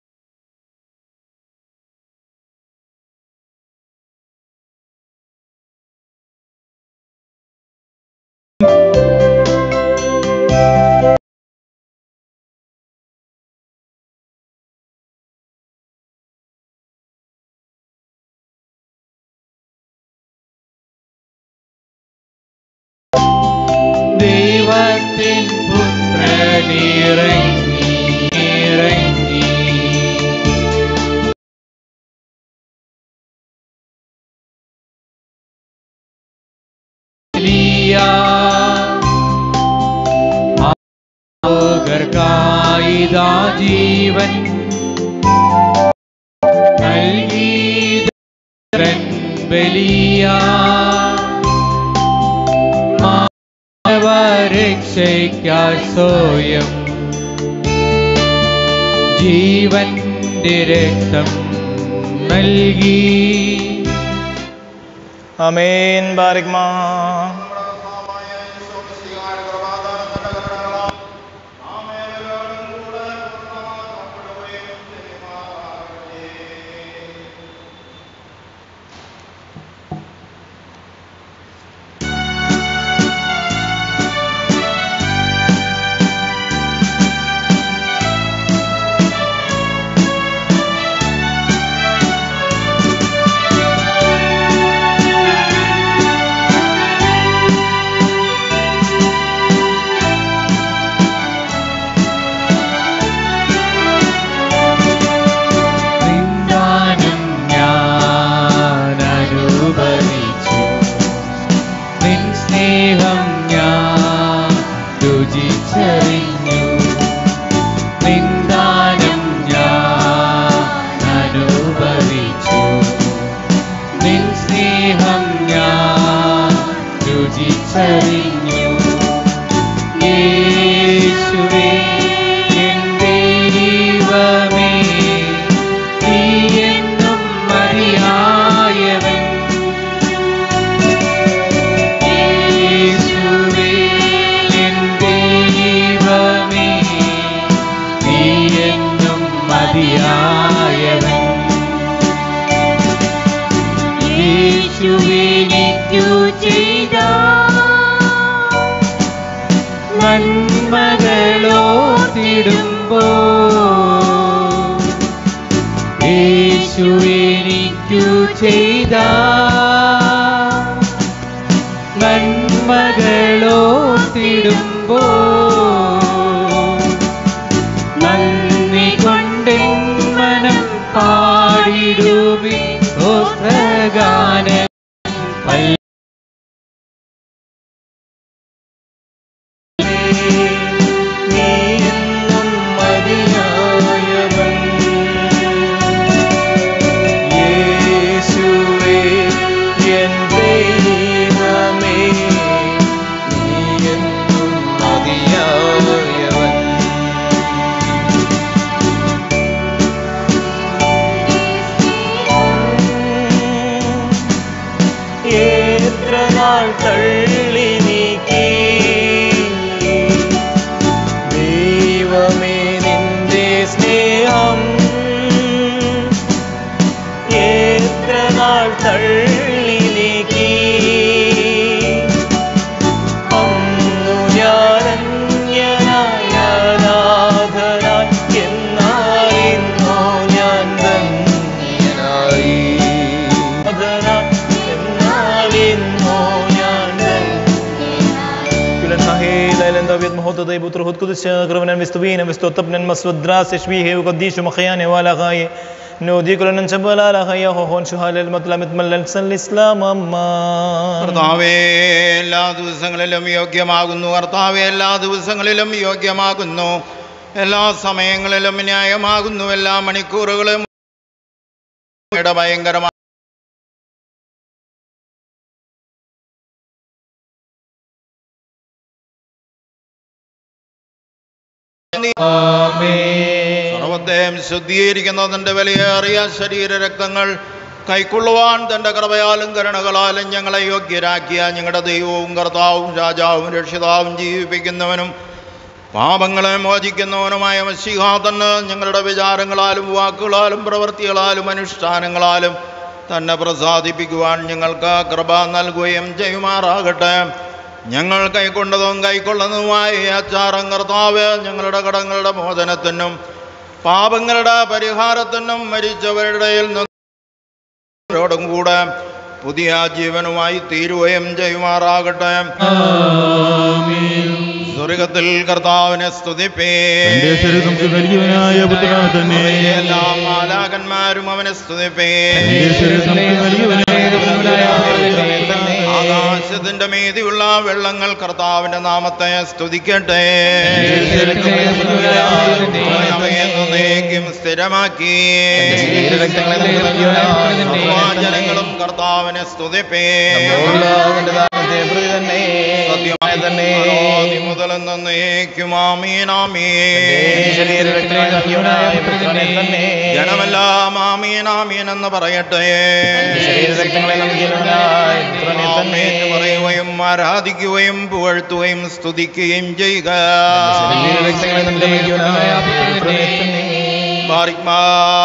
Speaker 6: ദൈവത്തിൻ പുത്രനിറങ്ങി ഇറങ്ങി വലിയ ആകർക്കായിതാ ജീവൻ നൽകിയതൻ ബലിയ മാനവരക്ഷയ്ക്കായി സ്വയം ജീവന്റെ രക്തം നൽകി
Speaker 3: അമേൻ ബാരിക്മാ
Speaker 6: നിന്ദാനം ഞാൻ അനുഭവിച്ചു നിൻ സ്നേഹം ഞാൻ രുചിച്ചറിഞ്ഞു നിന്ദാനം ഞാൻ അനുഭവിച്ചു നിൻ സ്നേഹം ഞാൻ രുചിച്ചറിഞ്ഞു യേശുവേ എൻ ദൈവമേ നീ എന്നും മതിയായവൻ യേശുവേ എൻ ദൈവമേ നീ എന്നും മതിയായവൻ യേശുവേ നിത്യു ചെയ്ത നന്മകളോ തിടുമ്പോ യേശു എനിക്കു ചെയ്ത നന്മകളോ തിടുമ്പോ നന്ദി കൊണ്ടെൻ മനം പാടിടുമേ സ്തോത്രഗാനം പല്ല
Speaker 7: എത്ര നാൾ തള്ളി നീക്കി ദൈവമേ നിന്റെ സ്നേഹം എത്ര നാൾ തള്ളി നീക്കി
Speaker 3: المحوط طيب وترهد قدس غربنا مستوين مستوطبنا مسودرا سشبيه وقديش مخيان ولا غاية نودي كلنا نشب ولا لا خيا هون شهال المطلع متملل سن الإسلام أما
Speaker 2: കർത്താവേ എല്ലാ ദിവസങ്ങളിലും യോഗ്യമാകുന്നു കർത്താവേ എല്ലാ ദിവസങ്ങളിലും യോഗ്യമാകുന്നു എല്ലാ സമയങ്ങളിലും ന്യായമാകുന്നു എല്ലാ മണിക്കൂറുകളും ഭയങ്കരമായ സർവത്തെയും ശുദ്ധീകരിക്കുന്നതിൻ്റെ വിലയേറിയ ശരീര രക്തങ്ങൾ കൈക്കൊള്ളുവാൻ തൻ്റെ കൃപയാലും കരുണകളാലും ഞങ്ങളെ യോഗ്യരാക്കിയ ഞങ്ങളുടെ ദൈവവും കർത്താവും രാജാവും രക്ഷിതാവും ജീവിപ്പിക്കുന്നവനും പാപങ്ങളെ മോചിക്കുന്നവനുമായ മഷിഹാ തന്നെ ഞങ്ങളുടെ വിചാരങ്ങളാലും വാക്കുകളാലും പ്രവൃത്തികളാലും അനുഷ്ഠാനങ്ങളാലും തന്നെ പ്രസാദിപ്പിക്കുവാൻ ഞങ്ങൾക്ക് കൃപ നൽകുകയും ചെയ്യുമാറാകട്ടെ ഞങ്ങൾ കൈക്കൊണ്ടതും കൈക്കൊള്ളുന്നതുമായ ഈ അച്ചാരം കർത്താവ് ഞങ്ങളുടെ കടങ്ങളുടെ മോചനത്തിനും പാപങ്ങളുടെ പരിഹാരത്തിനും മരിച്ചവരുടെ ഇടയിൽ നിന്നോടും കൂടെ പുതിയ ജീവനുമായി തീരുകയും ചെയ്യുമാറാകട്ടെ സ്വർഗത്തിൽ കർത്താവിനെ സ്തുതിപ്പേ
Speaker 5: തന്റെ ശരീരം നമുക്ക് നൽകിയവനായ പുത്രനാ തന്നെ
Speaker 2: എല്ലാ മാലാകന്മാരും അവനെ സ്തുതിപ്പേ
Speaker 5: തന്റെ ശരീരം നമുക്ക് നൽകിയവനായ
Speaker 2: ആകാശത്തിന്റെ മീതിയുള്ള വെള്ളങ്ങൾ കർത്താവിന്റെ നാമത്തെ സ്തുതിക്കട്ടെ അവയെ എന്നേക്കും സ്ഥിരമാക്കി ജനങ്ങളും കർത്താവിനെ സ്തുതിപ്പേ സത്യമായി തന്നെ ആദി മുതൽ എന്നേക്കും ആമീനാമീ ജനമെല്ലാം ആമീനാമീൻ എന്ന് പറയട്ടെ ആമേൻ എന്ന് പറയുകയും ആരാധിക്കുകയും പുകഴ്ത്തുകയും സ്തുതിക്കുകയും ചെയ്യുക ബാറിക്മാ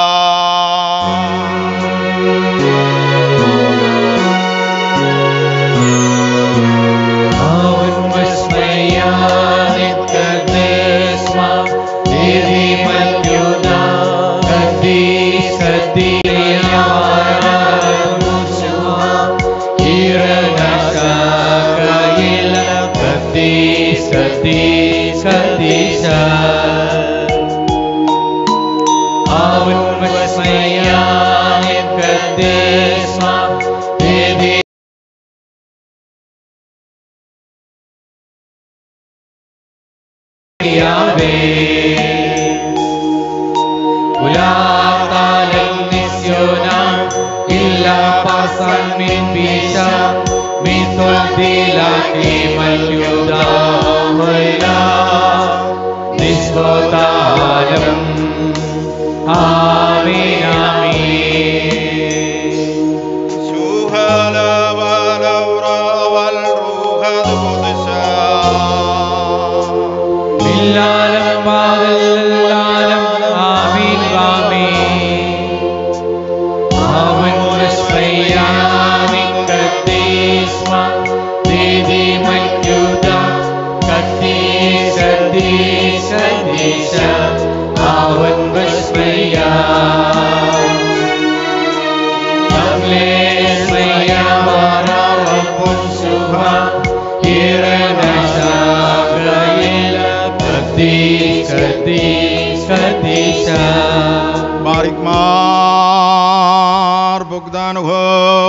Speaker 2: ബാറിക്മാർ ബുഗ്ദാനുഹോ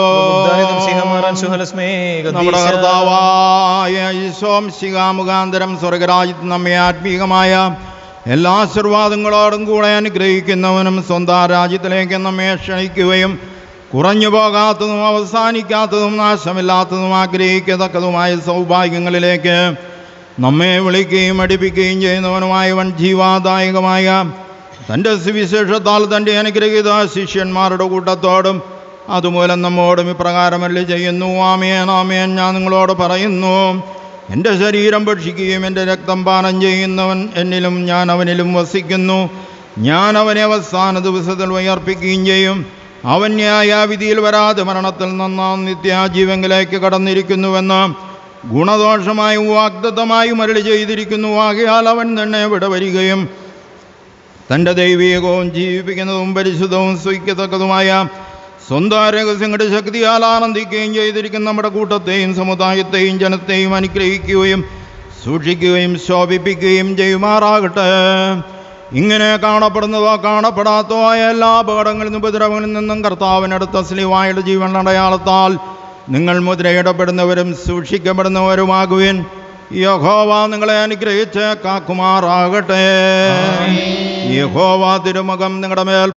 Speaker 2: നമ്മുടെ കർത്താവായ ഈശോം ശിഖാമുഖാന്തരം സ്വർഗരാജ്യത്ത് നമ്മെ ആത്മീകമായ എല്ലാ ആശീർവാദങ്ങളോടും കൂടെ അനുഗ്രഹിക്കുന്നവനും സ്വന്തം രാജ്യത്തിലേക്ക് നമ്മെ ക്ഷണിക്കുകയും കുറഞ്ഞു പോകാത്തതും അവസാനിക്കാത്തതും നാശമില്ലാത്തതും ആഗ്രഹിക്കത്തക്കതുമായ സൗഭാഗ്യങ്ങളിലേക്ക് നമ്മെ വിളിക്കുകയും അടുപ്പിക്കുകയും ചെയ്യുന്നവനുമായവൻ ജീവാദായകമായ തൻ്റെ സുവിശേഷത്താൽ തൻ്റെ അനുഗ്രഹീത ശിഷ്യന്മാരുടെ കൂട്ടത്തോടും അതുമൂലം നമ്മോടും ഇപ്രകാരമല്ല ചെയ്യുന്നു ആമേൻ ആമേൻ ഞാൻ നിങ്ങളോട് പറയുന്നു എൻ്റെ ശരീരം ഭക്ഷിക്കുകയും എൻ്റെ രക്തം പാനം ചെയ്യുന്നവൻ എന്നിലും ഞാൻ അവനിലും വസിക്കുന്നു ഞാൻ അവനെ അവസാന ദിവസത്തിൽ ഉയർപ്പിക്കുകയും ചെയ്യും അവൻ ന്യായാവിധിയിൽ വരാതെ മരണത്തിൽ നിന്നാം നിത്യാജീവങ്കിലേക്ക് കടന്നിരിക്കുന്നുവെന്ന് ഗുണദോഷമായും വാഗ്ദത്തമായും അരളി ചെയ്തിരിക്കുന്നു ആകയാൽ അവൻ തന്നെ വിട വരികയും തൻ്റെ ദൈവീകവും ജീവിപ്പിക്കുന്നതും പരിശുദ്ധവും സ്വീക്കത്തക്കതുമായ സ്വന്തം രഹസ്യങ്ങളുടെ ശക്തിയാൽ ആനന്ദിക്കുകയും ചെയ്തിരിക്കുന്ന നമ്മുടെ കൂട്ടത്തെയും സമുദായത്തെയും ജനത്തെയും അനുഗ്രഹിക്കുകയും സൂക്ഷിക്കുകയും ശോഭിപ്പിക്കുകയും ചെയ്യുമാറാകട്ടെ ഇങ്ങനെ കാണപ്പെടുന്നതോ കാണപ്പെടാത്തതോ ആയ എല്ലാ അപകടങ്ങളിൽ നിന്നും ഉപദ്രവങ്ങളിൽ നിന്നും കർത്താവിനടുത്ത സ്ലീവായുടെ ജീവൻ അടയാളത്താൽ നിങ്ങൾ മുദ്രയിടപ്പെടുന്നവരും സൂക്ഷിക്കപ്പെടുന്നവരുമാകുവിൻ യഹോവ നിങ്ങളെ അനുഗ്രഹിച്ച് കാക്കുമാറാകട്ടെ യഹോവ തിരുമുഖം നിങ്ങളുടെ മേൽ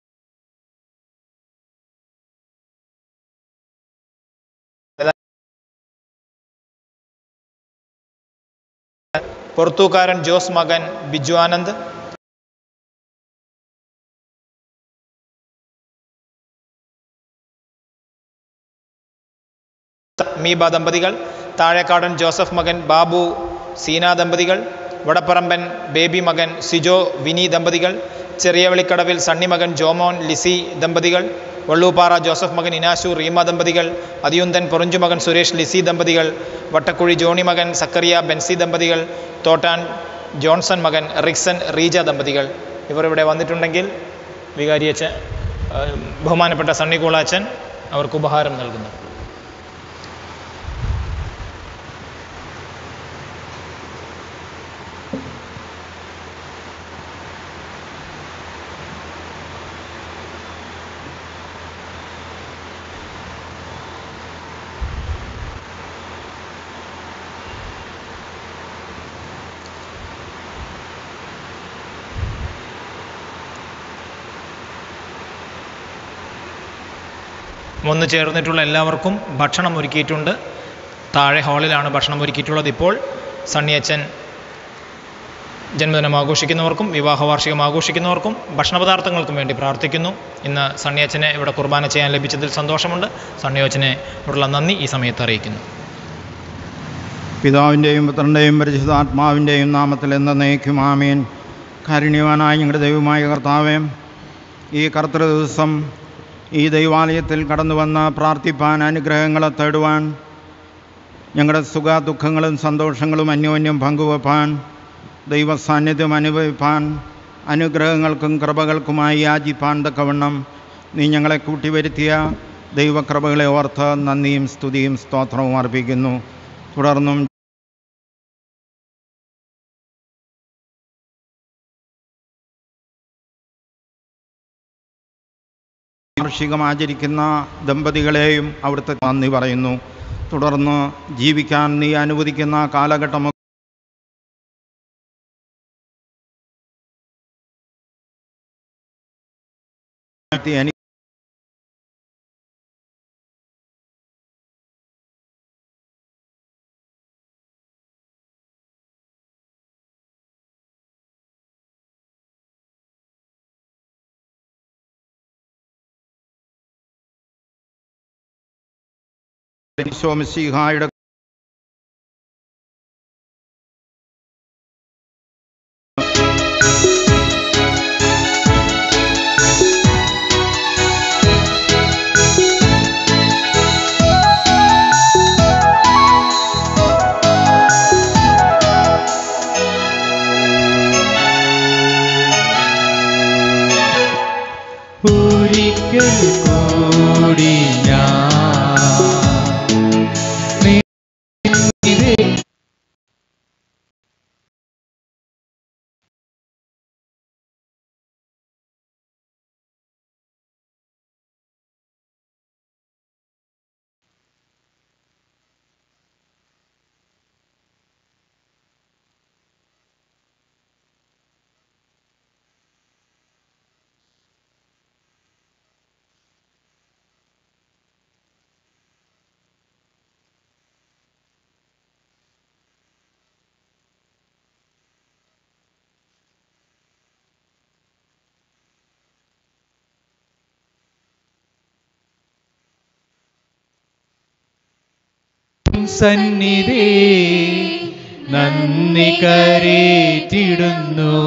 Speaker 3: പുറത്തൂക്കാരൻ ജോസ് മകൻ ബിജു ആനന്ദ് മീബ ദമ്പതികൾ താഴേക്കാടൻ ജോസഫ് മകൻ ബാബു സീന ദമ്പതികൾ വടപ്പറമ്പൻ ബേബി മകൻ സിജോ വിനി ദമ്പതികൾ ചെറിയ വെളിക്കടവിൽ സണ്ണി മകൻ ജോമോൻ ലിസി ദമ്പതികൾ വള്ളൂപ്പാറ ജോസഫ് മകൻ ഇനാശു റീമ ദമ്പതികൾ അതിയുന്തൻ പൊറഞ്ചു മകൻ സുരേഷ് ലിസി ദമ്പതികൾ വട്ടക്കുഴി ജോണി മകൻ സക്കറിയ ബെൻസി ദമ്പതികൾ തോട്ടാൻ ജോൺസൺ മകൻ റിക്സൺ റീജ ദമ്പതികൾ ഇവർ ഇവിടെ വന്നിട്ടുണ്ടെങ്കിൽ വികാരിയച്ഛൻ ബഹുമാനപ്പെട്ട സണ്ണി കൂളാച്ചൻ അവർക്ക് ഉപഹാരം നൽകുന്നു വന്നു ചേർന്നിട്ടുള്ള എല്ലാവർക്കും ഭക്ഷണം ഒരുക്കിയിട്ടുണ്ട് താഴെ ഹാളിലാണ് ഭക്ഷണം ഒരുക്കിയിട്ടുള്ളത് ഇപ്പോൾ സണ്ണിയച്ചൻ ജന്മദിനം ആഘോഷിക്കുന്നവർക്കും വിവാഹ വാർഷികം ആഘോഷിക്കുന്നവർക്കും ഭക്ഷണപദാർത്ഥങ്ങൾക്കും വേണ്ടി പ്രാർത്ഥിക്കുന്നു ഇന്ന് സണ്ണിയച്ചനെ ഇവിടെ കുർബാന ചെയ്യാൻ ലഭിച്ചതിൽ സന്തോഷമുണ്ട് സണ്ണിയോച്ചനെ ഉള്ള നന്ദി ഈ സമയത്ത് അറിയിക്കുന്നു
Speaker 2: പിതാവിൻ്റെയും പുത്രൻ്റെയും പരിശുദ്ധാത്മാവിൻ്റെയും നാമത്തിൽ എന്ന നയിക്കും ആമീൻ കാരുണ്യവാനായ ഞങ്ങളുടെ ദൈവമായ കർത്താവേ ഈ കർത്തൃ ദിവസം ഈ ദൈവാലയത്തിൽ കടന്നു വന്ന് പ്രാർത്ഥിപ്പാൻ അനുഗ്രഹങ്ങളെ തേടുവാൻ ഞങ്ങളുടെ സുഖ ദുഃഖങ്ങളും സന്തോഷങ്ങളും അന്യോന്യം പങ്കുവെപ്പാൻ ദൈവ സാന്നിധ്യം അനുഭവിപ്പാൻ അനുഗ്രഹങ്ങൾക്കും കൃപകൾക്കുമായി യാചിപ്പാൻ തക്കവണ്ണം നീ ഞങ്ങളെ കൂട്ടിവരുത്തിയ ദൈവകൃപകളെ ഓർത്ത് നന്ദിയും സ്തുതിയും സ്തോത്രവും അർപ്പിക്കുന്നു തുടർന്നും വാർഷികം ആചരിക്കുന്ന ദമ്പതികളെയും അവിടുത്തെ നന്ദി പറയുന്നു തുടർന്ന് ജീവിക്കാൻ നീ അനുവദിക്കുന്ന കാലഘട്ടം എനിക്ക് ഈശോമിശിഹായുടെ
Speaker 6: ഒരിക്കൽ കൂടി ഞാൻ നിന്നിരെ സന്നിധി നന്ദി കരേറ്റിടുന്നു